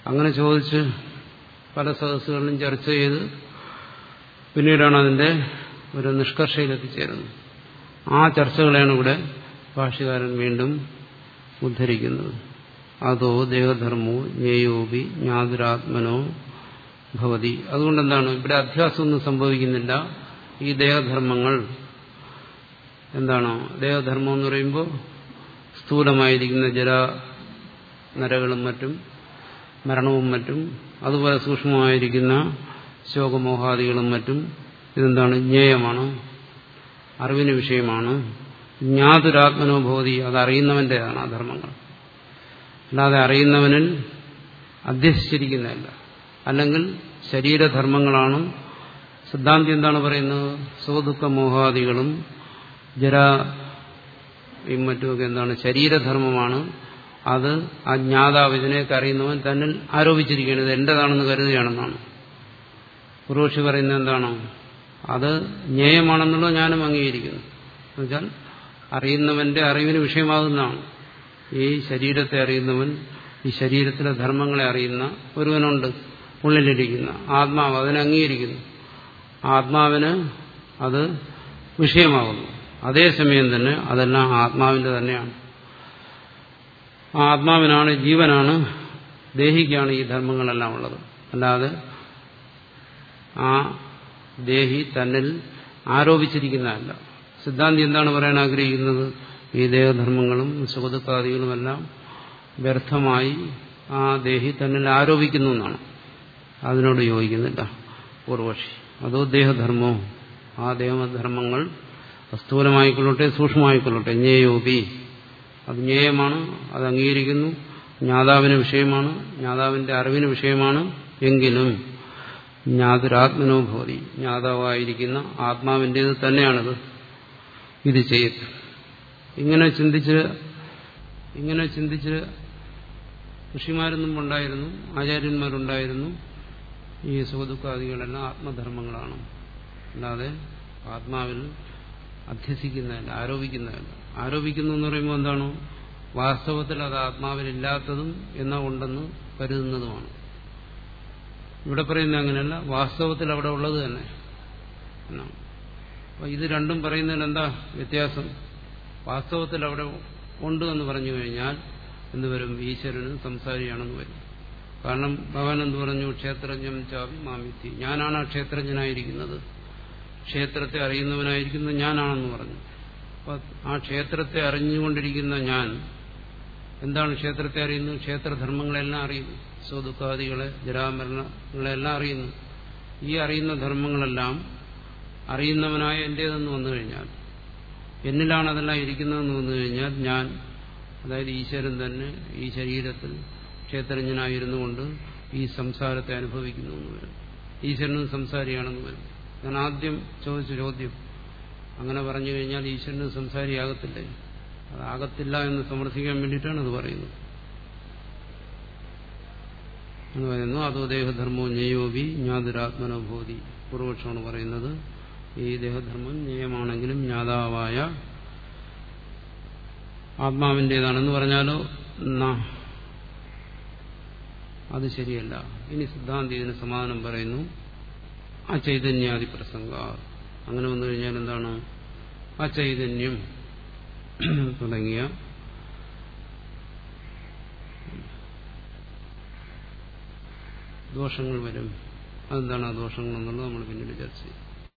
അങ്ങനെ ചോദിച്ച് പല സദസ്സുകളിലും ചർച്ച ചെയ്ത് പിന്നീടാണ് അതിന്റെ ഒരു നിഷ്കർഷയിലെത്തിച്ചേരുന്നത് ആ ചർച്ചകളെയാണ് ഇവിടെ ഭാഷകാരൻ വീണ്ടും ഉദ്ധരിക്കുന്നത് അതോ ദേഹധർമ്മോ ജ്ഞേയോപി ജ്ഞാതുരാത്മനോ ഭവതി അതുകൊണ്ട് എന്താണ് ഇവിടെ അധ്യാസമൊന്നും സംഭവിക്കുന്നില്ല ഈ ദേഹധർമ്മങ്ങൾ എന്താണ് ദേഹധർമ്മം എന്ന് പറയുമ്പോൾ സ്ഥൂലമായിരിക്കുന്ന ജല നരകളും മറ്റും മരണവും മറ്റും അതുപോലെ സൂക്ഷ്മമായിരിക്കുന്ന ശോകമോഹാദികളും മറ്റും ഇതെന്താണ് ജ്ഞേയമാണ് അറിവിന് വിഷയമാണ് ജ്ഞാതുരാത്മനോഭവതി അത് അറിയുന്നവൻ്റെതാണ് ആ ധർമ്മങ്ങൾ അല്ലാതെ അറിയുന്നവനിൽ അധ്യസിച്ചിരിക്കുന്നതല്ല അല്ലെങ്കിൽ ശരീരധർമ്മങ്ങളാണ് സിദ്ധാന്തി എന്താണ് പറയുന്നത് സുഖദുഃഖ മോഹാദികളും ജരായും മറ്റുമൊക്കെ എന്താണ് ശരീരധർമ്മമാണ് അത് ആ ജ്ഞാതാവ് ഇതിനെയൊക്കെ അറിയുന്നവൻ തന്നിൽ ആരോപിച്ചിരിക്കുകയാണ് ഇത് എന്റേതാണെന്ന് കരുതുകയാണെന്നാണ് പുരോഷി പറയുന്നത് എന്താണോ അത് ജ്ഞേയമാണെന്നുള്ളത് ഞാനും അംഗീകരിക്കുന്നു എന്നുവെച്ചാൽ അറിയുന്നവന്റെ അറിവിന് വിഷയമാകുന്നതാണ് ഈ ശരീരത്തെ അറിയുന്നവൻ ഈ ശരീരത്തിലെ ധർമ്മങ്ങളെ അറിയുന്ന ഒരുവനുണ്ട് ഉള്ളിലിരിക്കുന്ന ആത്മാവ് അതിനെ അംഗീകരിക്കുന്നു ആത്മാവിന് അത് വിഷയമാകുന്നു അതേസമയം തന്നെ അതെല്ലാം ആത്മാവിന്റെ തന്നെയാണ് ആ ആത്മാവിനാണ് ജീവനാണ് ദേഹിക്കാണ് ഈ ധർമ്മങ്ങളെല്ലാം ഉള്ളത് അല്ലാതെ ആ ദേഹി തന്നിൽ ആരോപിച്ചിരിക്കുന്നതല്ല സിദ്ധാന്തി എന്താണ് പറയാൻ ആഗ്രഹിക്കുന്നത് ഈ ദേഹധർമ്മങ്ങളും സുഖദുഃഖാദികളുമെല്ലാം വ്യർത്ഥമായി ആ ദേഹി തന്നിൽ ആരോപിക്കുന്നു എന്നാണ് അതിനോട് യോജിക്കുന്നില്ല പൂർവക്ഷി അതോ ദേഹധർമ്മോ ആ ദേഹധർമ്മങ്ങൾ സ്ഥൂലമായിക്കൊള്ളട്ടെ സൂക്ഷ്മമായിക്കൊള്ളട്ടെ ജ്ഞേയോപി അത് ജ്ഞേയമാണ് അത് അംഗീകരിക്കുന്നു ജ്ഞാതാവിന് വിഷയമാണ് ജ്ഞാതാവിന്റെ അറിവിന് വിഷയമാണ് എങ്കിലും ജ്ഞാതുരാത്മനോ ഭവതി ജ്ഞാതാവായിരിക്കുന്ന ആത്മാവിൻ്റേത് തന്നെയാണിത് ഇത് ചെയ്യത്ത് ഇങ്ങനെ ചിന്തിച്ച് ഇങ്ങനെ ചിന്തിച്ച് ഋഷിമാരൊന്നും ഉണ്ടായിരുന്നു ആചാര്യന്മാരുണ്ടായിരുന്നു ഈ സുഖദുഃഖാദികളെല്ലാം ആത്മധർമ്മങ്ങളാണ് അല്ലാതെ ആത്മാവിൽ അധ്യസിക്കുന്നതല്ല ആരോപിക്കുന്നതല്ല ആരോപിക്കുന്നു എന്ന് പറയുമ്പോൾ എന്താണ് വാസ്തവത്തിൽ അത് ആത്മാവിലില്ലാത്തതും എന്നാ ഉണ്ടെന്ന് കരുതുന്നതുമാണ് ഇവിടെ പറയുന്നത് അങ്ങനെയല്ല വാസ്തവത്തിൽ അവിടെ ഉള്ളത് തന്നെ എന്നാണ് അപ്പൊ ഇത് രണ്ടും പറയുന്നതിൽ എന്താ വ്യത്യാസം വാസ്തവത്തിൽ അവിടെ ഉണ്ട് എന്ന് പറഞ്ഞു കഴിഞ്ഞാൽ എന്തുവരും ഈശ്വരനും സംസാരിയാണെന്ന് വരും കാരണം ഭഗവാൻ എന്ത് പറഞ്ഞു ക്ഷേത്രജ്ഞം ചാവി മാമിത്തി ഞാനാണ് ആ ക്ഷേത്രജ്ഞനായിരിക്കുന്നത് ക്ഷേത്രത്തെ അറിയുന്നവനായിരിക്കുന്നത് ഞാനാണെന്ന് പറഞ്ഞു അപ്പൊ ആ ക്ഷേത്രത്തെ അറിഞ്ഞുകൊണ്ടിരിക്കുന്ന ഞാൻ എന്താണ് ക്ഷേത്രത്തെ അറിയുന്നത് ക്ഷേത്രധർമ്മങ്ങളെല്ലാം അറിയുന്നു സ്വദുഃഖാദികളെ ജരാമരണങ്ങളെല്ലാം അറിയുന്നു ഈ അറിയുന്ന ധർമ്മങ്ങളെല്ലാം അറിയുന്നവനായ എന്റേതെന്ന് വന്നു കഴിഞ്ഞാൽ എന്നിലാണ് അതെല്ലാം ഇരിക്കുന്നതെന്ന് വന്നു കഴിഞ്ഞാൽ ഞാൻ അതായത് ഈശ്വരൻ തന്നെ ഈ ശരീരത്തിൽ ക്ഷേത്രജ്ഞനായിരുന്നു കൊണ്ട് ഈ സംസാരത്തെ അനുഭവിക്കുന്നു എന്ന് വരും ഈശ്വരനും സംസാരിയാണെന്ന് വരും ഞാൻ ആദ്യം ചോദിച്ച ചോദ്യം അങ്ങനെ പറഞ്ഞു കഴിഞ്ഞാൽ ഈശ്വരന് സംസാരിയാകത്തില്ലേ അതാകത്തില്ല എന്ന് സമർത്ഥിക്കാൻ വേണ്ടിയിട്ടാണ് അത് പറയുന്നത് എന്ന് പറയുന്നു അതോ ദേഹധർമ്മോ ജ്ഞേയോബി ജ്ഞാതുരാത്മനോഭൂതി പൂർവക്ഷമാണ് പറയുന്നത് ഈ ദേഹധർമ്മം ജ്ഞേയമാണെങ്കിലും ജ്ഞാതാവായ ആത്മാവിൻ്റെതാണെന്ന് പറഞ്ഞാലോ എന്നാ അത് ശരിയല്ല ഇനി സിദ്ധാന്തി ഇതിന് സമാധാനം പറയുന്നു ആ ചൈതന്യാദി പ്രസംഗ അങ്ങനെ വന്നു കഴിഞ്ഞാൽ എന്താണ് ആ ചൈതന്യം തുടങ്ങിയ ദോഷങ്ങൾ വരും അതെന്താണ് ആ ദോഷങ്ങൾ എന്നുള്ളത് നമ്മൾ പിന്നീട് ചർച്ച ചെയ്യും